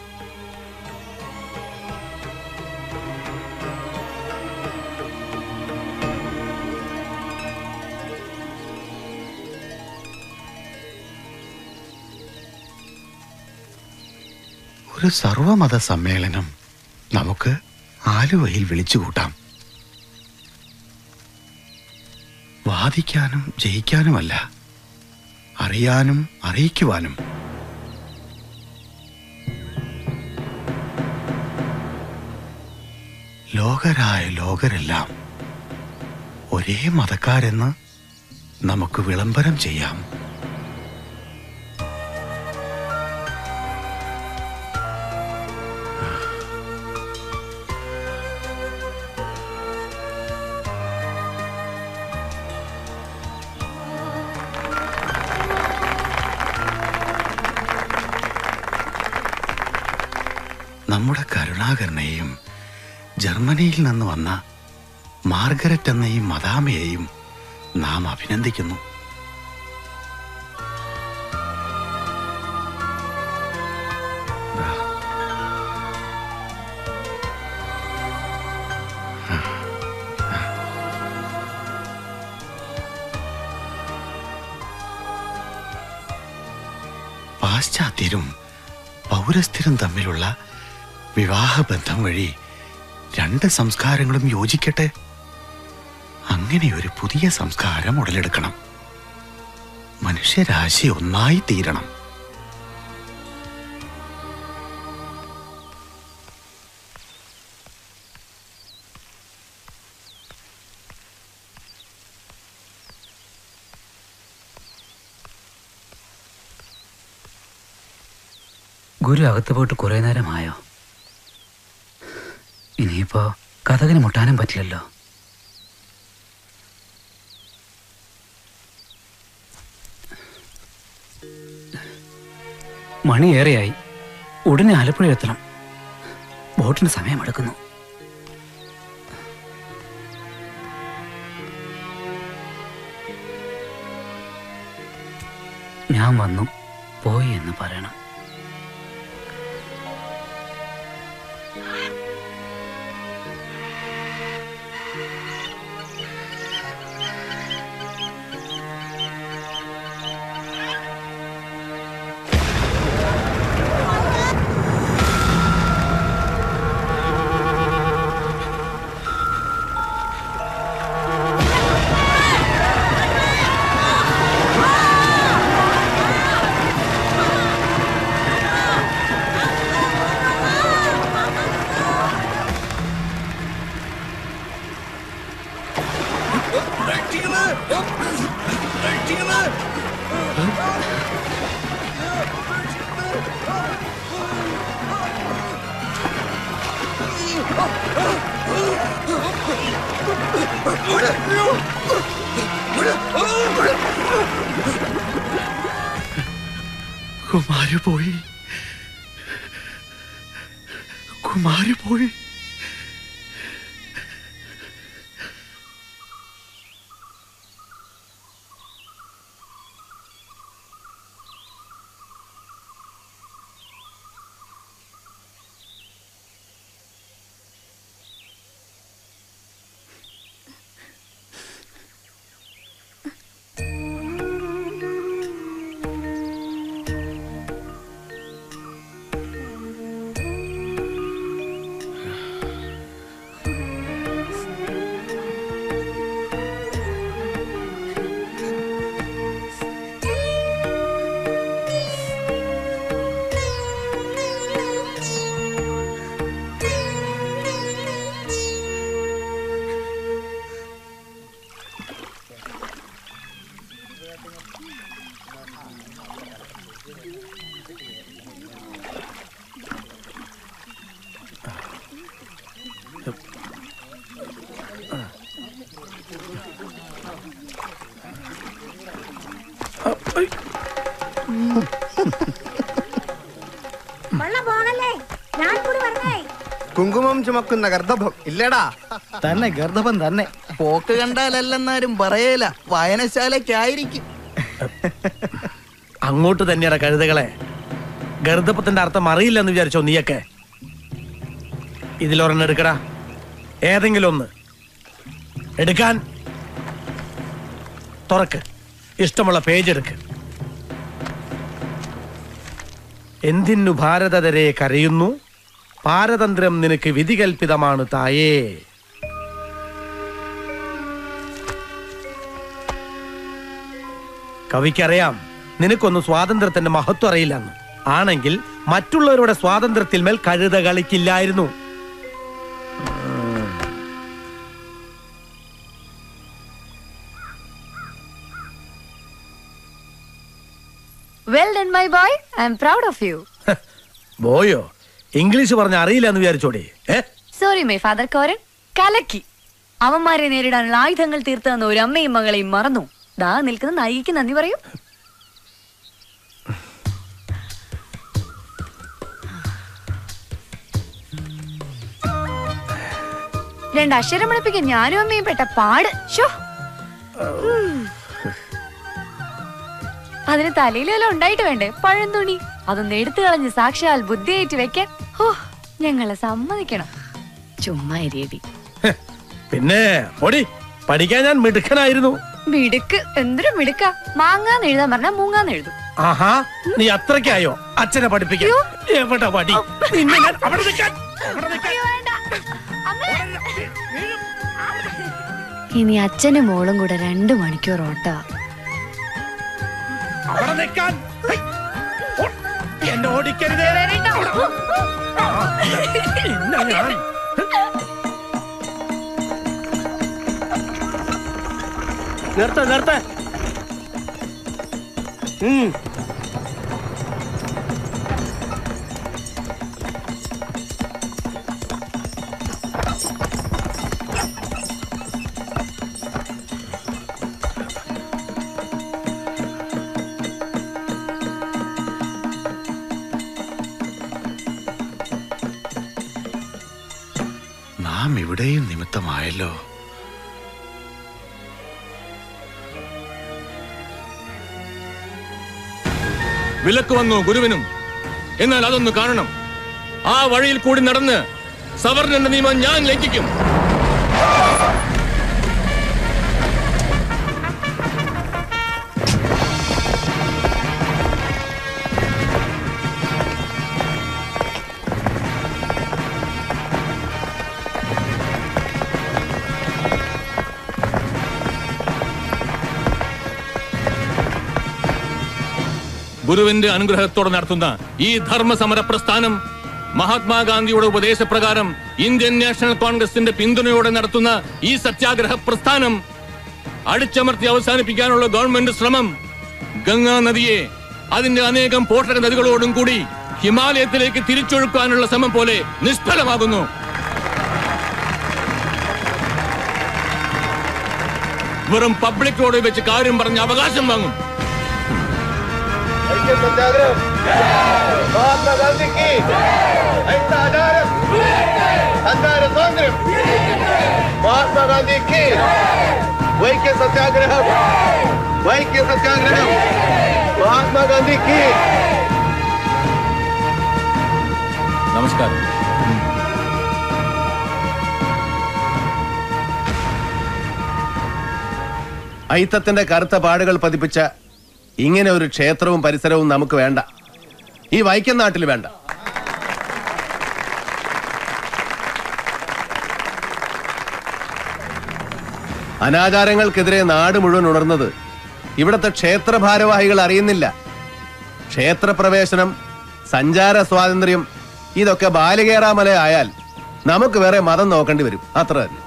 ഒരു സർവമത സമ്മേളനം നമുക്ക് ആലുവയിൽ വിളിച്ചുകൂട്ടാം വാദിക്കാനും ജയിക്കാനുമല്ല അറിയാനും അറിയിക്കുവാനും ലോകരായ ലോകരെല്ലാം ഒരേ മതക്കാരെന്ന് നമുക്ക് വിളംബരം ചെയ്യാം നമ്മുടെ കരുണാകരനെയും ജർമ്മനിയിൽ നിന്ന് വന്ന മാർഗരറ്റ് എന്ന ഈ മദാമയെയും നാം അഭിനന്ദിക്കുന്നു പാശ്ചാത്യരും പൗരസ്ഥരും തമ്മിലുള്ള വിവാഹബന്ധം വഴി രണ്ട് സംസ്കാരങ്ങളും യോജിക്കട്ടെ അങ്ങനെ ഒരു പുതിയ സംസ്കാരം ഉടലെടുക്കണം മനുഷ്യരാശി ഒന്നായി തീരണം ഗുരു അകത്ത് പോയിട്ട് കുറെ നേരമായോ ഇനിയിപ്പോ കഥകിന് മുട്ടാനും പറ്റില്ലല്ലോ മണിയേറെയായി ഉടനെ ആലപ്പുഴ എത്തണം ബോട്ടിന് സമയമെടുക്കുന്നു ഞാൻ വന്നു പോയി എന്ന് പറയണം കുമാര് പോയി കുമാര് പോയി വെള്ളം പോകല്ലേ ഞാൻ കൂടി പറഞ്ഞേ കുങ്കുമം ചുമക്കുന്ന ഗർദ്ധഭം ഇല്ലടാ തന്നെ ഗർദ്ധപം തന്നെ പോക്ക് കണ്ടാലല്ലെന്നാരും പറയേല വായനശാലയ്ക്കായിരിക്കും അങ്ങോട്ട് തന്നെയാണ് കഴുതകളെ ഗർദ്ധപ്പത്തിന്റെ അർത്ഥം അറിയില്ലെന്ന് വിചാരിച്ചോ നീയൊക്കെ ഇതിലൊരെണ്ണം എടുക്കടാ ഏതെങ്കിലും ഒന്ന് എടുക്കാൻ തുറക്ക് ഇഷ്ടമുള്ള പേജ് എടുക്ക് എന്തിനു ഭാരതതരെ കരയുന്നു പാരതന്ത്ര്യം നിനക്ക് വിധികൽപ്പിതമാണ് തായേ കവിക്കറിയാം നിനക്കൊന്നും സ്വാതന്ത്ര്യത്തിന്റെ മഹത്വം അറിയില്ലെന്ന് ആണെങ്കിൽ മറ്റുള്ളവരുടെ സ്വാതന്ത്ര്യത്തിൽ മേൽ കഴുത കളിക്കില്ലായിരുന്നു well done my boy I am proud of you ബോയോ ഇംഗ്ലീഷ് പറഞ്ഞ അറിയില്ല എന്ന് വിചാരിച്ചോടെ ഏ സോറി മൈ ഫാദർ കോരൻ കലക്കി അവന്മാരെ നേരിടാനുള്ള ആയുധങ്ങൾ തീർത്തു തന്ന ഒരു അമ്മയും മകളെയും മറന്നു ദാ നിൽക്കുന്ന നായികയ്ക്ക് നന്ദി പറയൂ രണ്ട് അക്ഷരം വിളിപ്പിക്കാൻ ഞാനും അമ്മയും പെട്ട പാട് ഷോ അതിന് തലയിൽ വല്ലതും ഉണ്ടായിട്ട് വേണ്ടേ പഴന്തുണി അതൊന്ന് എടുത്തു കളഞ്ഞ് സാക്ഷാൽ ബുദ്ധിയായിട്ട് വെക്കാൻ ഓ ഞങ്ങളെ സമ്മതിക്കണം ചുമ്മാ രീതി പിന്നെ ഓടി പഠിക്കാൻ ഞാൻ മിടുക്കനായിരുന്നു മിടുക്ക് എന്തൊരു മിടുക്ക മാങ്ങാന്ന് എഴുതാൻ പറഞ്ഞാ മൂങ്ങാന്ന് എഴുതും ആഹാ നീ അത്രയ്ക്കായോ അച്ഛനെ പഠിപ്പിക്കാൻ എവിടെ വടി നിന്നെ ഞാൻ അവിടെ നിൽക്കാൻ ഇനി അച്ഛനും മോളും കൂടെ രണ്ടു മണിക്കൂർ ഓട്ട അവിടെ നിൽക്കാൻ ഹൈ. ഓ, എന്നെ ഓടിക്കരുതേ ആ, ഇന്ന ഞാൻ നിർത്ത നിർത്ത നാം ഇവിടെയും നിമിത്തമായല്ലോ വിലക്ക് വന്നു ഗുരുവിനും എന്നാൽ അതൊന്ന് കാണണം ആ വഴിയിൽ കൂടി നടന്ന് സവർണന്റെ നിയമം ഞാൻ ലംഘിക്കും ഗുരുവിന്റെ അനുഗ്രഹത്തോടെ നടത്തുന്ന ഈ ധർമ്മസമര പ്രസ്ഥാനം മഹാത്മാഗാന്ധിയുടെ ഉപദേശപ്രകാരം ഇന്ത്യൻ നാഷണൽ കോൺഗ്രസിന്റെ പിന്തുണയോടെ നടത്തുന്ന ഈ സത്യാഗ്രഹ പ്രസ്ഥാനം അടിച്ചമർത്തി അവസാനിപ്പിക്കാനുള്ള ഗവൺമെന്റ് ശ്രമം ഗംഗാ നദിയെ അതിന്റെ അനേകം പോഷക നദികളോടും കൂടി ഹിമാലയത്തിലേക്ക് തിരിച്ചൊഴുക്കാനുള്ള ശ്രമം പോലെ നിഷ്ഫലമാകുന്നു വെറും പബ്ലിക് റോഡിൽ വെച്ച് കാര്യം പറഞ്ഞ് അവകാശം വാങ്ങും सत्याग्रह महात्मा गांधी की अहिंसा अदालत संधार स्वातंत्र्य महात्मा गांधी की वैक्य सत्याग्रह वैक्य सत्याग्रह महात्मा गांधी की നമസ്കാരം ഐത്തത്തിന്റെ കറുത്ത പാടുകൾ പതിപ്പിച്ച ഇങ്ങനെ ഒരു ക്ഷേത്രവും പരിസരവും നമുക്ക് വേണ്ട ഈ വൈക്കം നാട്ടിൽ വേണ്ട അനാചാരങ്ങൾക്കെതിരെ നാട് മുഴുവൻ ഉണർന്നത് ഇവിടത്തെ ക്ഷേത്ര ഭാരവാഹികൾ അറിയുന്നില്ല ക്ഷേത്രപ്രവേശനം സഞ്ചാര സ്വാതന്ത്ര്യം ഇതൊക്കെ ബാലികേറാമല ആയാൽ നമുക്ക് വേറെ മതം നോക്കേണ്ടി വരും അത്ര തന്നെ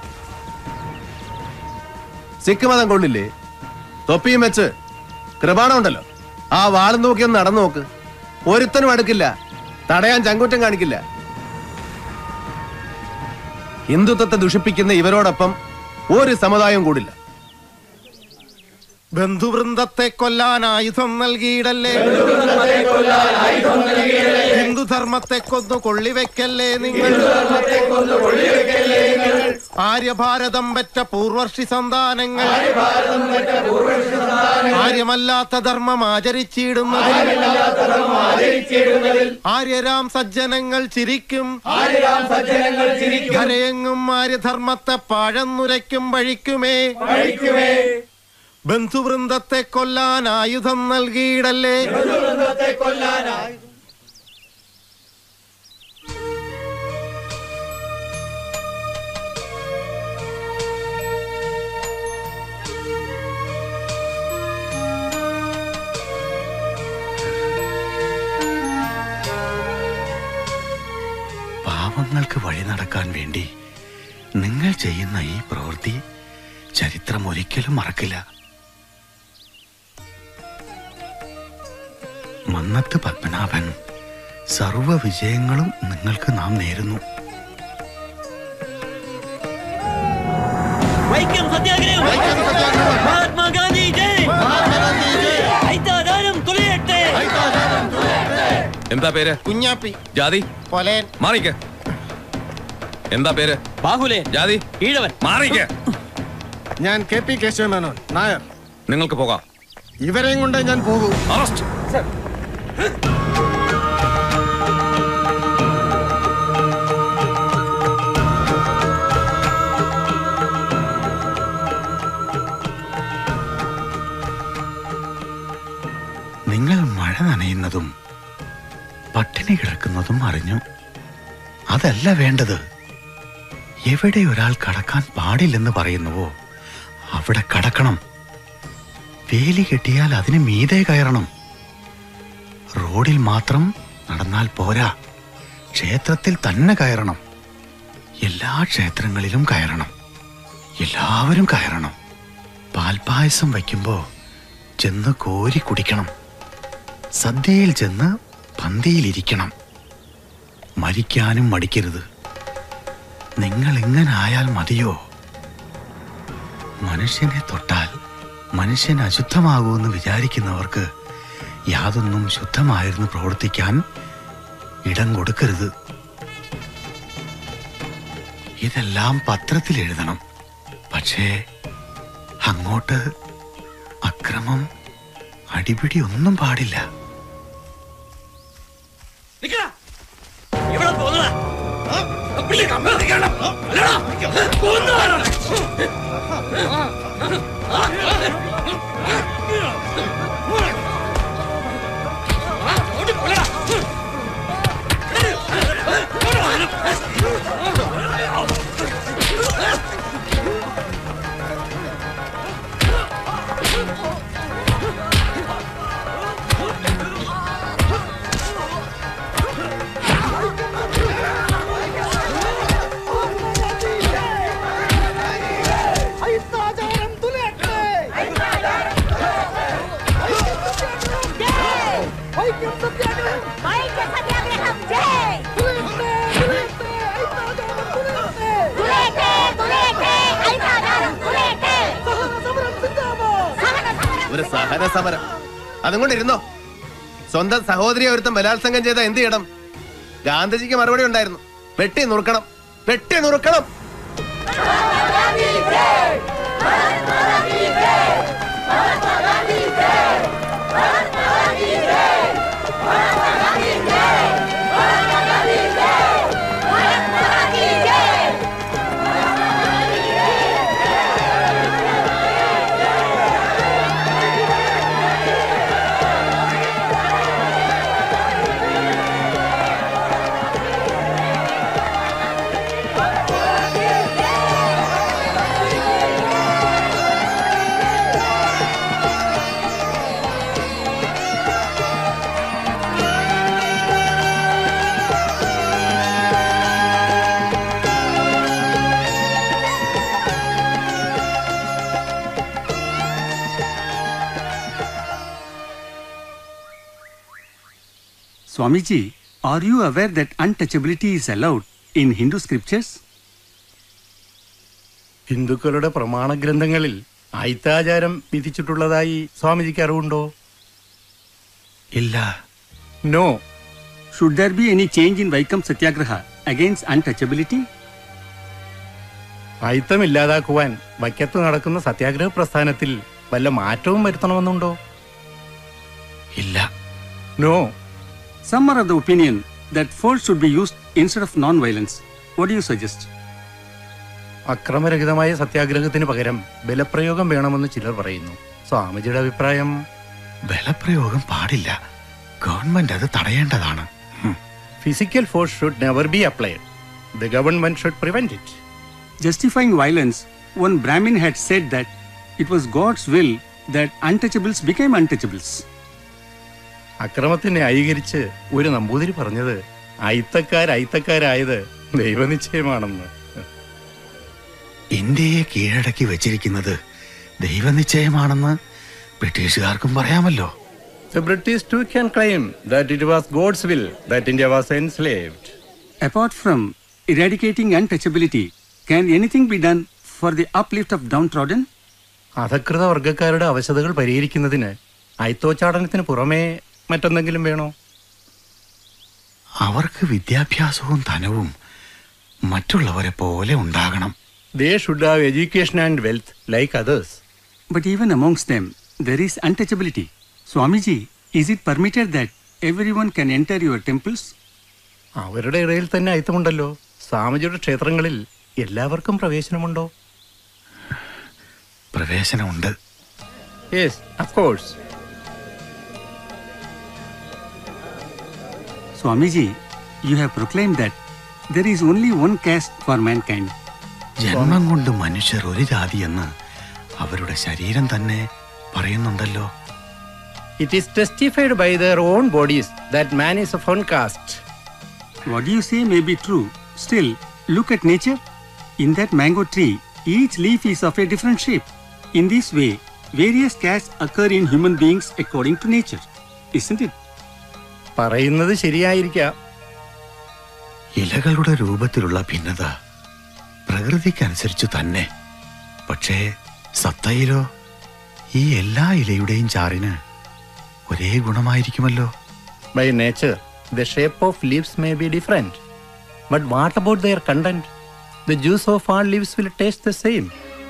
സിഖ് മതം കൊള്ളില്ലേ തൊപ്പിയും വെച്ച് കൃപാണം ഉണ്ടല്ലോ ആ വാളും നോക്കി ഒന്ന് നടന്നു നോക്ക് ഒരുത്തനും അടുക്കില്ല തടയാൻ ചങ്കൂറ്റം കാണിക്കില്ല ഹിന്ദുത്വത്തെ ദുഷിപ്പിക്കുന്ന ഇവരോടൊപ്പം ഒരു സമുദായം കൂടില്ല ബന്ധുവൃന്ദത്തെ കൊല്ലാൻ ആയുധം നൽകിയിടല്ലേ ഹിന്ദുധർമ്മത്തെ കൊന്നു കൊള്ളിവെക്കല്ലേ നിങ്ങൾ ആര്യഭാരതം പെറ്റ പൂർവർഷി സന്താനങ്ങൾ ആര്യമല്ലാത്ത ധർമ്മം ആചരിച്ചിടുന്നതിൽ ആര്യരാം സജ്ജനങ്ങൾ ചിരിക്കും കരയെങ്ങും ആര്യധർമ്മത്തെ പാഴന്നുരയ്ക്കും വഴിക്കുമേ ബന്ധുവൃന്ദത്തെ കൊല്ലാൻ ആയുധം നൽകിയിടല്ലേ പാവങ്ങൾക്ക് വഴി നടക്കാൻ വേണ്ടി നിങ്ങൾ ചെയ്യുന്ന ഈ പ്രവൃത്തി ചരിത്രം ഒരിക്കലും മറക്കില്ല മന്നത്ത് പത്മനാഭൻ സർവ വിജയങ്ങളും നിങ്ങൾക്ക് നാം നേരുന്നു വൈക്കം സത്യാഗ്രഹം മഹാത്മാഗാന്ധി ജയ് ഐതാദാനം തുലയട്ടെ എന്താ പേര് കുഞ്ഞാപ്പി ജാതി കൊലേൻ മാറിക്ക് എന്താ പേര് ബാഹുലേ ജാതി ഈഴവൻ മാറിക്ക് ഞാൻ കെ പി കേശവമേനോൻ നായർ നിങ്ങൾക്ക് പോകാം ഇവരെയും കൊണ്ട് ഞാൻ പോകൂ അറസ്റ്റ് നിങ്ങൾ മഴ നനയുന്നതും പട്ടിണി കിടക്കുന്നതും അറിഞ്ഞു അതല്ല വേണ്ടത് എവിടെ ഒരാൾ കടക്കാൻ പാടില്ലെന്ന് പറയുന്നുവോ അവിടെ കടക്കണം വേലി കെട്ടിയാൽ അതിന് മീതെ കയറണം റോഡിൽ മാത്രം നടന്നാൽ പോരാ ക്ഷേത്രത്തിൽ തന്നെ കയറണം എല്ലാ ക്ഷേത്രങ്ങളിലും കയറണം എല്ലാവരും കയറണം പാൽപായസം വയ്ക്കുമ്പോ ചെന്ന് കോരി കുടിക്കണം സദ്യയിൽ ചെന്ന് പന്തിയിലിരിക്കണം മരിക്കാനും മടിക്കരുത് നിങ്ങൾ ഇങ്ങനെ ആയാൽ മതിയോ മനുഷ്യനെ തൊട്ടാൽ മനുഷ്യൻ അശുദ്ധമാകുമെന്ന് വിചാരിക്കുന്നവർക്ക് യാതൊന്നും ശുദ്ധമായിരുന്നു പ്രവർത്തിക്കാൻ ഇടം കൊടുക്കരുത് ഇതെല്ലാം പത്രത്തിൽ എഴുതണം പക്ഷേ അങ്ങോട്ട് അക്രമം അടിപിടി ഒന്നും പാടില്ല നിക്കടാ ഇവിടെ പോന്നടാ அப்படியே கம்பேரிக்கணும் இல்லடா கொன்னு ഒരു സഹന സമരം അതും കൊണ്ടിരുന്നോ സ്വന്തം സഹോദരിയെ ഒരുത്തം ബലാത്സംഗം ചെയ്ത എന്ത് ചെയ്യണം ഗാന്ധിജിക്ക് മറുപടി ഉണ്ടായിരുന്നു വെട്ടി നുറുക്കണം വെട്ടി നുറുക്കണം ¡Ay, Swamiji, are you aware that untouchability is allowed in Hindu scriptures? ഹിന്ദുക്കളുടെ പ്രമാണ ഗ്രന്ഥങ്ങളിൽ അയിത്താചാരം വിധിച്ചിട്ടുള്ളതായി സ്വാമിജിക്ക് അറിവുണ്ടോ ഇല്ല no Should there be any change in Vaikam Satyagraha against untouchability? അയിത്തം ഇല്ലാതാക്കുവാൻ വയ്ക്കത്ത് നടക്കുന്ന സത്യാഗ്രഹ പ്രസ്ഥാനത്തിൽ വല്ല മാറ്റവും വരുത്തണമെന്നുണ്ടോ ഇല്ല no Some are of the opinion that force should be used instead of non-violence. What do you suggest? അക്രമരഹിതമായ സത്യാഗ്രഹത്തിന് പകരം ബലപ്രയോഗം വേണമെന്ന് ചിലർ പറയുന്നു സ്വാമിജിയുടെ അഭിപ്രായം ബലപ്രയോഗം പാടില്ല ഗവൺമെന്റ് അത് തടയേണ്ടതാണ് physical force should never be applied the government should prevent it Justifying violence, one Brahmin had said that it was God's will that untouchables became untouchables. അക്രമത്തെ ന്യായീകരിച്ച് ഒരു നമ്പൂതിരി പറഞ്ഞത് അയിത്തക്കാർ അയിത്തക്കാരായത് ദൈവനിശ്ചയമാണെന്ന് ഇന്ത്യയെ കീഴടക്കി വെച്ചിരിക്കുന്നത് ദൈവനിശ്ചയമാണെന്ന് ബ്രിട്ടീഷുകാർക്കും പറയാമല്ലോ The British too can claim that it was God's will that India was enslaved. Apart from eradicating untouchability, can anything be done for the uplift of downtrodden? അധകൃത വർഗക്കാരുടെ അവശതകൾ പരിഹരിക്കുന്നതിന് അയിത്തോച്ചാടനത്തിന് പുറമേ മറ്റെന്തെങ്കിലും വേണോ അവർക്ക് വിദ്യാഭ്യാസവും ധനവും മറ്റുള്ളവരെ പോലെ ഉണ്ടാകണം they should have education and wealth like others But even amongst them, there is untouchability. Swamiji, is it permitted that everyone can enter your temples? അവരുടെ ഇടയിൽ തന്നെ അയിത്തമുണ്ടല്ലോ സ്വാമിജിയുടെ ക്ഷേത്രങ്ങളിൽ എല്ലാവർക്കും പ്രവേശനമുണ്ടോ പ്രവേശനമുണ്ട് yes of course Swamiji, you have proclaimed that there is only one caste for mankind. ജന്മം കൊണ്ട് മനുഷ്യർ ഒരു ജാതിയെന്ന് അവരുടെ ശരീരം തന്നെ പറയുന്നുണ്ടല്ലോ it is testified by their own bodies that man is of one caste What you say may be true. Still, look at nature. In that mango tree, each leaf is of a different shape. In this way, various castes occur in human beings according to nature. Isn't it? പറയുന്നത് ശരിയായിരിക്കാം ഇലകളുടെ രൂപത്തിലുള്ള ഭിന്നത പ്രകൃതിക്കനുസരിച്ചു തന്നെ പക്ഷേ സത്തയിലോ ഈ എല്ലാ ഇലയുടെയും ചാറിന് ഒരേ ഗുണമായിരിക്കുമല്ലോ by nature the shape of leaves may be different but what about their content the juice of all leaves will taste the same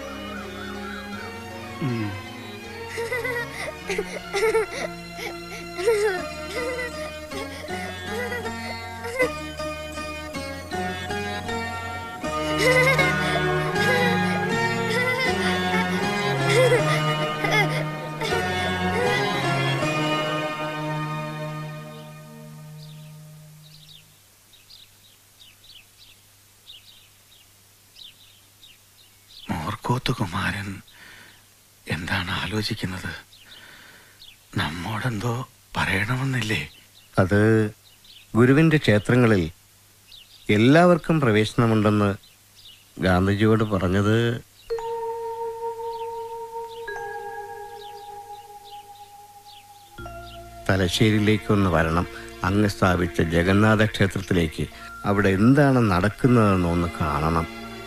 Morkoth Kumaran എന്താണ് ആലോചിക്കുന്നത് നമ്മോടെന്തോ പറയണമെന്നില്ലേ അത് ഗുരുവിന്റെ ക്ഷേത്രങ്ങളിൽ എല്ലാവർക്കും പ്രവേശനമുണ്ടെന്ന് ഗാന്ധിജിയോട് പറഞ്ഞത് തലശ്ശേരിയിലേക്കൊന്ന് വരണം അങ്ങ് സ്ഥാപിച്ച ജഗന്നാഥ ക്ഷേത്രത്തിലേക്ക് അവിടെ എന്താണ് നടക്കുന്നതെന്ന് ഒന്ന് കാണണം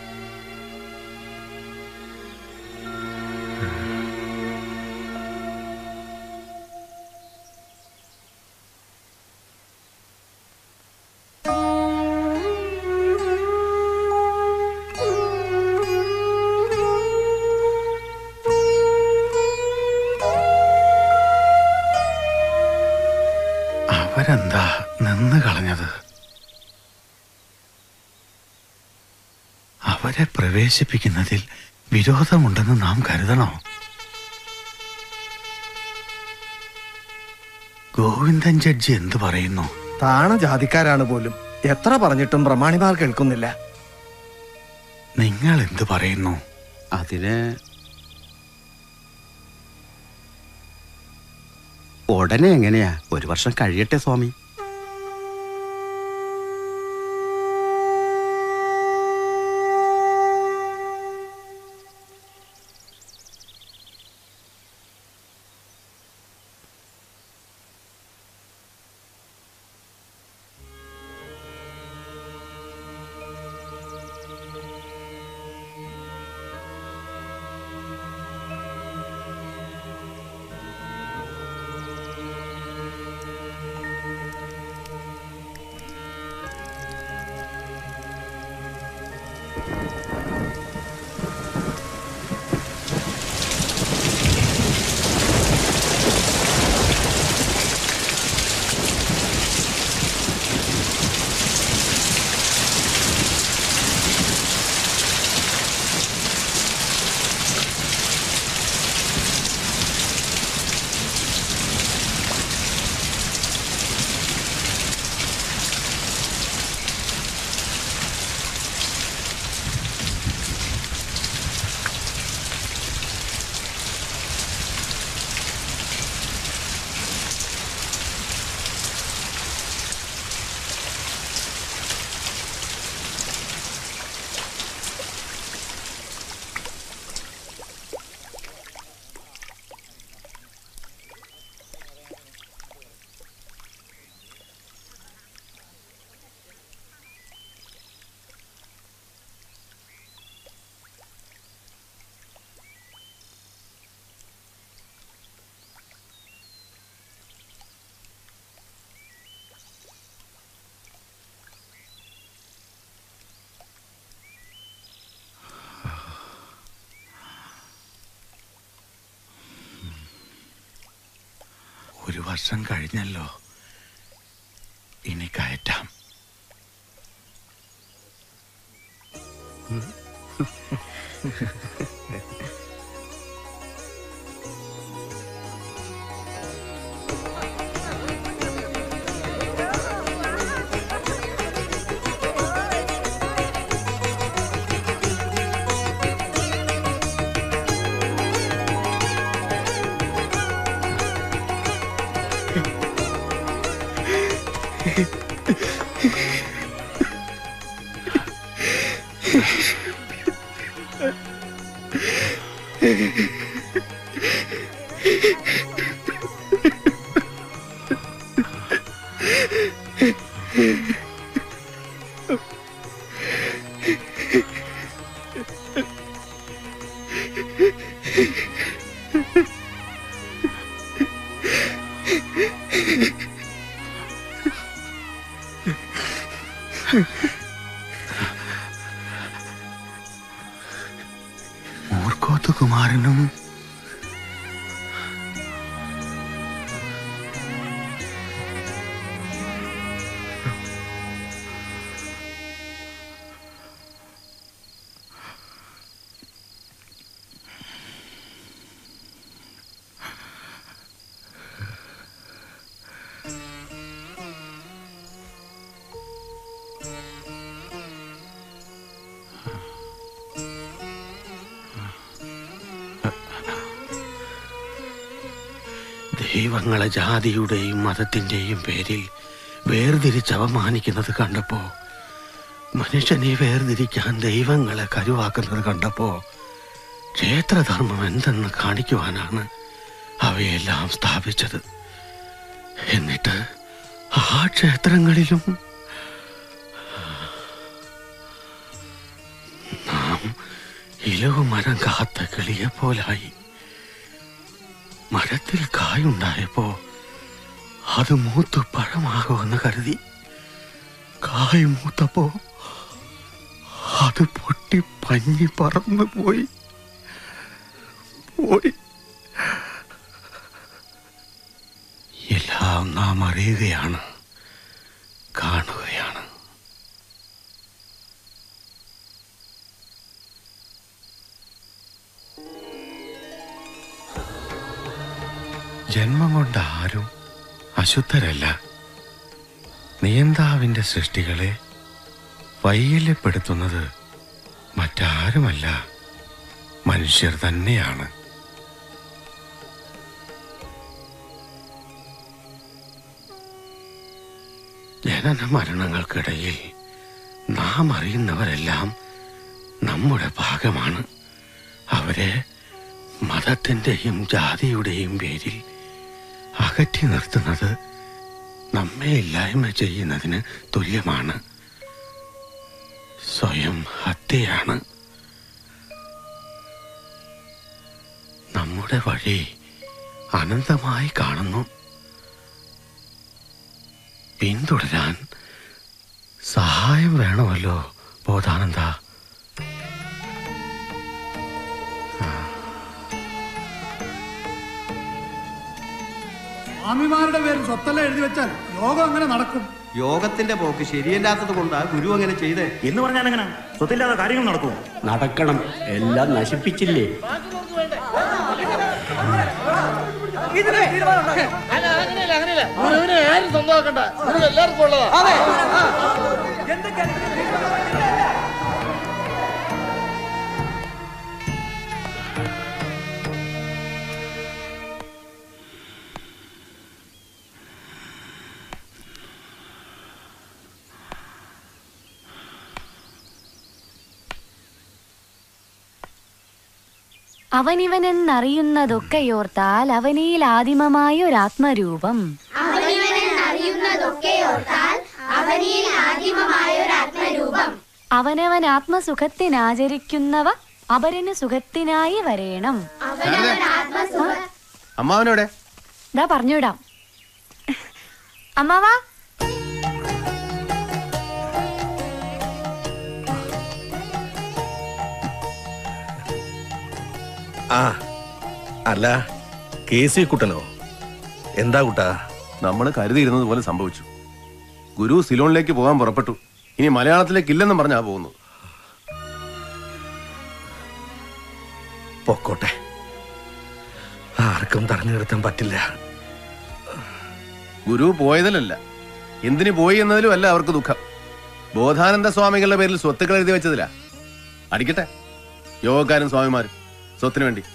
അവരെന്താ നിന്ന് കളഞ്ഞത് അവരെ പ്രവേശിപ്പിക്കുന്നതിൽ വിരോധമുണ്ടെന്ന് നാം കരുതണോ ഗോവിന്ദൻ ജഡ്ജി എന്തു പറയുന്നു താണ ജാതിക്കാരാണ് പോലും എത്ര പറഞ്ഞിട്ടും പ്രമാണിമാർ കേൾക്കുന്നില്ല നിങ്ങൾ എന്തു പറയുന്നു അതിന് ഉടനെ എങ്ങനെയാ ഒരു വർഷം കഴിയട്ടെ സ്വാമി ഒരു വർഷം കഴിഞ്ഞല്ലോ ഇനി കയറ്റാം മൂർക്കോത്ത് കുമാരനും ദൈവങ്ങളെ ജാതിയുടെയും മതത്തിന്റെയും പേരിൽ വേർതിരിച്ച് അപമാനിക്കുന്നത് കണ്ടപ്പോ മനുഷ്യനെ വേർതിരിക്കാൻ ദൈവങ്ങളെ കരുവാക്കുന്നത് കണ്ടപ്പോ ക്ഷേത്രധർമ്മം എന്തെന്ന് കാണിക്കുവാനാണ് അവയെല്ലാം സ്ഥാപിച്ചത് എന്നിട്ട് ആ ക്ഷേത്രങ്ങളിലും നാം ഇലവ് മരം കാത്ത കിളിയെ പോലായി മരത്തിൽ കായുണ്ടായപ്പോ അത് മൂത്തു പഴമാകുമെന്ന് കരുതി കായ് മൂത്തപ്പോ അത് പൊട്ടി പഞ്ഞി പറന്നു പോയി പോയി എല്ലാം നാം അറിയുകയാണ് കാണുകയാണ് ജന്മം കൊണ്ട് ആരും അശുദ്ധരല്ല നിയന്താവിന്റെ സൃഷ്ടികളെ വൈകല്യപ്പെടുത്തുന്നത് മറ്റാരുമല്ല മനുഷ്യർ തന്നെയാണ് ജനന മരണങ്ങൾക്കിടയിൽ നാം അറിയുന്നവരെല്ലാം നമ്മുടെ ഭാഗമാണ് അവരെ മതത്തിന്റെയും ജാതിയുടെയും പേരിൽ അകറ്റി നിർത്തുന്നത് നമ്മെ ഇല്ലായ്മ ചെയ്യുന്നതിന് തുല്യമാണ് സ്വയം ഹത്യയാണ് നമ്മുടെ വഴി അനന്തമായി കാണുന്നു പിന്തുടരാൻ സഹായം വേണമല്ലോ ബോധാനന്ദ സ്വാമിമാരുടെ പേരിൽ സ്വത്തെല്ലാം എഴുതി വെച്ചാൽ യോഗം അങ്ങനെ നടക്കും യോഗത്തിന്റെ പോക്ക് ശരിയല്ലാത്തത് കൊണ്ടാ ഗുരു അങ്ങനെ ചെയ്തേ എന്ന് പറഞ്ഞാൽ എങ്ങനെ സ്വത്തില്ലാതെ കാര്യങ്ങൾ നടക്കും നടക്കണം എല്ലാം നശിപ്പിച്ചില്ലേ ആരും സ്വന്തമാക്കണ്ട ഇത് എല്ലാവർക്കും ഉള്ളതാ അവനിവനെന്നറിയുന്നതൊക്കെയോർത്താൽ അവനിൽ ആദിമമായ ഒരാത്മരൂപം അറിയുന്നതൊക്കെയോർത്താൽ അവനിൽ ആദിമമായൊരാത്മരൂപം അവനവൻ ആത്മസുഖത്തിനാചരിക്കുന്നവ അപരന് സുഖത്തിനായി വരേണം അവനവൻ ആത്മസുഖ അമ്മാവനോടെ ദാ പറഞ്ഞുവിടാം അമ്മാവാ ആ അല്ല കെ സി കുട്ടനോ എന്താ കൂട്ടാ നമ്മൾ കരുതിയിരുന്നത് പോലെ സംഭവിച്ചു ഗുരു സിലോണിലേക്ക് പോകാൻ പുറപ്പെട്ടു ഇനി മലയാളത്തിലേക്ക് ഇല്ലെന്നും പറഞ്ഞാ പോകുന്നു പൊക്കോട്ടെ ആർക്കും തടഞ്ഞു നിർത്താൻ പറ്റില്ല ഗുരു പോയതിലല്ല എന്തിനു പോയി എന്നതിലും അല്ല അവർക്ക് ദുഃഖം ബോധാനന്ദ സ്വാമികളുടെ പേരിൽ സ്വത്തുക്കൾ എഴുതി വെച്ചതിലാ അടിക്കട്ടെ യോഗക്കാരും സ്വാമിമാരും സ്വത്തിനു വേണ്ടി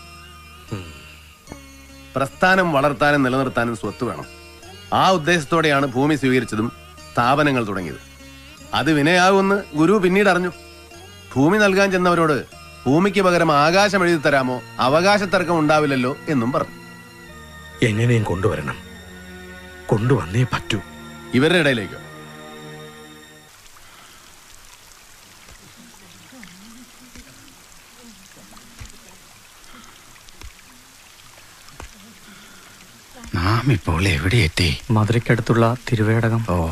പ്രസ്ഥാനം വളർത്താനും നിലനിർത്താനും സ്വത്ത് വേണം ആ ഉദ്ദേശത്തോടെയാണ് ഭൂമി സ്വീകരിച്ചതും സ്ഥാപനങ്ങൾ തുടങ്ങിയത് അത് വിനയാവുമെന്ന് ഗുരു പിന്നീട് അറിഞ്ഞു ഭൂമി നൽകാൻ ചെന്നവരോട് ഭൂമിക്ക് പകരം ആകാശം എഴുതി തരാമോ അവകാശ തർക്കം ഉണ്ടാവില്ലല്ലോ എന്നും പറഞ്ഞു എങ്ങനെയും കൊണ്ടുവരണം കൊണ്ടുവന്നേ പറ്റൂ ഇവരുടെ ഇടയിലേക്കോ നാം ഇപ്പോൾ എവിടെ എത്തി മധുരയ്ക്കടുത്തുള്ള തിരുവേടകം ഓ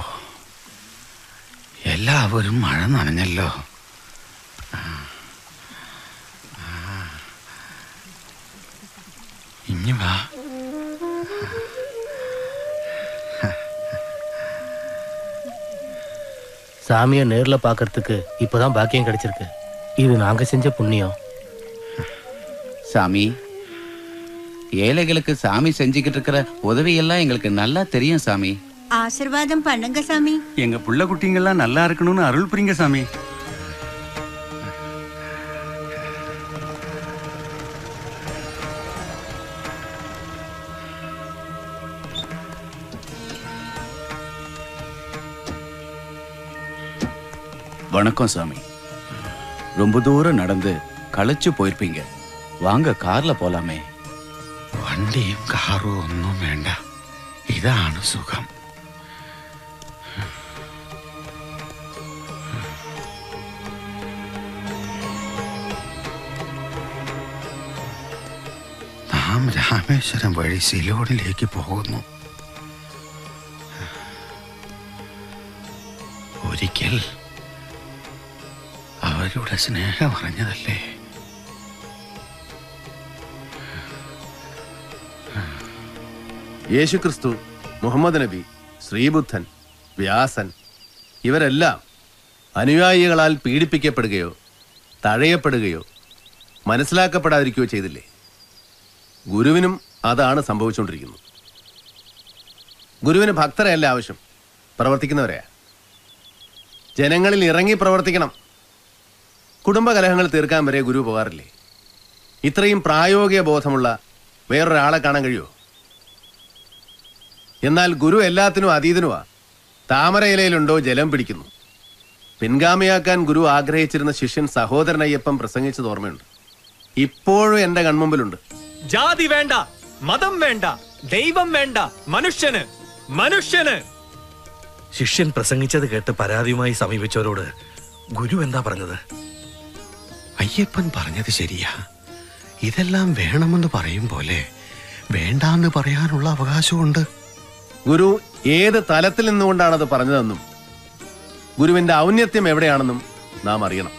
എല്ലാവരും മഴ നനഞ്ഞല്ലോ ആ. ആ. ഇഞ്ഞി വാ சாமியை நேரில் பார்க்கறதுக்கு இப்போதான் பாக்கியம் கிடைச்சிருக்கு இது நாங்க செஞ்ச புண்ணியம் சாமி ஏழைகளுக்கு சாமி செஞ்சுக்கிட்டு இருக்கிற உதவியெல்லாம் எங்களுக்கு நல்லா தெரியும் சாமி ஆசிர்வாதம் பண்ணுங்க சாமி எங்க புள்ள குட்டிங்கெல்லாம் நல்லா இருக்கணும்னு அருள் புரிங்க சாமி வணக்கம் சாமி ரொம்ப தூரம் நடந்து களைச்சு போயிருப்பீங்க வாங்க கார்ல போலாமே വണ്ടിയും കാറും ഒന്നും വേണ്ട ഇതാണ് സുഖം നാം രാമേശ്വരം വഴി സിലോണിലേക്ക് പോകുന്നു ഒരിക്കൽ അവരുടെ സ്നേഹം അറിഞ്ഞതല്ലേ യേശുക്രിസ്തു മുഹമ്മദ് നബി ശ്രീബുദ്ധൻ വ്യാസൻ ഇവരെല്ലാം അനുയായികളാൽ പീഡിപ്പിക്കപ്പെടുകയോ തഴയപ്പെടുകയോ മനസ്സിലാക്കപ്പെടാതിരിക്കുകയോ ചെയ്തില്ലേ ഗുരുവിനും അതാണ് സംഭവിച്ചുകൊണ്ടിരിക്കുന്നത് ഗുരുവിന് ഭക്തരെയല്ല ആവശ്യം പ്രവർത്തിക്കുന്നവരെയാ ജനങ്ങളിൽ ഇറങ്ങി പ്രവർത്തിക്കണം കുടുംബകലഹങ്ങൾ തീർക്കാൻ വരെ ഗുരു പോകാറില്ലേ ഇത്രയും പ്രായോഗിക ബോധമുള്ള വേറൊരാളെ കാണാൻ കഴിയുമോ എന്നാൽ ഗുരു എല്ലാത്തിനും അതീതനുമാ താമര ഇലയിലുണ്ടോ ജലം പിടിക്കുന്നു പിൻഗാമിയാക്കാൻ ഗുരു ആഗ്രഹിച്ചിരുന്ന ശിഷ്യൻ സഹോദരൻ അയ്യപ്പൻ പ്രസംഗിച്ചത് ഓർമ്മയുണ്ട് ഇപ്പോഴും എന്റെ കൺമുമ്പിലുണ്ട് ജാതി വേണ്ട മതം വേണ്ട ദൈവം വേണ്ട മനുഷ്യന് മനുഷ്യന് ശിഷ്യൻ പ്രസംഗിച്ചത് കേട്ട് പരാതിയുമായി സമീപിച്ചവരോട് ഗുരു എന്താ പറഞ്ഞത് അയ്യപ്പൻ പറഞ്ഞത് ശരിയാ ഇതെല്ലാം വേണമെന്ന് പറയും പോലെ വേണ്ടാന്ന് പറയാനുള്ള അവകാശമുണ്ട് ഗുരു ഏത് തലത്തിൽ നിന്നുകൊണ്ടാണത് പറഞ്ഞതെന്നും ഗുരുവിന്റെ ഔന്നത്യം എവിടെയാണെന്നും നാം അറിയണം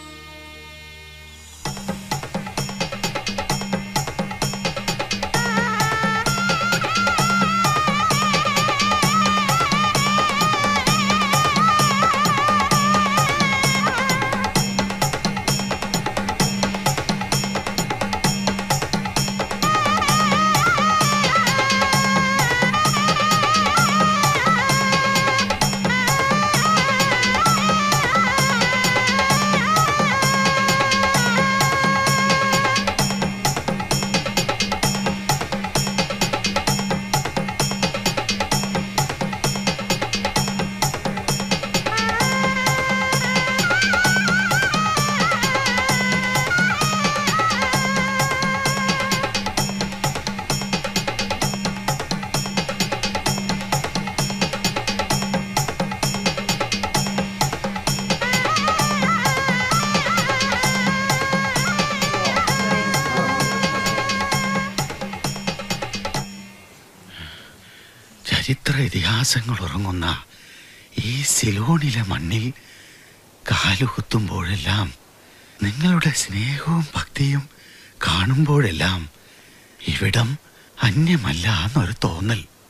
ചരിത്ര ഇതിഹാസങ്ങൾ ഉറങ്ങുന്ന ഈ സിലോണിലെ മണ്ണിൽ കാലുകുത്തുമ്പോഴെല്ലാം നിങ്ങളുടെ സ്നേഹവും ഭക്തിയും കാണുമ്പോഴെല്ലാം ഇവിടം അന്യമല്ല എന്നൊരു തോന്നൽ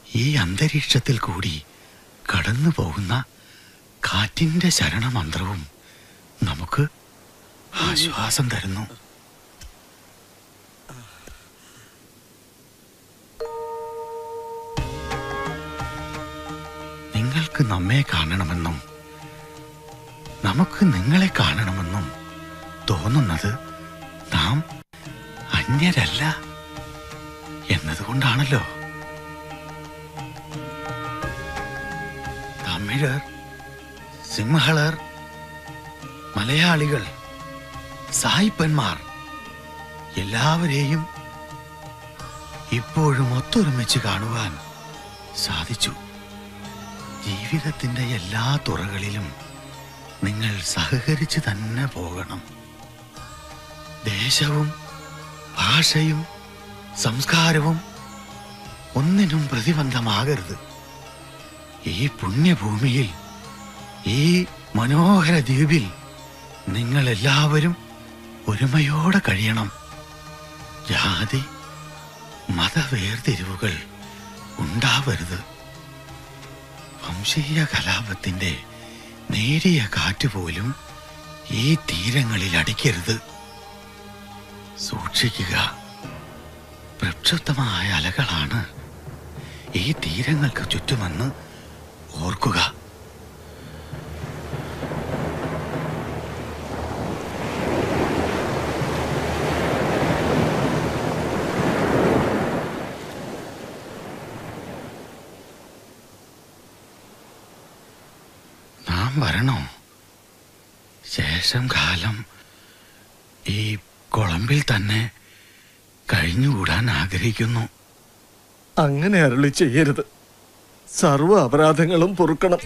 ഈ അന്തരീക്ഷത്തിൽ കൂടി കടന്നു പോകുന്ന കാറ്റിന്റെ ശരണമന്ത്രവും നമുക്ക് ആശ്വാസം തരുന്നു നിങ്ങൾക്ക് നമ്മെ കാണണമെന്നും നമുക്ക് നിങ്ങളെ കാണണമെന്നും തോന്നുന്നത് നാം അന്യരല്ല എന്നതുകൊണ്ടാണല്ലോ തമിഴർ സിംഹളർ മലയാളികൾ സായിപ്പന്മാർ എല്ലാവരെയും ഇപ്പോഴും ഒത്തൊരുമിച്ച് കാണുവാൻ സാധിച്ചു ജീവിതത്തിന്റെ എല്ലാ തുറകളിലും നിങ്ങൾ സഹകരിച്ച് തന്നെ പോകണം ദേശവും ഭാഷയും സംസ്കാരവും ഒന്നിനും പ്രതിബന്ധമാകരുത് ഈ പുണ്യഭൂമിയിൽ ഈ മനോഹര ദ്വീപിൽ നിങ്ങൾ എല്ലാവരും ഒരുമയോടെ കഴിയണം ജാതി മതവേർതിരിവുകൾ ഉണ്ടാവരുത് വംശീയ കലാപത്തിന്റെ നേരിയ കാറ്റ് പോലും ഈ തീരങ്ങളിൽ അടിക്കരുത് സൂക്ഷിക്കുക പ്രക്ഷുബ്ധമായ അലകളാണ് ഈ തീരങ്ങൾക്ക് ചുറ്റുമെന്ന് ഓർക്കുക നാം വരണോ ശേഷം കാലം ഈ കുളമ്പിൽ തന്നെ കഴിഞ്ഞുകൂടാൻ ആഗ്രഹിക്കുന്നു അങ്ങനെ അരുളി ചെയ്യരുത് സർവ അപരാധങ്ങളും പൊറുക്കണം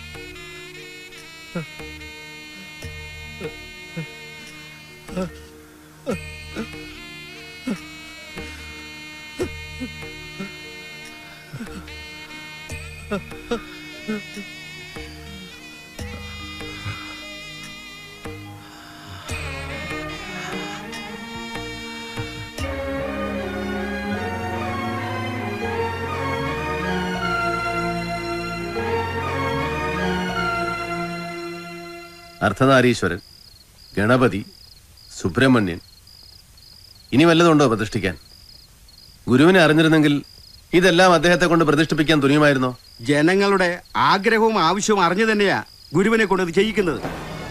അർദ്ധനാരീശ്വരൻ ഗണപതി സുബ്രഹ്മണ്യൻ ഇനി വല്ലതുണ്ടോ പ്രതിഷ്ഠിക്കാൻ ഗുരുവിനെ അറിഞ്ഞിരുന്നെങ്കിൽ ഇതെല്ലാം അദ്ദേഹത്തെ കൊണ്ട് പ്രതിഷ്ഠിപ്പിക്കാൻ തുനിയുമായിരുന്നോ ജനങ്ങളുടെ ആഗ്രഹവും ആവശ്യവും അറിഞ്ഞു തന്നെയാ ഗുരുവിനെ കൊണ്ട് ഇത് ചെയ്യിക്കുന്നത്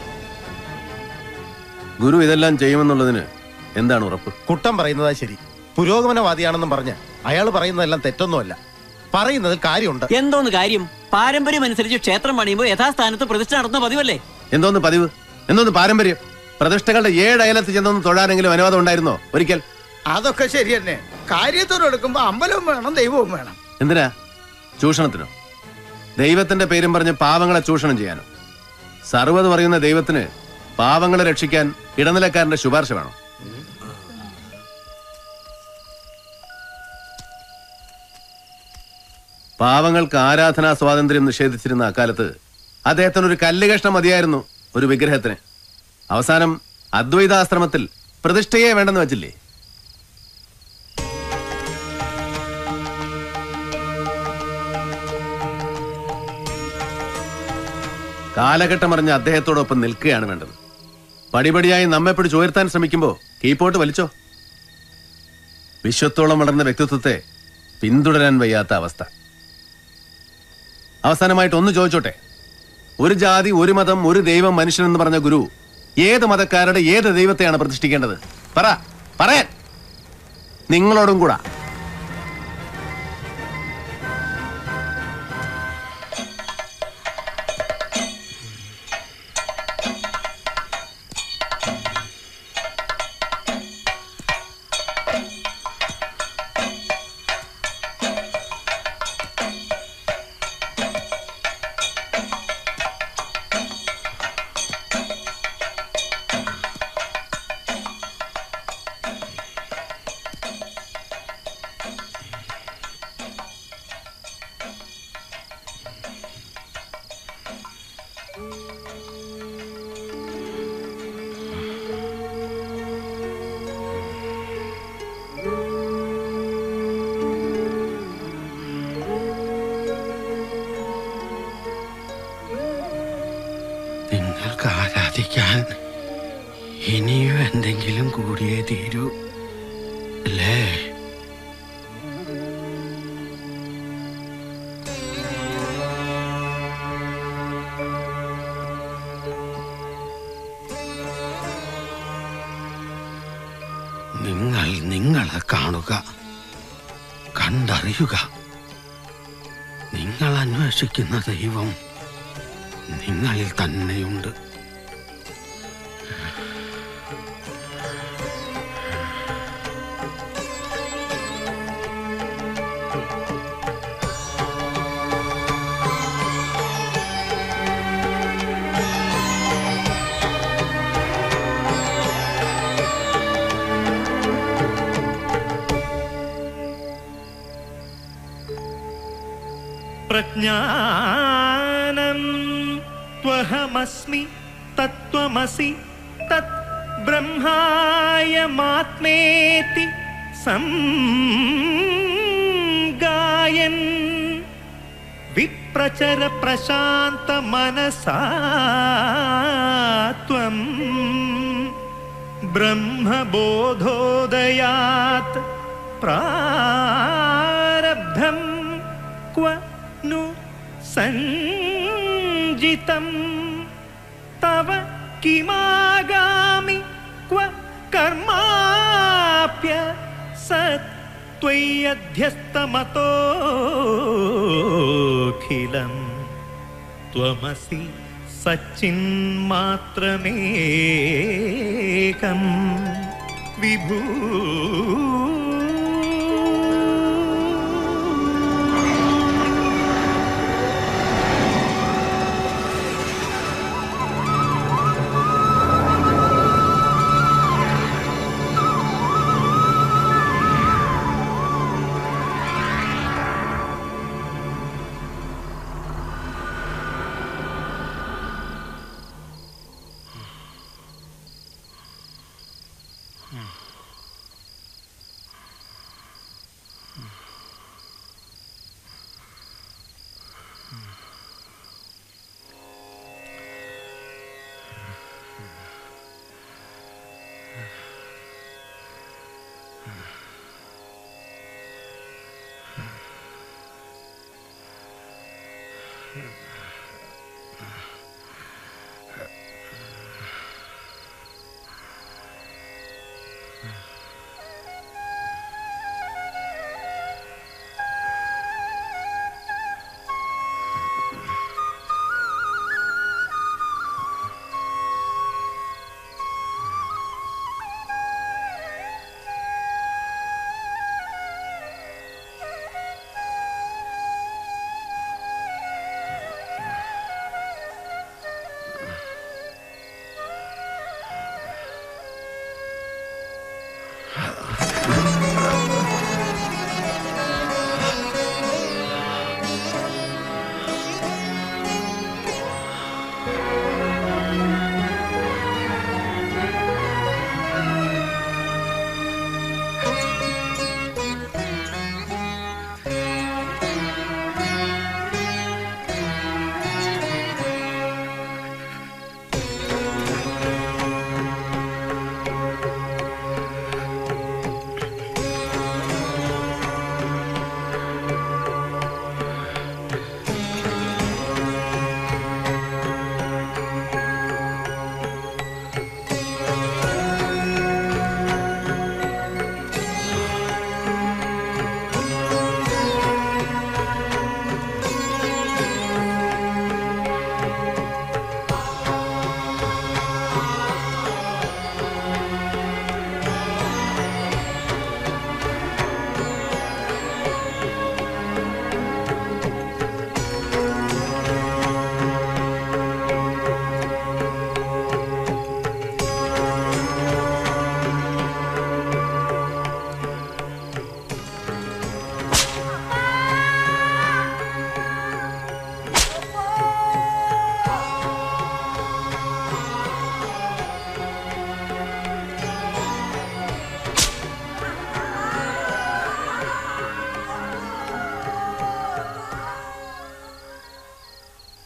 ഗുരു ഇതെല്ലാം ചെയ്യുമെന്നുള്ളതിന് എന്താണ് ഉറപ്പ് കുട്ടം പറയുന്നതാ ശരി പുരോഗമനവാദിയാണെന്നും പറഞ്ഞ് അയാൾ പറയുന്നതെല്ലാം തെറ്റൊന്നുമല്ല പറയുന്നതിൽ കാര്യമുണ്ട് എന്തോന്ന് കാര്യം പാരമ്പര്യം അനുസരിച്ച് ക്ഷേത്രം പണിയുമ്പോൾ യഥാസ്ഥാനത്ത് പ്രതിഷ്ഠ നടത്തുന്ന പതിവല്ലേ എന്തോന്ന് പതിവ് എന്തോന്ന് പാരമ്പര്യം പ്രതിഷ്ഠകളുടെ ഏഴ് അയലത്ത് ചെന്നൊന്ന് തൊഴാനെങ്കിലും അനുവാദം ഉണ്ടായിരുന്നോ ഒരിക്കൽ അതൊക്കെ ശരി തന്നെ കാര്യത്തോട് എടുക്കുമ്പോ അമ്പലവും വേണം ദൈവവും വേണം എന്തിനാ ചൂഷണത്തിനോ ദൈവത്തിന്റെ പേരും പറഞ്ഞ് പാവങ്ങളെ ചൂഷണം ചെയ്യാനോ സർവ്വത് പറയുന്ന ദൈവത്തിന് പാവങ്ങളെ രക്ഷിക്കാൻ ഇടനിലക്കാരന്റെ ശുപാർശ വേണോ പാവങ്ങൾക്ക് ആരാധനാ സ്വാതന്ത്ര്യം നിഷേധിച്ചിരുന്ന അക്കാലത്ത് അദ്ദേഹത്തിന് ഒരു കല്ലുകഷ്ണം മതിയായിരുന്നു ഒരു വിഗ്രഹത്തിന് അവസാനം അദ്വൈതാശ്രമത്തിൽ പ്രതിഷ്ഠയെ വേണ്ടെന്ന് വെച്ചില്ലേ കാലഘട്ടം അറിഞ്ഞ് അദ്ദേഹത്തോടൊപ്പം നിൽക്കുകയാണ് വേണ്ടത് പടിപടിയായി നമ്മെ പിടിച്ച് ഉയർത്താൻ ശ്രമിക്കുമ്പോൾ കീപ്പോട്ട് വലിച്ചോ വിശ്വത്തോളം വളർന്ന വ്യക്തിത്വത്തെ പിന്തുടരാൻ വയ്യാത്ത അവസ്ഥ അവസാനമായിട്ട് ഒന്ന് ചോദിച്ചോട്ടെ ഒരു ജാതി ഒരു മതം ഒരു ദൈവം മനുഷ്യൻ എന്ന് പറഞ്ഞ ഗുരു ഏത് മതക്കാരുടെ ഏത് ദൈവത്തെയാണ് പ്രതിഷ്ഠിക്കേണ്ടത് പറ പറയാൻ നിങ്ങളോടും കൂടാ ഞങ്ങൾക്ക് ആരാധിക്കാൻ ഇനിയും എന്തെങ്കിലും കൂടിയേ തീരൂ അല്ലേ നിങ്ങൾ നിങ്ങളെ കാണുക കണ്ടറിയുക നിങ്ങൾ അന്വേഷിക്കുന്ന ദൈവം നിങ്ങളിൽ തന്നെയുണ്ട് प्रज्ञानं त्वहमस्मि तत्त्वमसि तत् ब्रह्मायमात्मेति संगायन् विप्रचर प्रशान्तमनसा त्वं ब्रह्मबोधोदयात् प्रारब्धं क्व नु सञ्जितं तव किमागामि क्व कर्माप्य सत् त्वय्यध्यस्तमतोऽखिलं त्वमसि सच्चिन्मात्रमेकं विभू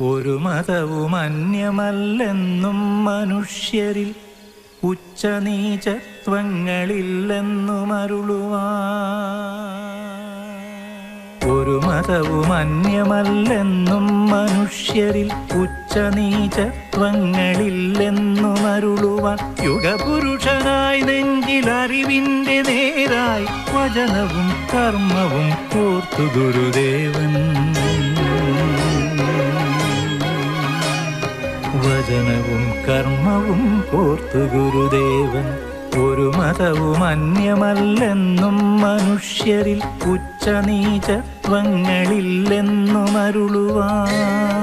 ഒരു മതവും അന്യമല്ലെന്നും മനുഷ്യരിൽ ഉച്ചനീചത്വങ്ങളില്ലെന്നും അരുളുവാൻ ഒരു മതവും അന്യമല്ലെന്നും മനുഷ്യരിൽ ഉച്ചനീചത്വങ്ങളില്ലെന്നും അരുളുവാൻ യുഗപുരുഷനായി നെഞ്ചിൽ അറിവിന്റെ നേരായി വചനവും കർമ്മവും കോർത്തു ഗുരുദേവൻ വചനവും കർമ്മവും കോർത്തു ഗുരുദേവൻ ഒരു മതവും അന്യമല്ലെന്നും മനുഷ്യരിൽ ഉച്ചനീചത്വങ്ങളില്ലെന്നും അരുളുവാൻ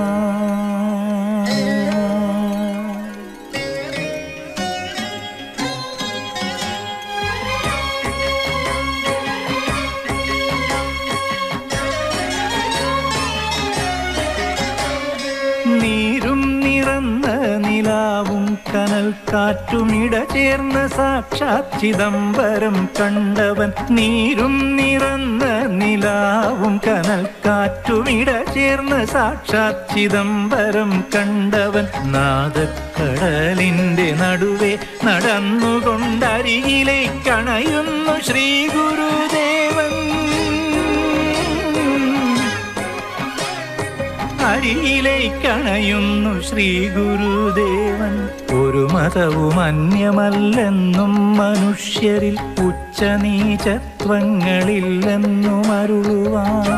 നീരും നിറന്ന നിലാവും കനൽ കാറ്റുമിട ചേർന്ന സാക്ഷാത് ചിദംബരം കണ്ടവൻ നീരും നിറന്ന നിലാവും കനൽ കാറ്റുമിട ചേർന്ന സാക്ഷാത് ചിദംബരം കണ്ടവൻ നാദക്കടലിന്റെ നടുവെ നടന്നുകൊണ്ടരികിലേക്കണയുന്നു ശ്രീ ഗുരുദേവൻ അരിയിലേക്കണയുന്നു ശ്രീ ഗുരുദേവൻ ഒരു മതവും അന്യമല്ലെന്നും മനുഷ്യരിൽ ഉച്ചനീചത്വങ്ങളില്ലെന്നും അരുളുവാൻ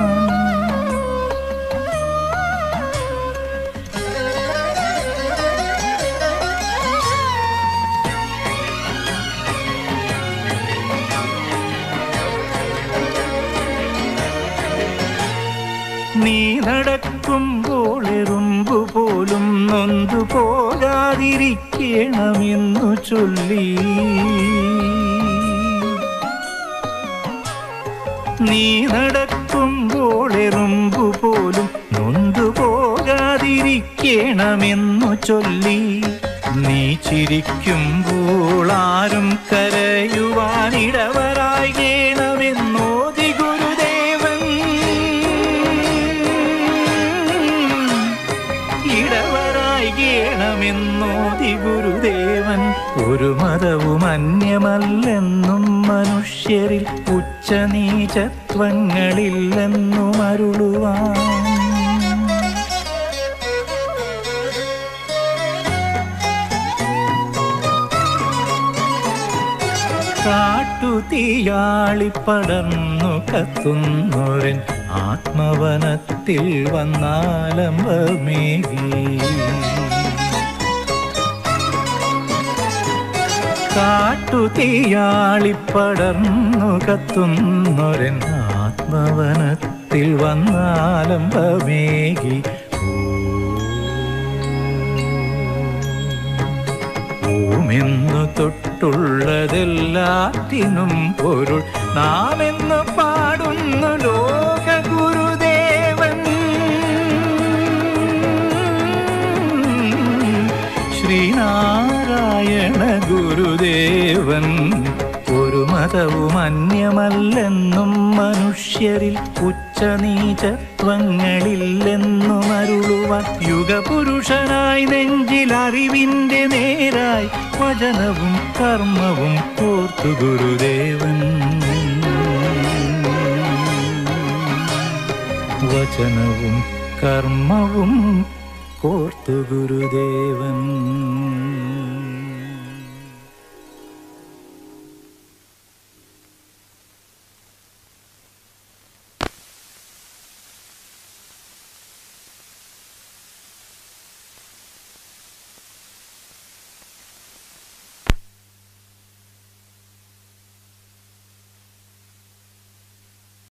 നീ നടക്കുമ്പോൾ എറുമ്പു പോലും നൊന്തു പോകാതിരിക്കണമെന്നു ചൊല്ലി നീ നടക്കുമ്പോൾ എറുമ്പു പോലും നൊന്തു പോകാതിരിക്കണമെന്നു ചൊല്ലി നീ ചിരിക്കുമ്പോൾ ആരും കരയുവാനിടവരാകേണമെന്നോതി ഗുരുദേവൻ ഇടവരായികേണമെന്നോതി ഗുരുദേവൻ ഒരു മതവും അന്യമല്ലെന്നും മനുഷ്യരിൽ ഉച്ചനീചത്വങ്ങളില്ലെന്നും അരുളുവാൻ കാട്ടുതീയാളിപ്പടർന്നു കത്തുന്നൊരൻ ആത്മവനത്തിൽ വന്നാലംബമേകി കാട്ടുതീയാളിപ്പടർന്നു കത്തുന്നൊരൻ ആത്മവനത്തിൽ വന്നാലംബമേകി ഓമെന്നു തൊട്ടുള്ളതെല്ലാറ്റിനും പൊരുൾ നാമെന്ന് പാടുന്നു ലോക ഗുരുദേവൻ ശ്രീനാരായണ ഗുരുദേവൻ ഒരു മതവും അന്യമല്ലെന്നും മനുഷ്യരിൽ ഉച്ചനീചത്വങ്ങളില്ലെന്നും അരുളുവാൻ യുഗപുരുഷനായി നെഞ്ചിൽ അറിവിന്റെ നേരായി വചനവും കർമ്മവും കോർത്തു ഗുരുദേവൻ വചനവും കർമ്മവും കോർത്തു ഗുരുദേവൻ